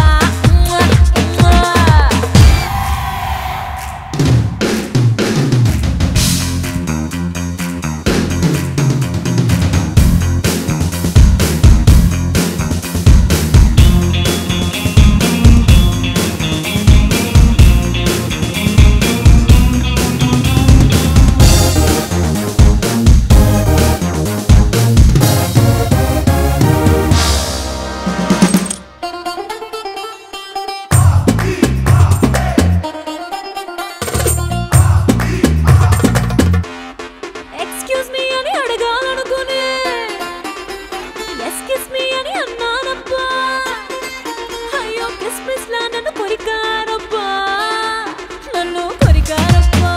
ఎక్స్క్యూజ్ మీ అని అడగాలనుకునే ఎక్స్క్యూజ్ మీ అని అన్నానప్పా అయ్యో కిస్మిస్ లా నన్ను కొరికారప్పా నన్ను కొరికారప్పా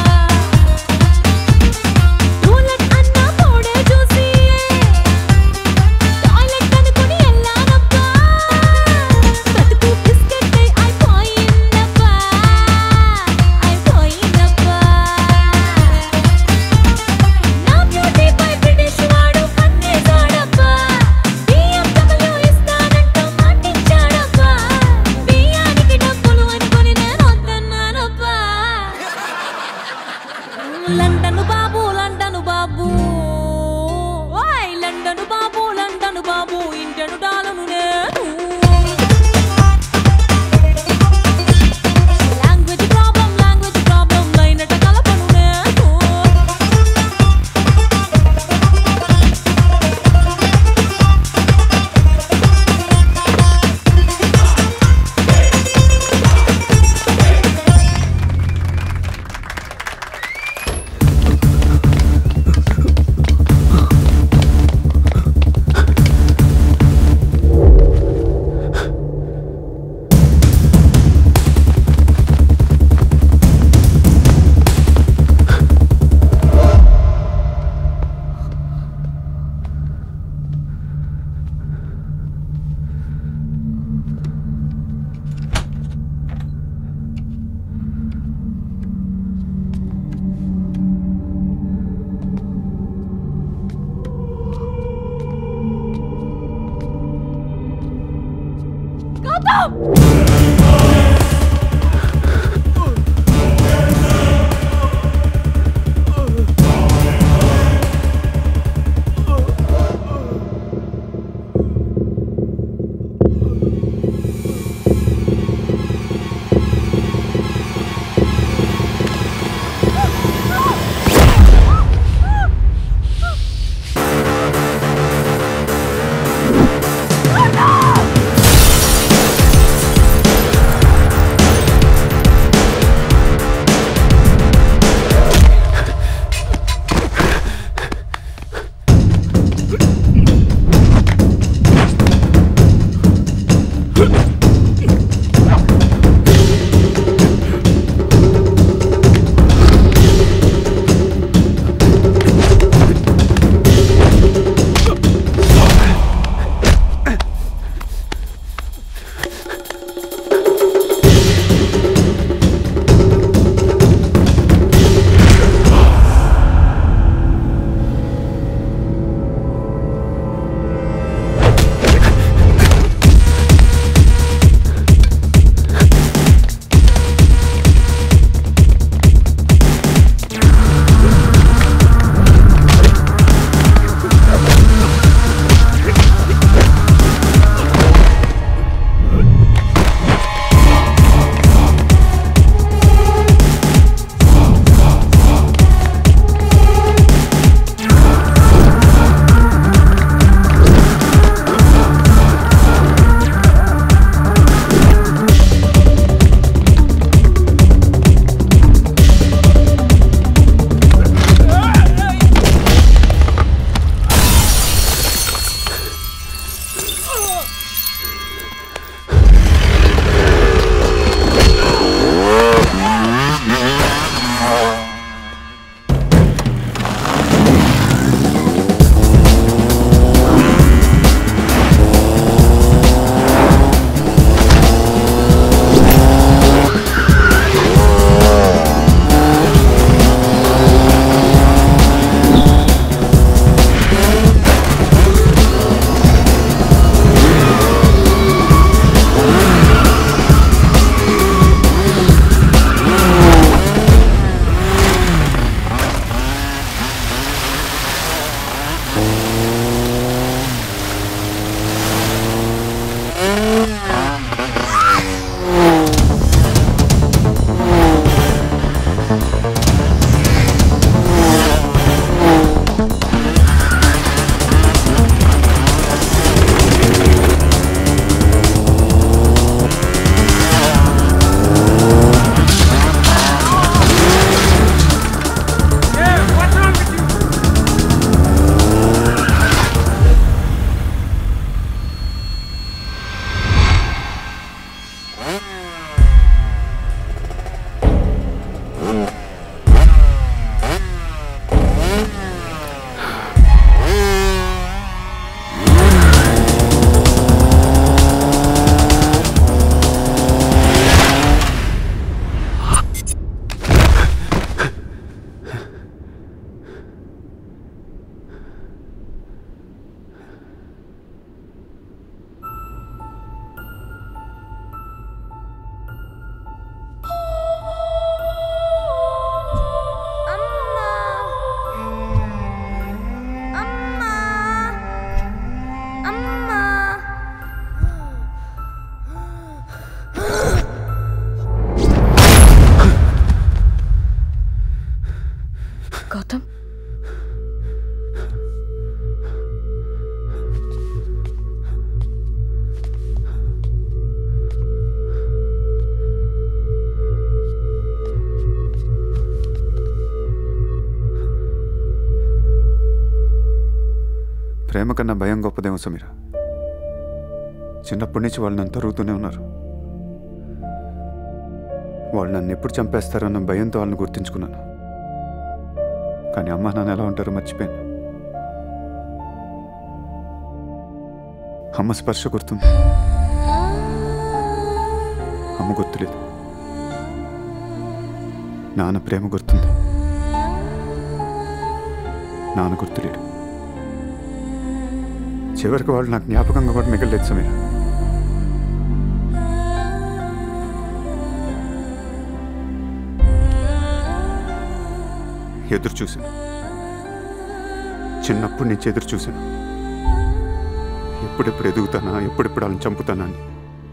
టూలెట్ అన్న పోడే చూసి టాయిలెట్ అనుకుని వెళ్ళానప్పా బతుకు బిస్కెట్ అయిపోయిందప్పా అయిపోయిందప్పా నా బ్యూటీ పై బ్రిటిష్ వాడు కన్నేశాడప్పా BMW ఇస్తానంటూ మాటిచ్చాడప్పా బియ్యానికి డబ్బులు అనుకొని నేను వద్దన్నానప్పా లండన్ బాబు లండన్ బాబు ఓయ్ లండన్ బాబు లండన్ బాబు ఇంటను డాలను నేను లాంగ్వేజ్ ప్రాబ్లం లాంగ్వేజ్ ప్రాబ్లం లైనట కలపను నేను గౌతమ్ ప్రేమ కన్నా భయం గొప్పదేమో సమీర చిన్నప్పటి నుంచి వాళ్ళు నన్ను తరుగుతూనే ఉన్నారు వాళ్ళు నన్ను ఎప్పుడు చంపేస్తారన్న భయంతో వాళ్ళని గుర్తించుకున్నాను కానీ అమ్మ నాన్న ఎలా ఉంటారో మర్చిపోయాను అమ్మ స్పర్శ గుర్తుంది అమ్మ గుర్తులేదు నాన్న ప్రేమ గుర్తుంది నాన్న గుర్తులేడు చివరికి వాళ్ళు నాకు జ్ఞాపకంగా కూడా మిగలలేదు సమీర ఎదురు చూశాను చిన్నప్పటి నుంచి ఎదురు చూశాను ఎప్పుడెప్పుడు ఎదుగుతానా ఎప్పుడెప్పుడు వాళ్ళని చంపుతానా అని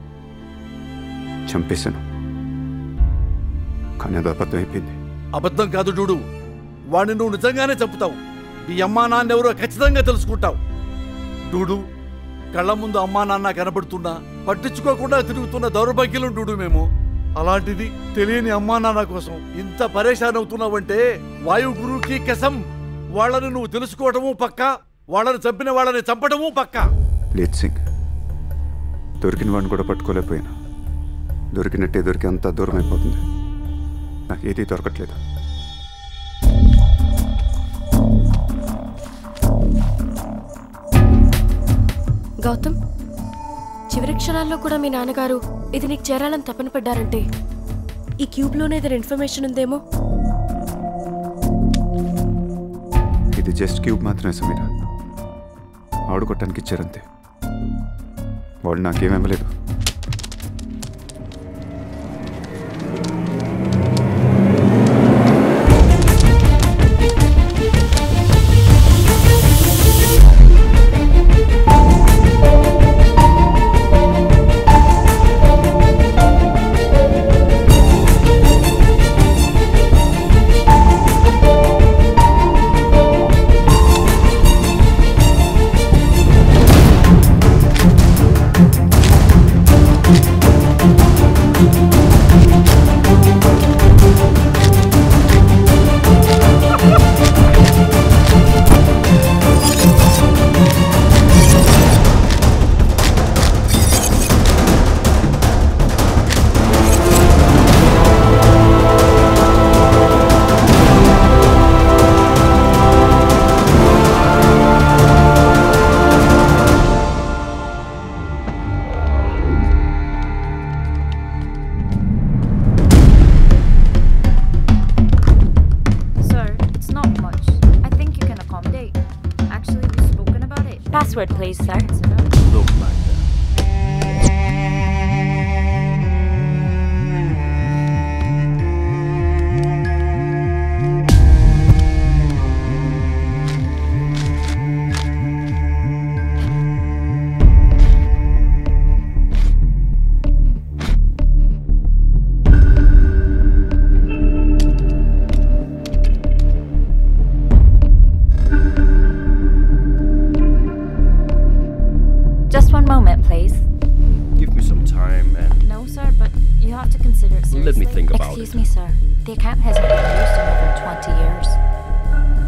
చంపేశాను కానీ అది అబద్ధం అయిపోయింది అబద్ధం కాదు చూడు వాడిని నువ్వు నిజంగానే చంపుతావు మీ అమ్మా నాన్న ఎవరో ఖచ్చితంగా తెలుసుకుంటావు డూడు కళ్ళ ముందు అమ్మా నాన్న కనబడుతున్నా పట్టించుకోకుండా తిరుగుతున్న దౌర్భాగ్యులం డూడు మేము అలాంటిది తెలియని అమ్మా నాన్న కోసం ఇంత పరేషాన్ అవుతున్నావంటే వాయు గురువుకి కసం వాళ్ళని నువ్వు తెలుసుకోవటము పక్క వాళ్ళని చంపిన వాళ్ళని చంపడము పక్క లేదు సింగ్ దొరికిన వాడిని కూడా పట్టుకోలేకపోయాను దొరికినట్టే దొరికి అంత దూరం అయిపోతుంది నాకు ఏదీ దొరకట్లేదు గౌతమ్ చివరి క్షణాల్లో కూడా మీ నాన్నగారు ఇది నీకు చేరాలని తపన పడ్డారంటే ఈ క్యూబ్లోనే ఏదైనా ఇన్ఫర్మేషన్ ఉందేమో ఇది జస్ట్ క్యూబ్ మాత్రమే సమీర ఆడుకోవటానికి ఇచ్చారంతే వాళ్ళు నాకేమివ్వలేదు Sir, it's not much. I think you can accommodate. Actually, we've spoken about it. Password, please, sir. Look like that. Just one moment, please. Give me some time and. No, sir, but you have to consider it seriously. Let me think about Excuse it. me, sir. The account hasn't been used in over 20 years.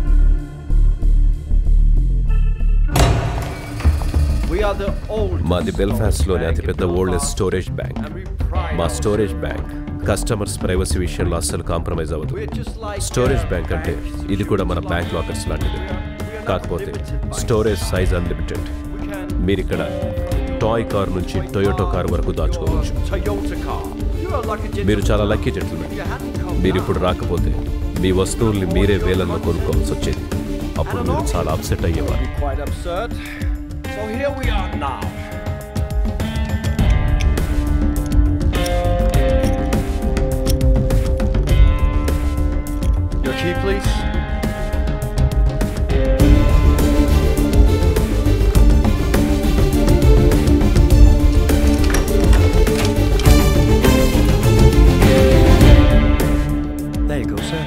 We are the old. మాది బెల్ఫాస్ట్లోని అతిపెద్ద oldest storage bank మా storage bank customers privacy విషయంలో అస్సలు compromise అవ్వదు storage bank అంటే ఇది కూడా మన బ్యాంక్ లాకర్స్ లాంటిది కాకపోతే స్టోరేజ్ సైజ్ అన్లిమిటెడ్ మీరు ఇక్కడ టాయ్ కార్ నుంచి టొయోటో కార్ వరకు దాచుకోవచ్చు Toyota car. You're a lucky gentleman. మీరు చాలా లక్కీ జెంట్మెన్ మీరు ఇప్పుడు రాకపోతే మీ వస్తువుల్ని మీరే వేలల్లో కొనుక్కోవాల్సి వచ్చేది అప్పుడు మీరు చాలా అప్సెట్ అయ్యేవారు Quite absurd. So here we are now. Your key, please. There you go, sir.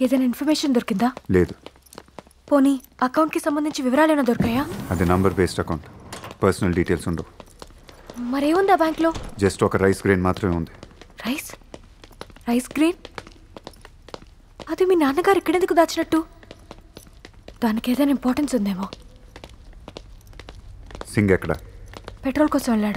ఏదైనా ఇన్ఫర్మేషన్ దొరికిందా లేదు పోనీ అకౌంట్కి సంబంధించి వివరాలేమైనా దొరికాయా అది number based account personal details ఉండవు మరేముందా బ్యాంక్లో జస్ట్ ఒక రైస్ గ్రెయిన్ మాత్రమే ఉంది రైస్ రైస్ గ్రీన్ అది మీ నాన్నగారు ఇక్కడెందుకు దాచినట్టు దానికి ఏదైనా ఇంపార్టెన్స్ ఉందేమో సింగ్ ఎక్కడ పెట్రోల్ కోసం వెళ్ళాడు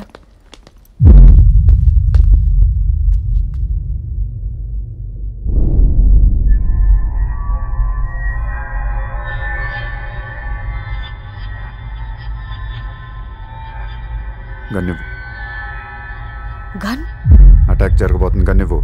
గన్నివ్వు గన్ అటాక్ జరగబోతుంది గన్నివ్వు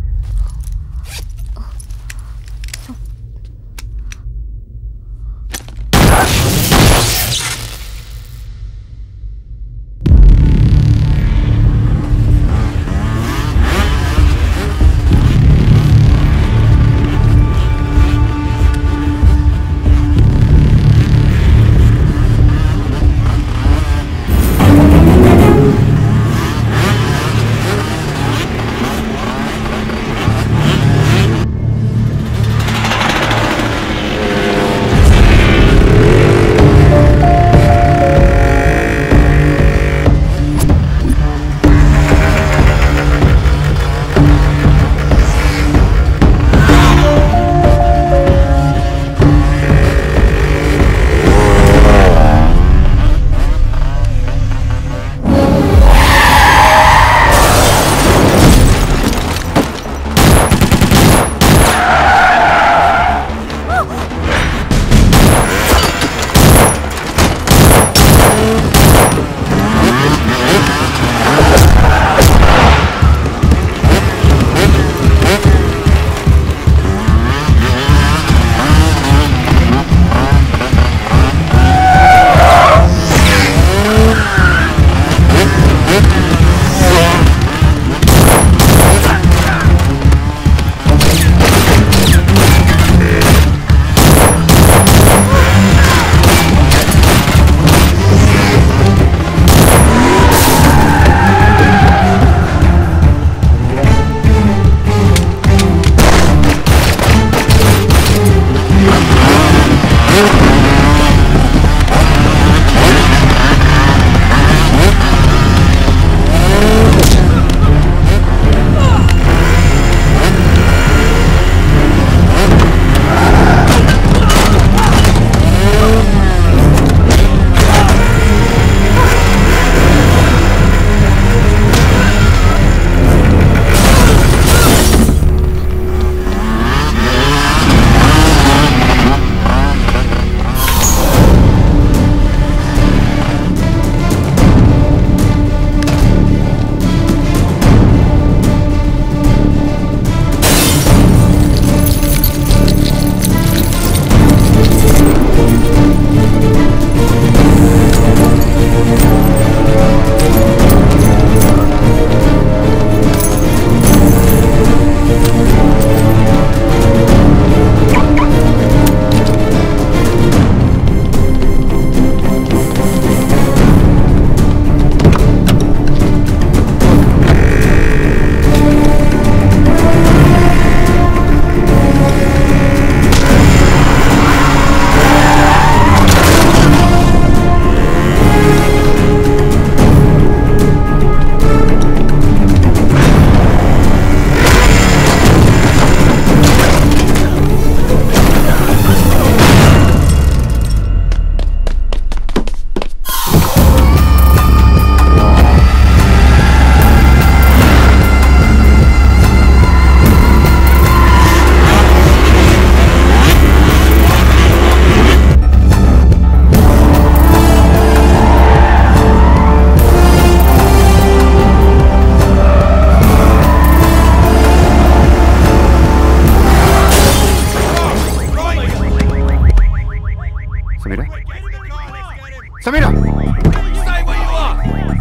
Samira! Stay where you are!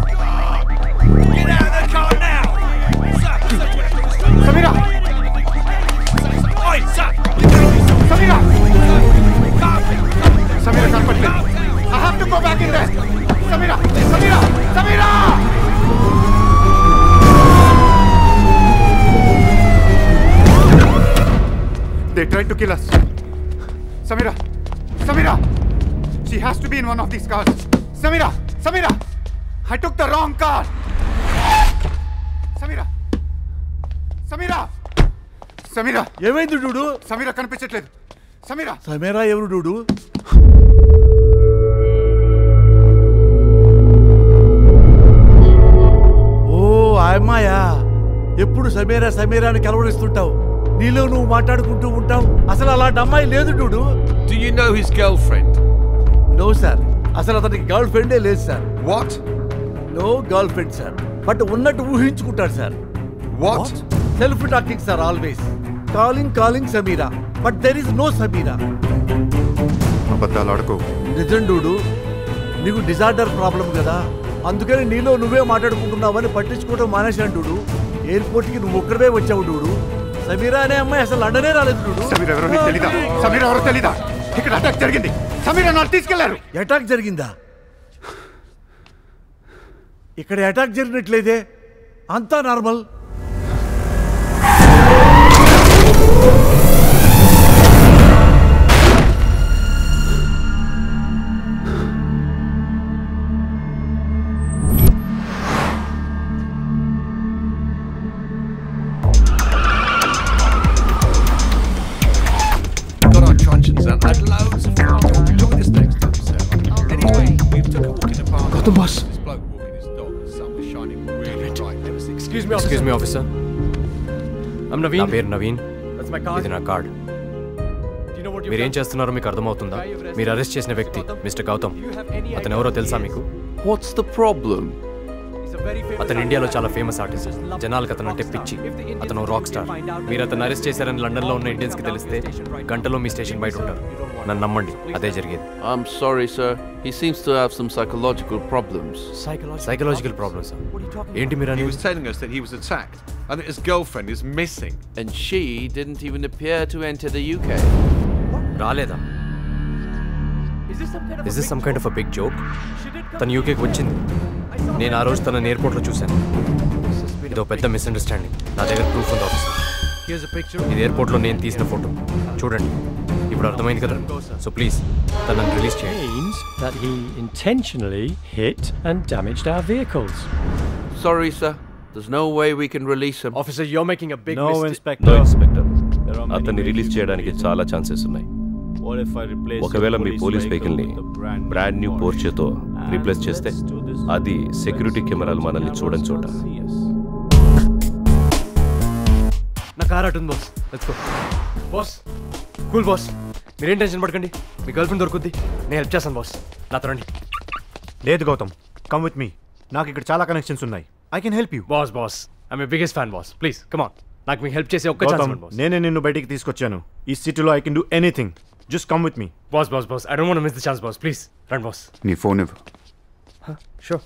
Get out of the car now! Samira! Oi, sir! Samira! Samira, can't put I have to go back in there! Samira! Samira! Samira! They tried to to kill us. Samira! Samira! She has to be in one of these cars. Samira! Samira! I took the wrong car! Samira! Samira! Sameera ఏమైంది డూడు సమీరా కనిపించట్లేదు సమీరా సమీరా ఎవరు డూడు ఓ అమ్మాయా ఎప్పుడు సమీరా సమీరా అని కలవరిస్తుంటావు నీలో నువ్వు మాట్లాడుకుంటూ ఉంటావు అసలు అలాంటి అమ్మాయి లేదు dude Do you know his girlfriend? No sir అసలు అతనికి గర్ల్ ఫ్రెండే లేదు sir what no girlfriend sir but ఉన్నట్టు ఊహించుకుంటాడు sir what self talking sir always calling calling Sameera but there is no Sameera అబద్ధాలు ఆడుకో నిజం డూడు నీకు డిజార్డర్ ప్రాబ్లం కదా అందుకని నీలో నువ్వే మాట్లాడుకుంటున్నావని పట్టించుకోవడం మానేశాను డూడు ఎయిర్పోర్ట్కి నువ్వు ఒక్కడే వచ్చావు డూడు సమీరా అనే అమ్మాయి అసలు లండనే రాలేదు డూడు సమీర ఎవరో నీకు తెలీదా సమీర ఎవరో తెలీదా ఇక్కడ అటాక్ జరిగింది సమీర నాకు తీసుకెళ్లారు అటాక్ జరిగిందా ఇక్కడ అటాక్ జరిగినట్లేదే అంతా normal Got our truncheons and had loads of fun. Join us next time, Sarah. Anyway, we took a walk in the park. Got the bus. This bloke walking his dog. The sun was shining really bright. There was Excuse me, excuse me officer I'm Naveen. నా పేరు Naveen That's my card. ఇది నా card Do you know what you've మీరేం done? చేస్తున్నారో మీకు అర్థమవుతుందా మీరు arrest చేసిన వ్యక్తి మిస్టర్ గౌతమ్ అతను ఎవరో తెలుసా మీకు What's the problem? అతను ఇండియాలో చాలా ఫేమస్ ఆర్టిస్ట్ జనాలకు అతను అంటే పిచ్చి అతను రాక్ స్టార్ మీరు అతను అరెస్ట్ చేశారని లండన్లో ఉన్న ఇండియన్స్ కి తెలిస్తే గంటలో మీ స్టేషన్ బయట ఉంటారు నన్ను నమ్మండి అదే జరిగేది I'm sorry, sir. He seems to have some psychological problems. Psychological problems ఏంటి మీరు He అనేది was telling us that he was attacked and that his girlfriend is missing. And she didn't even appear to enter the UK. రాలేదా is this some kind of a big joke తను యూకేకి వచ్చింది నేను ఆ రోజు తన ఎయిర్పోర్ట్లో చూశాను ఇదో పెద్ద మిస్అండర్స్టాండింగ్ నా దగ్గర ప్రూఫ్ ఉంది ఆఫీసర్ Here's a picture. ఇది ఎయిర్పోర్ట్లో నేను తీసిన ఫోటో చూడండి ఇప్పుడు అర్థమైంది కదా సో ప్లీజ్ తనని రిలీజ్ చేయండి means that he intentionally hit and damaged our vehicles. Sorry, sir. There's no way we can release him. Officer, you're making a big No, mistake. Inspector. No inspector There are many అతన్ని ways release you చేయడానికి release చాలా chances ఉన్నాయి What if I replace ఒకవేళ your మీ police police vehicle వెహికల్ని with a brand brand new పోర్చేతో replace చేస్తే అది సెక్యూరిటీ కెమెరాలు మనల్ని చూడని చోట నా కార్ అటుంది boss let's go boss cool boss మీరేం టెన్షన్ పడకండి మీ గర్ల్ ఫ్రెండ్ దొరుకుద్ది నేను హెల్ప్ చేస్తాను బాస్ నాతో రండి లేదు గౌతమ్ కమ్ విత్ మీ నాకు ఇక్కడ చాలా కనెక్షన్స్ ఉన్నాయి I can help you boss boss I me biggest fan boss please come on నాకు మీకు హెల్ప్ చేసే ఒక్క గౌతమ్ ఛాన్స్ బాస్ నేనే నిన్ను బయటికి తీసుకొచ్చాను ఈ సిటీలో I can do anything just come with me boss boss boss I don't want miss the chance boss please రండి బాస్ నీ ఫోన్ ఇవ్వు sure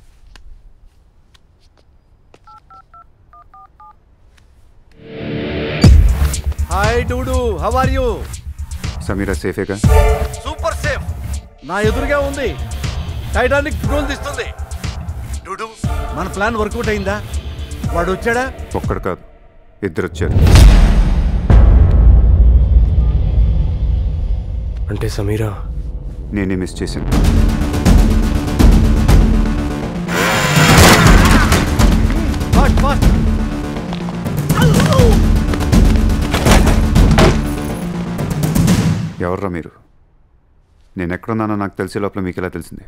hi dude how are you Sameera సేఫేగా సూపర్ సేఫ్ నా ఎదురుగా ఉంది టైటానిక్ ఫ్యూల్ తీస్తుంది డూడు మన plan work out అయిందా వాడు వచ్చాడా ఒక్కడు కాదు ఇద్దరు వచ్చారు అంటే సమీరా నేనే మిస్ చేశాను ఫాస్ట్ ఫాస్ట్ ఎవర్రా మీరు నేను ఎక్కడున్నానో నాకు తెలిసే లోపల మీకు ఎలా తెలిసింది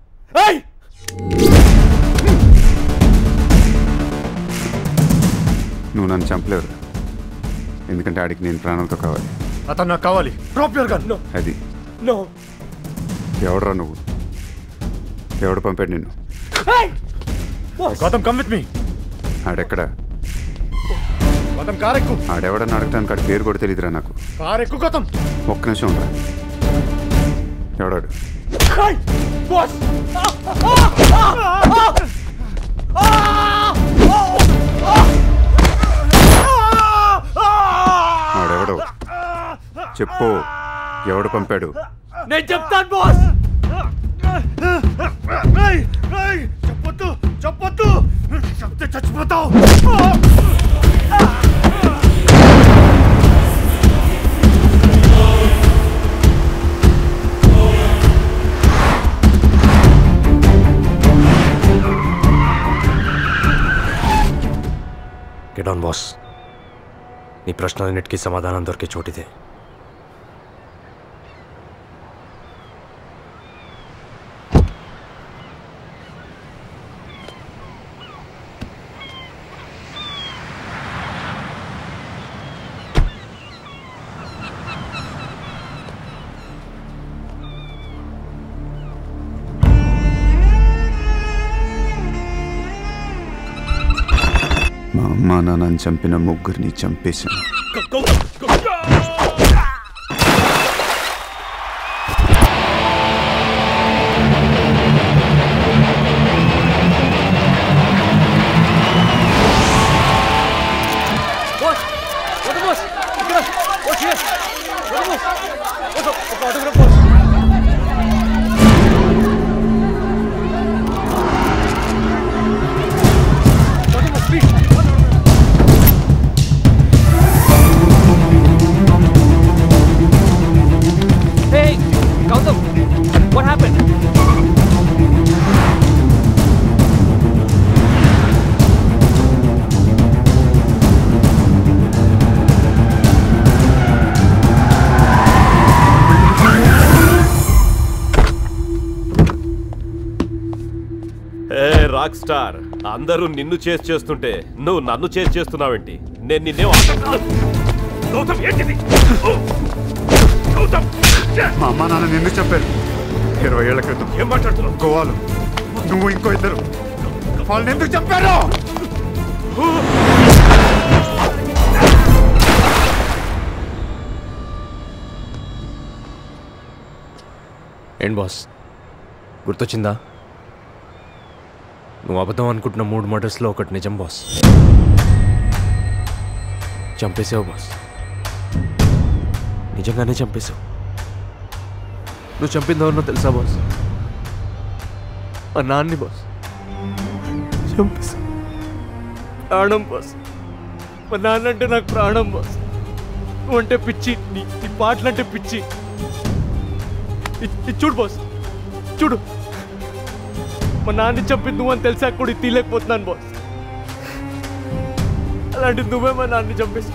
నువ్వు నన్ను చంపలేవు ఎందుకంటే ఆడికి నేను ప్రాణాలతో కావాలి అతను నాకు కావాలి డ్రాప్ యువర్ గన్ నో అది నో ఎవడరా నువ్వు ఎవడు పంపాడు నిన్ను గౌతమ్ కమ్ విత్ మీ ఆడెక్కడ గౌతమ్ కార్ ఎక్కు ఆడెవడని అడగటానికి ఆడి పేరు కూడా తెలియదురా నాకు కార్ ఎక్కు గౌతమ్ ఒక్క నిమిషం ఉండరా ఎవడాడు బాస్ ఆడెవడో చెప్పు ఎవడు పంపాడు నేను చెప్తాను బాస్ చెప్పొద్దు చెప్పొద్దు చెప్తే చచ్చిపోతావు బ్రేక్ డౌన్ బాస్ నీ ప్రశ్నలన్నిటికీ సమాధానం దొరికే చోటిదే మా అమ్మా నాన్నని చంపిన ముగ్గురిని చంపేశాను బాస్ వద్దు బాస్ ఇక్కడ బాస్ హియర్ వద్దు బాస్ వద్దు ఒక ఆటోగ్రాఫ్ బాస్ వద్దు boss please Hey, Gautam, what happened? ఏ రాక్ స్టార్ అందరూ నిన్ను చేసి చేస్తుంటే నువ్వు నన్ను చేసి చేస్తున్నావేంటి నేను నిన్నే గౌతమ్ ఏంటిది గౌతమ్ మా అమ్మా నాన్న ఎందుకు చెప్పారు ఇరవై ఏళ్ల క్రితం ఏం మాట్లాడుతున్నావు గోవాలో నువ్వు ఇంకో ఇద్దరు వాళ్ళని ఎందుకు చెప్పారు ఏంటి బాస్ గుర్తొచ్చిందా నువ్వు అబద్ధం అనుకుంటున్న మూడు మర్డర్స్లో ఒకటి నిజం బాస్ చంపేసావు బాస్ నిజంగానే చంపేశావు నువ్వు చంపిందెవరినో తెలుసా బాస్ మా నాన్ని బాస్ చంపేసా ప్రాణం బాస్ మా నాన్న అంటే నాకు ప్రాణం బాస్ నువ్వు అంటే పిచ్చి నీ నీ పాటలంటే పిచ్చి ఇ- ఇది చూడు బాస్ చూడు మా నాన్ని చంపింది నువ్వు అని తెలిసాక కూడా ఇది తీయలేకపోతున్నాను బాస్ అలాంటి నువ్వే మా నాన్ని చంపేసి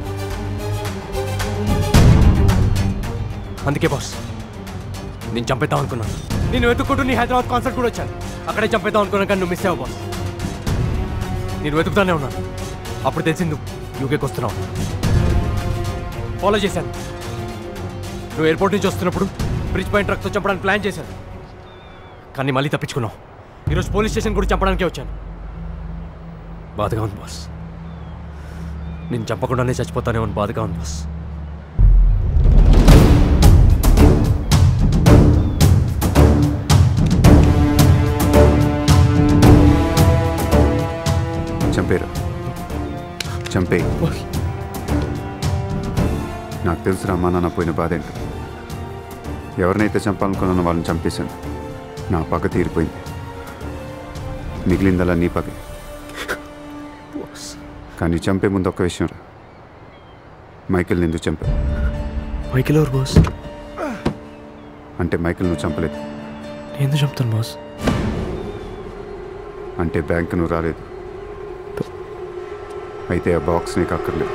అందుకే బాస్ నేను చంపేద్దాం అనుకున్నాను నేను వెతుక్కుంటూ నీ హైదరాబాద్ కాన్సర్ట్ కూడా వచ్చాను అక్కడే చంపేద్దాం అనుకున్నాను కానీ నువ్వు మిస్ అయ్యావు బాస్ నేను వెతుకుతానే ఉన్నాను అప్పుడు తెలిసింది నువ్వు యూకేకి వస్తున్నావు ఫాలో చేశాను నువ్వు ఎయిర్పోర్ట్ నుంచి వస్తున్నప్పుడు బ్రిడ్జ్ పైన ట్రక్తో చంపడానికి ప్లాన్ చేశాను కానీ మళ్ళీ తప్పించుకున్నావు ఈరోజు పోలీస్ స్టేషన్ కూడా చంపడానికే వచ్చాను బాధగా ఉంది బాస్ నేను చంపకుండానే చచ్చిపోతానేమో అని బాధగా ఉంది బాస్ చంపేరా చంపే నాకు తెలుసురా అమ్మా నాన్న పోయిన బాధ ఏంటో ఎవరినైతే చంపాలనుకున్నానో వాళ్ళని చంపేశాను నా పగ తీరిపోయింది మిగిలిందలా నీ పగే కానీ చంపే ముందు ఒక్క విషయం రా మైకిల్ ఎందుకు చంపావు మైకిల్ ఎవరు బాస్ అంటే మైకిల్ నువ్వు చంపలేదు నేను ఎందుకు చంపుతాను బాస్ అంటే బ్యాంక్ నువ్వు రాలేదు అయితే ఆ బాక్స్ నీకు అక్కర్లేదు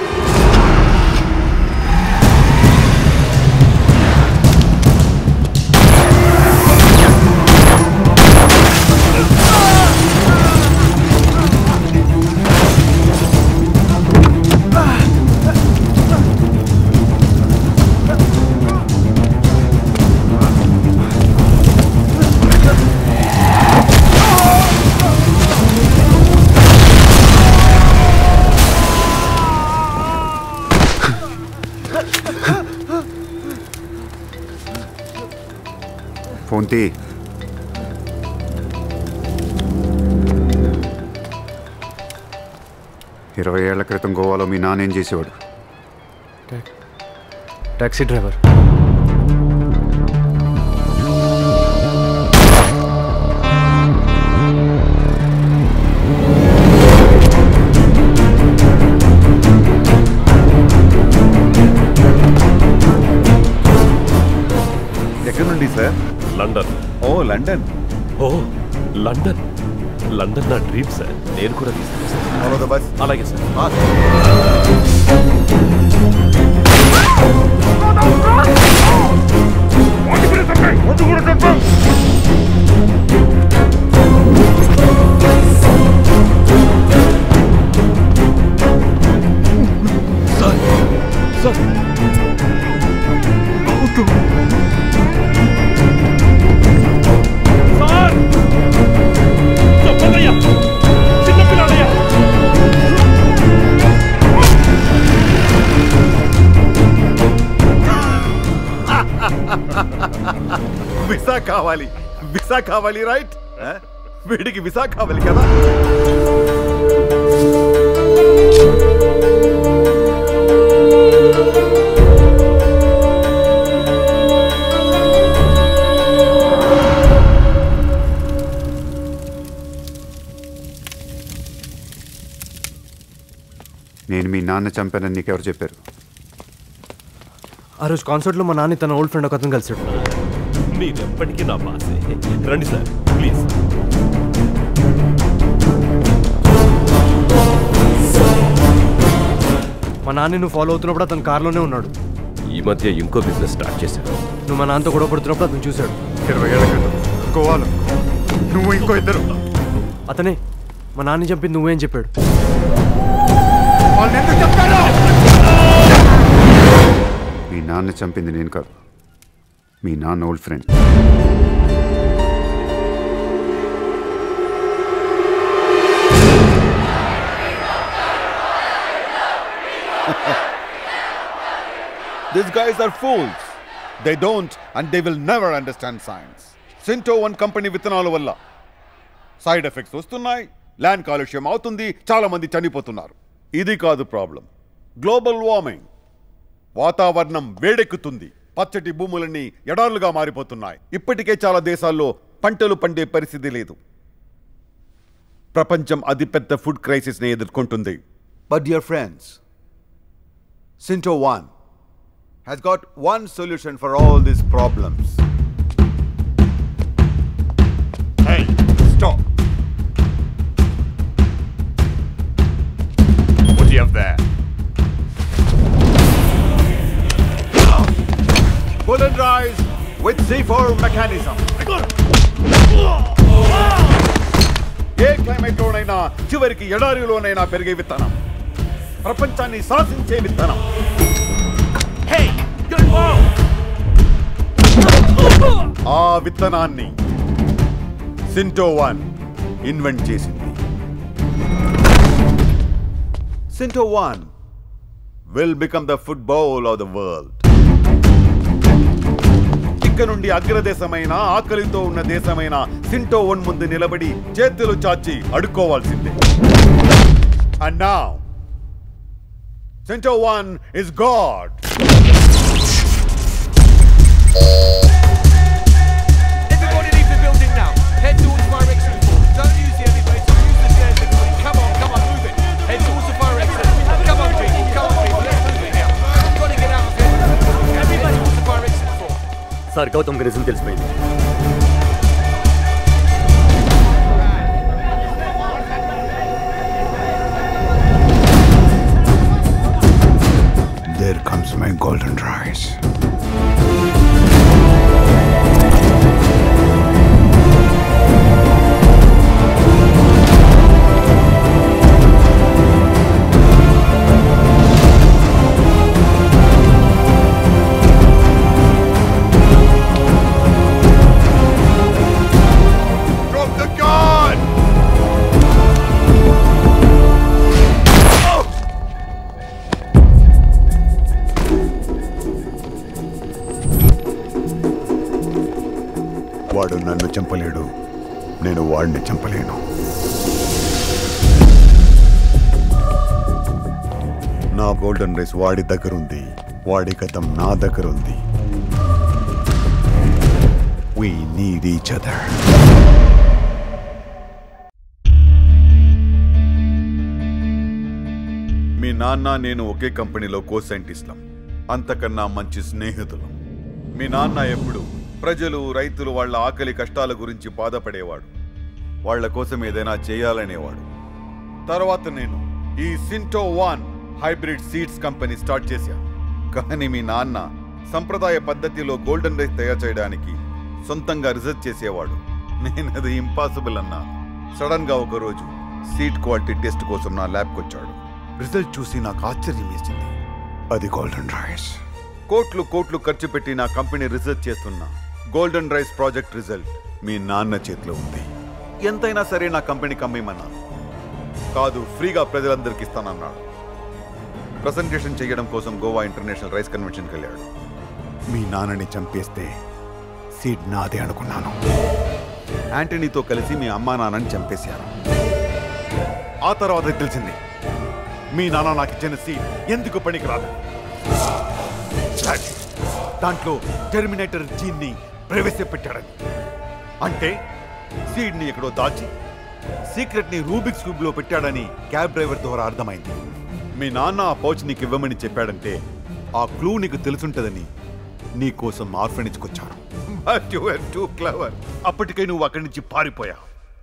ఫోన్ తీ ఇరవై ఏళ్ల క్రితం గోవాలో మీ నాన్న ఏం చేసేవాడు టాక్సీ డ్రైవర్ ఎక్కడి నుండి సార్ లండన్ ఓ లండన్ ఓ లండన్ లండన్ నా డ్రీమ్ సార్ నేను కూడా తీసుకెళ్తాను Follow the bus. అలాగే సార్ సార్ సార్ సార్ చెప్పదయ్యా చిన్నపిల్లాడయ్యా విసా కావాలి విసా కావాలి రైట్ వీడికి విసా కావాలి కదా నేను మీ నాన్న చంపానని నీకెవరు చెప్పారు ఆ రోజు కాన్సర్ట్లో మా నాన్న తన ఓల్డ్ ఫ్రెండ్ ఒక అతను కలిసాడు మీరు ఎప్పటికీ నా బాసే రండి సార్ ప్లీజ్ మా నాన్న నువ్వు ఫాలో అవుతున్నప్పుడు అతను కార్లోనే ఉన్నాడు ఈ మధ్య ఇంకో బిజినెస్ స్టార్ట్ చేశాను నువ్వు మా నాన్నతో గొడవ పడుతున్నప్పుడు అతను చూశాడు ఇరవై ఏళ్ళ క్రితం గోవాలో నువ్వు ఇంకో ఇద్దరు అతనే మా నాన్న చంపింది నువ్వేం చెప్పాడు వాళ్ళని ఎందుకు చెప్తారు మీ నాన్న చంపింది నేను కాదు మీ నాన్న old friend These guys are fools. They don't and they will never understand science. Sinto One company విత్తనాల వల్ల సైడ్ ఎఫెక్ట్స్ వస్తున్నాయి ల్యాండ్ కాలుష్యం అవుతుంది చాలా మంది చనిపోతున్నారు ఇది కాదు ప్రాబ్లం గ్లోబల్ వార్మింగ్ వాతావరణం వేడెక్కుతుంది పచ్చటి భూములన్నీ ఎడారులుగా మారిపోతున్నాయి ఇప్పటికే చాలా దేశాల్లో పంటలు పండే పరిస్థితి లేదు ప్రపంచం అతిపెద్ద ఫుడ్ క్రైసిస్ని ఎదుర్కొంటుంది but dear friends Sinto One has got one solution for all these problems. Hey, stop. What do you have there? Pull and rise with C4 mechanism. ఏ క్లైమేట్లోనైనా చివరికి ఎడారిలోనైనా పెరిగే విత్తనం ప్రపంచాన్ని శాసించే విత్తనం ఆ విత్తనాన్ని సింటో వన్ ఇన్వెంట్ చేసింది Sinto One will become the football of the world ఇక నుండి అగ్రదేశమైన ఆకలితో ఉన్న దేశమైన సింటో వన్ ముందు నిలబడి చేతులు చాచి అడుక్కోవాల్సిందే అండ్ నా Sinto One is god Everybody leave the building now. Head towards fire exit four. Don't use the elevator. Use the stairs, everybody. Come on, come on, move it. Head towards the fire exit. Come on, people. Come on, people. Let's move it now. We've got to get out of here. Everybody towards the fire exit four. Sir Gautam నిజం తెలిసిపోయింది There comes my golden rice. Drop the gun! వాడు నన్ను చంపలేడు నేను వాడిని చంపలేను నా golden race వాడి దగ్గర ఉంది వాడి గతం నా దగ్గర ఉంది వీ నీడ్ ఈచ్ అదర్ మీ నాన్న నేను ఒకే కంపెనీలో కో సైంటిస్ట్లం అంతకన్నా మంచి స్నేహితులం మీ నాన్న ఎప్పుడు ప్రజలు రైతులు వాళ్ళ ఆకలి కష్టాల గురించి బాధపడేవాడు వాళ్ళ కోసం ఏదైనా చేయాలనేవాడు తర్వాత నేను ఈ Sinto One hybrid seeds company start చేశాను కానీ మీ నాన్న సంప్రదాయ పద్ధతిలో గోల్డెన్ రైస్ తయారు చేయడానికి సొంతంగా రీసెర్చ్ చేసేవాడు నేను అది ఇంపాసిబుల్ అన్నా సడన్ గా ఒక రోజు సీడ్ క్వాలిటీ టెస్ట్ కోసం నా ల్యాబ్కి వచ్చాడు రిజల్ట్ చూసి నాకు ఆశ్చర్యం వేసింది అది గోల్డెన్ రైస్ కోట్లు కోట్లు ఖర్చు పెట్టి నా కంపెనీ రీసెర్చ్ చేస్తున్న గోల్డెన్ రైస్ ప్రాజెక్ట్ రిజల్ట్ మీ నాన్న చేతిలో ఉంది ఎంతైనా సరే నా కంపెనీకి అమ్మేయమన్నాను కాదు ఫ్రీగా ప్రజలందరికీ ఇస్తానన్నాడు ప్రజెంటేషన్ చేయడం కోసం గోవా ఇంటర్నేషనల్ రైస్ కన్వెన్షన్కి వెళ్ళాడు మీ నాన్నని చంపేస్తే సీడ్ నాదే అనుకున్నాను యాంటనీతో కలిసి మీ అమ్మా నాన్నని చంపేశాను ఆ తర్వాత తెలిసింది మీ నాన్న నాకు ఇచ్చిన సీడ్ ఎందుకు పనికిరాదు దాంట్లో టెర్మినేటర్ జీన్ని ప్రవేశపెట్టాడని అంటే సీడ్ని ఎక్కడో దాచి సీక్రెట్ ని రూబిక్స్ క్యూబ్ లో పెట్టాడని క్యాబ్ డ్రైవర్ ద్వారా అర్థమైంది మీ నాన్న ఆ పౌచ్ నీకు ఇవ్వమని చెప్పాడంటే ఆ క్లూ నీకు తెలుసుంటదని నీ కోసం ఆర్ఫనేజ్కొచ్చాను but you are too clever అప్పటికే నువ్వు అక్కడి నుంచి పారిపోయావు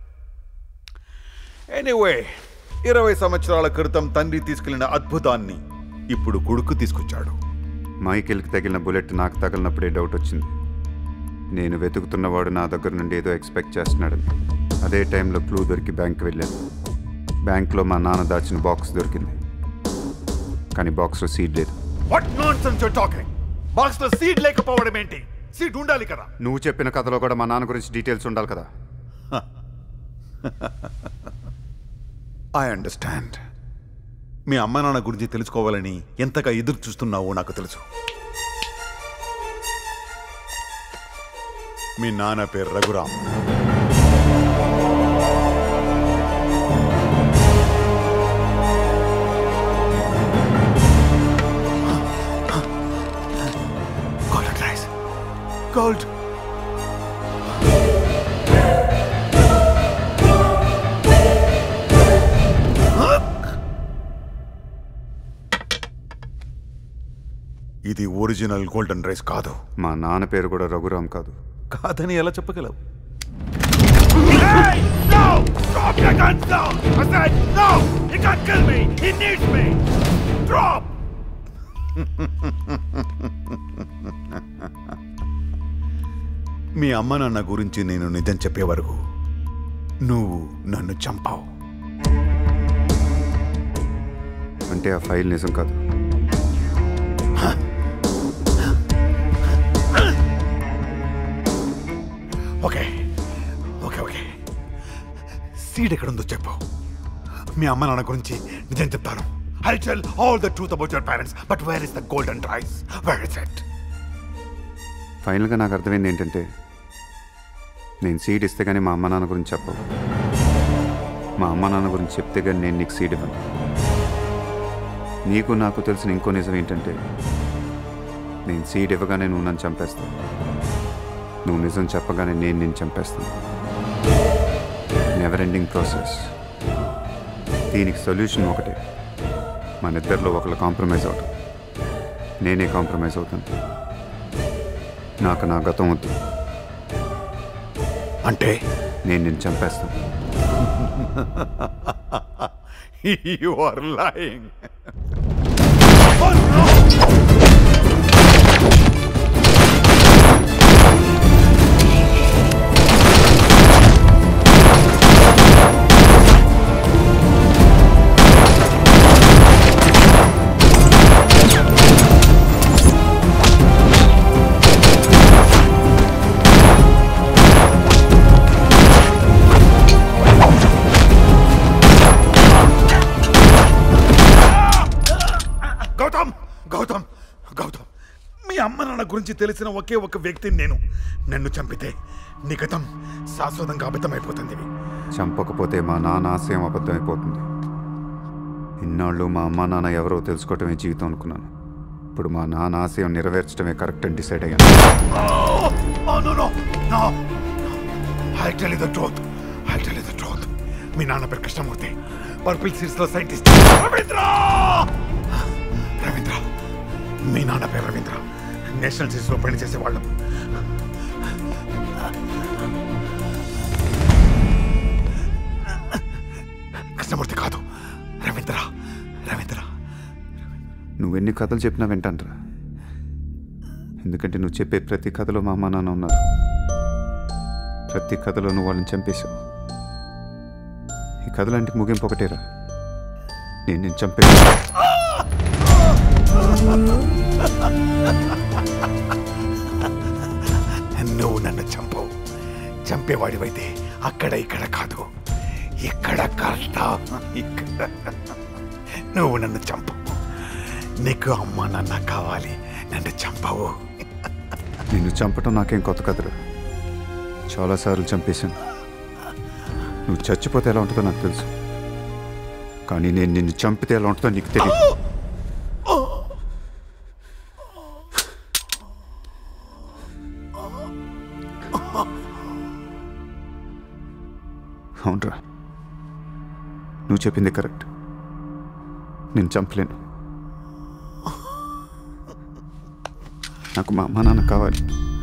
ఎనీవే ఇరవై సంవత్సరాల క్రితం తండ్రి తీసుకెళ్లిన అద్భుతాన్ని ఇప్పుడు కొడుకు తీసుకొచ్చాడు మైకెల్కి తగిలిన బుల్లెట్ నాకు తగిలినప్పుడే డౌట్ వచ్చింది నేను వెతుకుతున్నవాడు నా దగ్గర నుండి ఏదో ఎక్స్పెక్ట్ చేస్తున్నాడని అదే టైంలో క్లూ దొరికి బ్యాంక్ వెళ్ళాను బ్యాంక్లో మా నాన్న దాచిన బాక్స్ దొరికింది కానీ బాక్స్లో సీడ్ లేదు what nonsense talking box లో సీడ్ లేకపోవడం ఏంటి సీడ్ ఉండాలి కదా నువ్వు చెప్పిన కథలో కూడా మా నాన్న గురించి డీటెయిల్స్ ఉండాలి కదా ఐ అండర్స్టాండ్ మీ అమ్మ నాన్న గురించి తెలుసుకోవాలని ఎంతగా ఎదురు చూస్తున్నావో నాకు తెలుసు మీ నాన్న పేరు రఘురామ్ గోల్డ్ రైస్ గోల్డ్ ఇది ఒరిజినల్ గోల్డెన్ రైస్ కాదు మా నాన్న పేరు కూడా రఘురామ్ కాదు కాదని ఎలా చెప్పగలవు Hey! No! Drop your guns down! I said, no! He can't kill me! He needs me! Drop! మీ అమ్మ నాన్న గురించి నేను నిజం చెప్పే వరకు నువ్వు నన్ను చంపావు అంటే ఆ ఫైల్ నిజం కాదు ఓకే ఓకే ఓకే సీడ్ ఎక్కడుందో చెప్పు మీ అమ్మ నాన్న గురించి నిజం చెప్తాను I tell all the truth about your parents but where is the golden rice where is it ఫైనల్గా నాకు అర్థమైంది ఏంటంటే నేను సీడ్ ఇస్తే కానీ మా అమ్మ నాన్న గురించి చెప్పవు మా అమ్మ నాన్న గురించి చెప్తే కానీ నేను నీకు సీడ్ ఇవ్వను నీకు నాకు తెలిసిన ఇంకో నిజం ఏంటంటే నేను సీడ్ ఇవ్వగానే నువ్వు నన్ను చంపేస్తావు నువ్వు నిజం చెప్పగానే నేను నేను చంపేస్తాను నెవర్ ఎండింగ్ ప్రాసెస్ దీనికి సొల్యూషన్ ఒకటే మన ఇద్దరిలో ఒకరు కాంప్రమైజ్ అవటం నేనే కాంప్రమైజ్ అవుతాను నాకు నా గతం వద్దు అంటే నేను నేను చంపేస్తాను you are lying Gautam Gautam Gautam మీ అమ్మ నాన్న గురించి తెలిసిన ఒకే ఒక వ్యక్తిని నేను నన్ను చంపితే నీ గతం శాశ్వతంగా అబద్ధమైపోతుంది చంపకపోతే మా నాన్న ఆశయం అబద్ధమైపోతుంది ఇన్నాళ్ళు మా అమ్మ నాన్న ఎవరో తెలుసుకోవటమే జీవితం అనుకున్నాను ఇప్పుడు మా నాన్న ఆశయం నెరవేర్చడమే కరెక్ట్ అని డిసైడ్ అయ్యాను Oh, no, no, no. I'll tell you the truth. I'll tell you the truth. మీ నాన్న పేరు కృష్ణమూర్తి పర్పుల్ సీడ్స్ లో సైంటిస్ట్ రవీంద్ర రవీంద్ర మీ నాన్న పేరు రవీంద్ర నేషనల్ సీడ్స్ లో పనిచేసేవాళ్ళం నువ్వు ఎన్ని కథలు చెప్పినా వింటానురా ఎందుకంటే నువ్వు చెప్పే ప్రతి కథలో మా అమ్మ నాన్న ఉన్నారు ప్రతి కథలో నువ్వు వాళ్ళని చంపేశావు ఈ కథలాంటి ముగింపు ఒకటేరా నేను నేను చంపేశాను నువ్వు నన్ను చంపవు చంపేవాడివైతే అక్కడ ఇక్కడ కాదు ఇక్కడ కష్టం ఇక్కడ నువ్వు నన్ను చంపవు నీకు అమ్మ నాన్న కావాలి నన్ను చంపవు నిన్ను చంపటం నాకేం కొత్త కథరా చాలాసార్లు చంపేశాను నువ్వు చచ్చిపోతే ఎలా ఉంటుందో నాకు తెలుసు కానీ నేను నిన్ను చంపితే ఎలా ఉంటుందో నీకు తెలియదు అవునరా నువ్వు చెప్పింది కరెక్ట్ నేను చంపలేను నాకు మా అమ్మ నాన్న కావాలి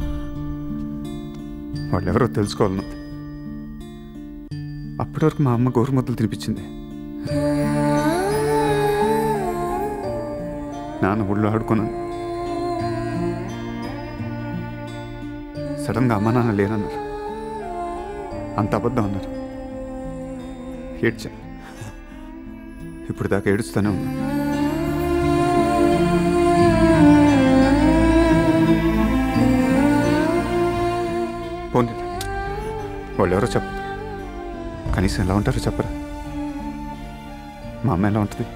వాళ్ళెవరో తెలుసుకోవాలను అప్పటి వరకు మా అమ్మ గోరుముద్దలు తినిపించింది నాన్న ఒళ్ళు ఆడుకున్నాను సడన్గా అమ్మ నాన్న లేరన్నారు అంత అబద్ధం అన్నారు ఏడ్చా ఇప్పుడు దాకా ఏడుస్తూనే ఉన్నా పోనీ వాళ్ళు ఎవరో చెప్ప కనీసం ఎలా ఉంటారో చెప్పరా మా అమ్మ ఎలా ఉంటుంది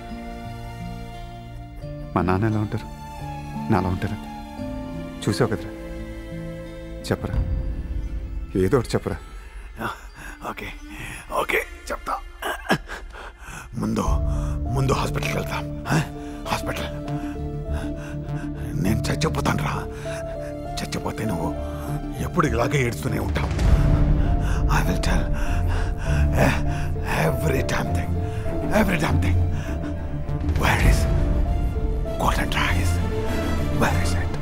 మా నాన్న ఎలా ఉంటారు నాలా ఉంటారా చూసావు కదరా చెప్పరా ఏదో ఒకటి చెప్పరా ఓకే ఓకే చెప్తా ముందు ముందు హాస్పిటల్కి వెళ్తాం ఆ? హాస్పిటల్ నేను చచ్చిపోతాను రా చచ్చిపోతే నువ్వు ఎప్పుడు ఇలాగే ఏడుస్తూనే ఉంటావు I will tell every damn thing every damn thing where is golden rice where is it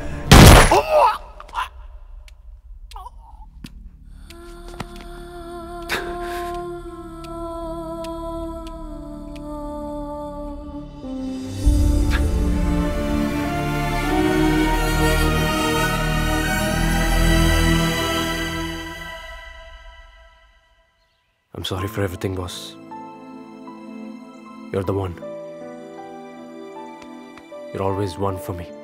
I'm sorry for everything, boss. You're the one. You're always one for me.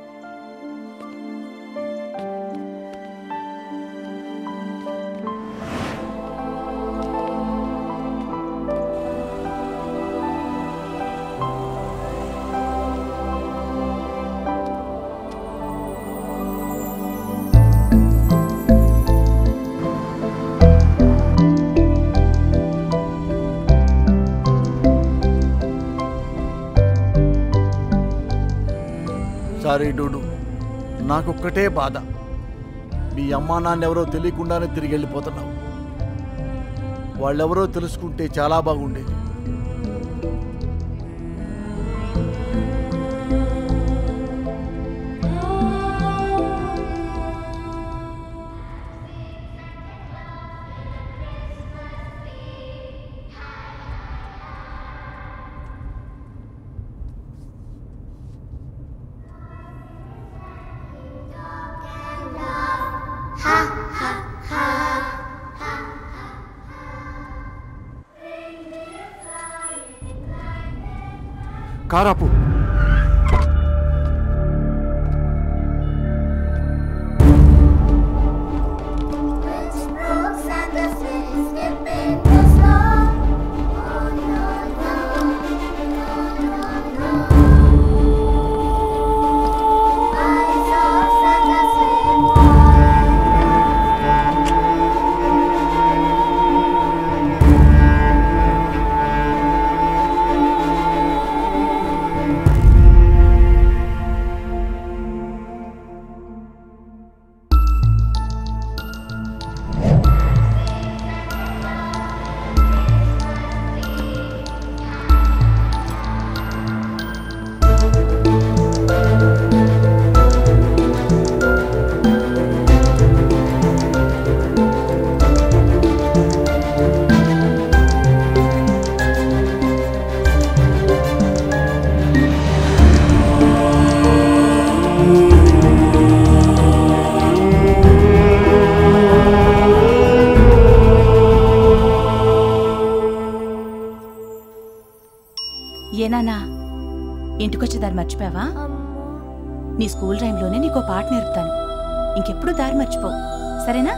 Sorry dude నాకొక్కటే బాధ మీ అమ్మా నాన్న ఎవరో తెలియకుండానే తిరిగి వెళ్ళిపోతున్నావు వాళ్ళెవరో తెలుసుకుంటే చాలా బాగుండేది కారాపు Thank ఇంటికొచ్చే దారి మర్చిపోయావా నీ స్కూల్ టైంలోనే నీకో పాట నేర్పుతాను ఇంకెప్పుడు దారి మర్చిపో సరేనా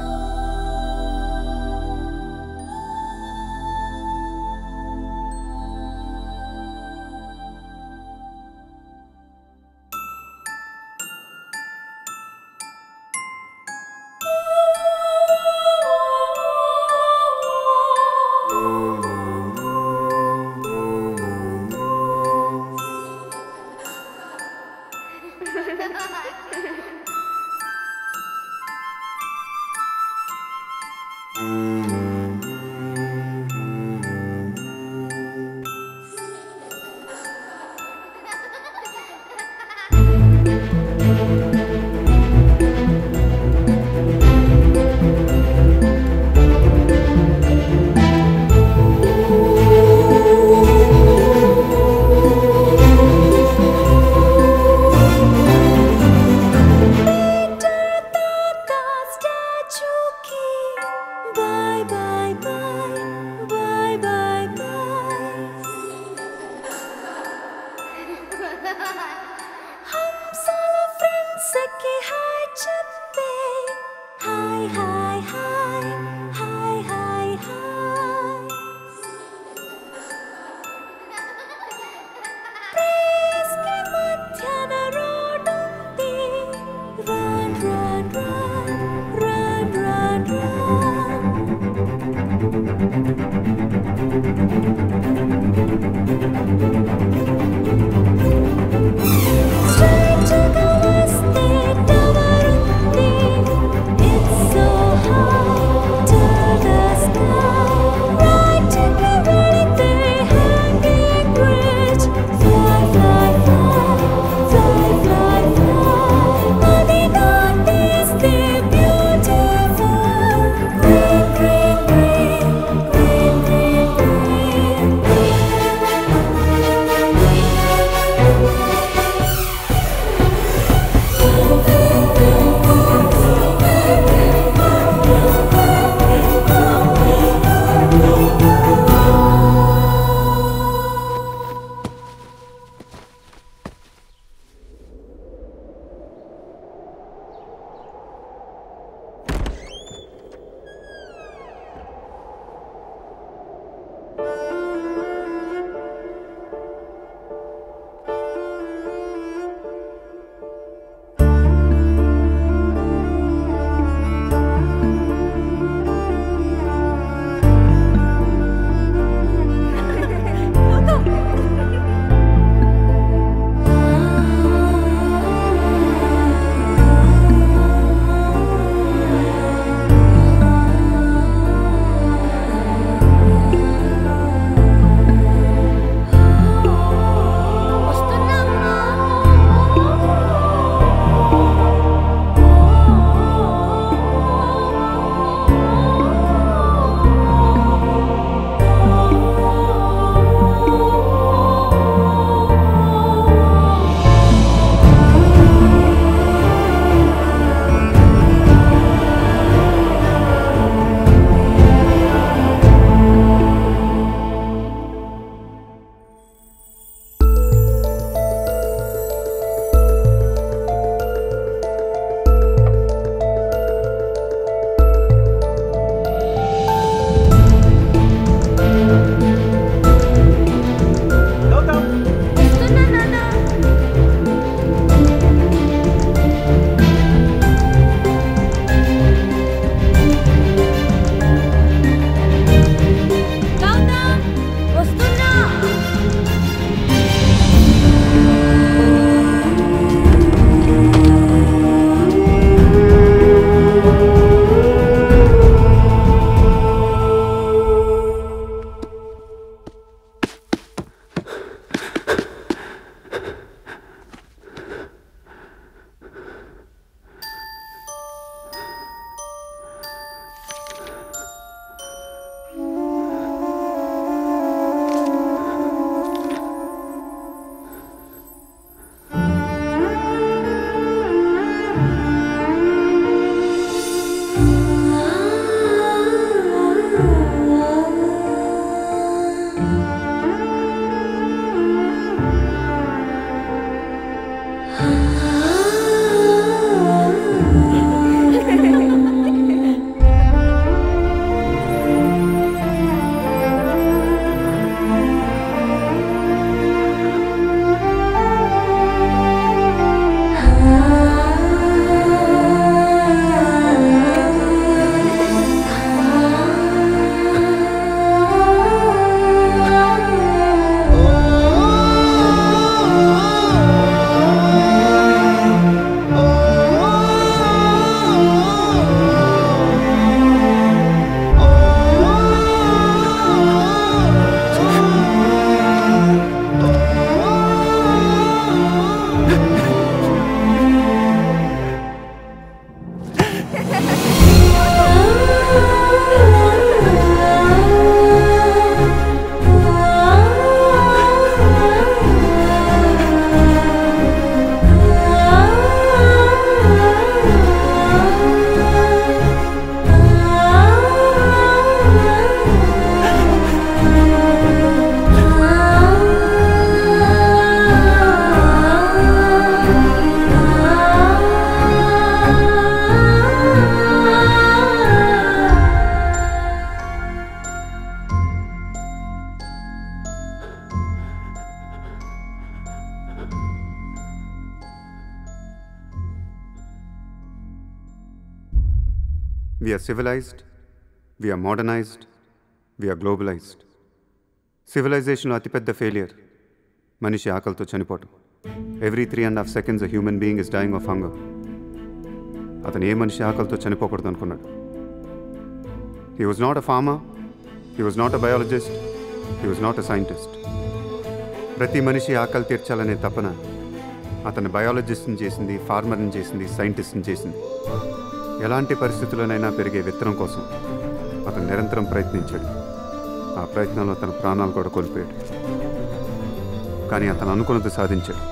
we are civilized we are modernized we are globalized సివిలైజేషన్లో అతిపెద్ద ఫెయిలియర్ మనిషి ఆకలితో చనిపోవటం every three and half seconds human being is dying of hunger అతను ఏ మనిషి ఆకలితో చనిపోకూడదు అనుకున్నాడు he was not a farmer he was not a biologist he was not a scientist ప్రతి మనిషి ఆకలి తీర్చాలనే తపన అతను బయాలజిస్ట్ని చేసింది ఫార్మర్ని చేసింది సైంటిస్ట్ని చేసింది ఎలాంటి పరిస్థితుల్లోనైనా పెరిగే విత్తనం కోసం అతను నిరంతరం ప్రయత్నించాడు ఆ ప్రయత్నంలో తన ప్రాణాలు కూడా కోల్పోయాడు కానీ అతను అనుకున్నది సాధించాడు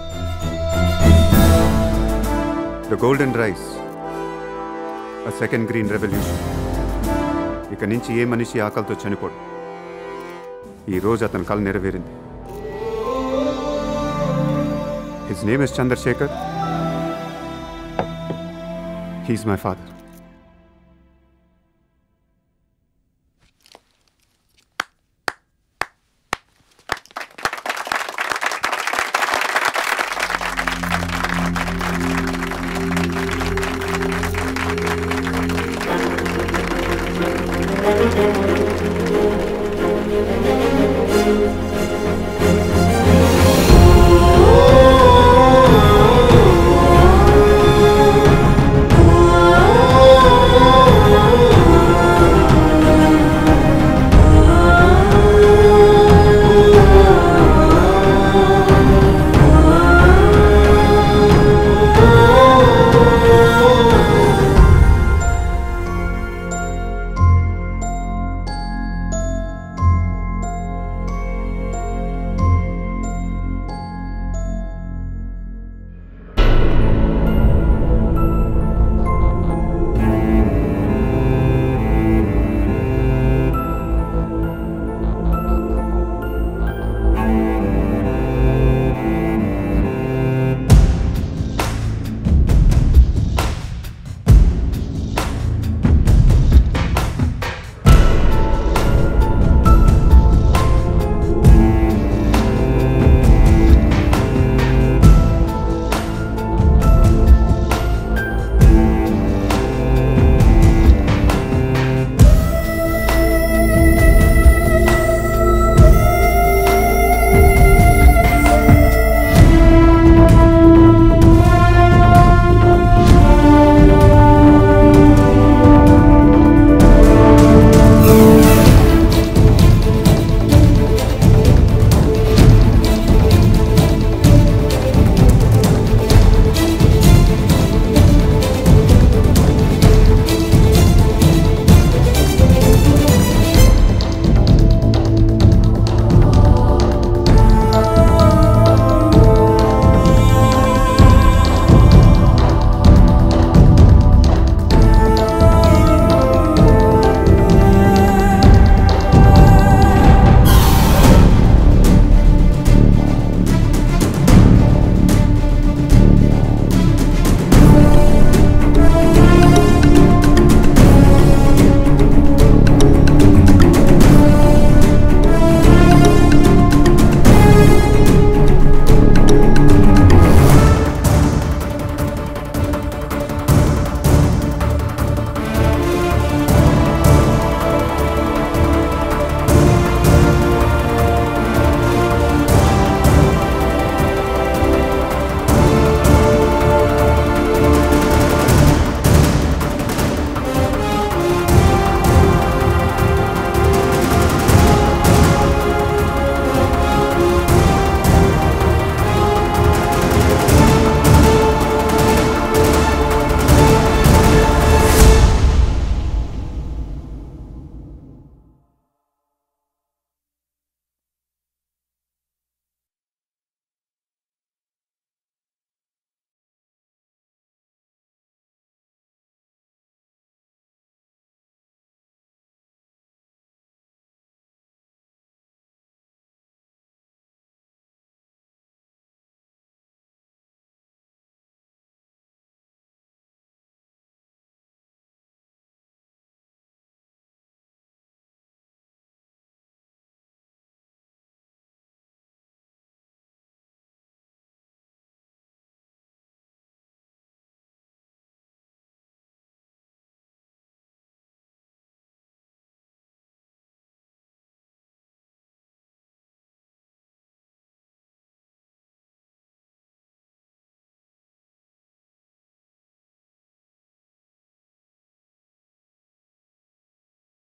the golden rice a second green revolution ఇక నుంచి ఏ మనిషి ఆకలితో చనిపోడు ఈ రోజు అతని కళ నెరవేరింది his name is Chandrasekhar he's my father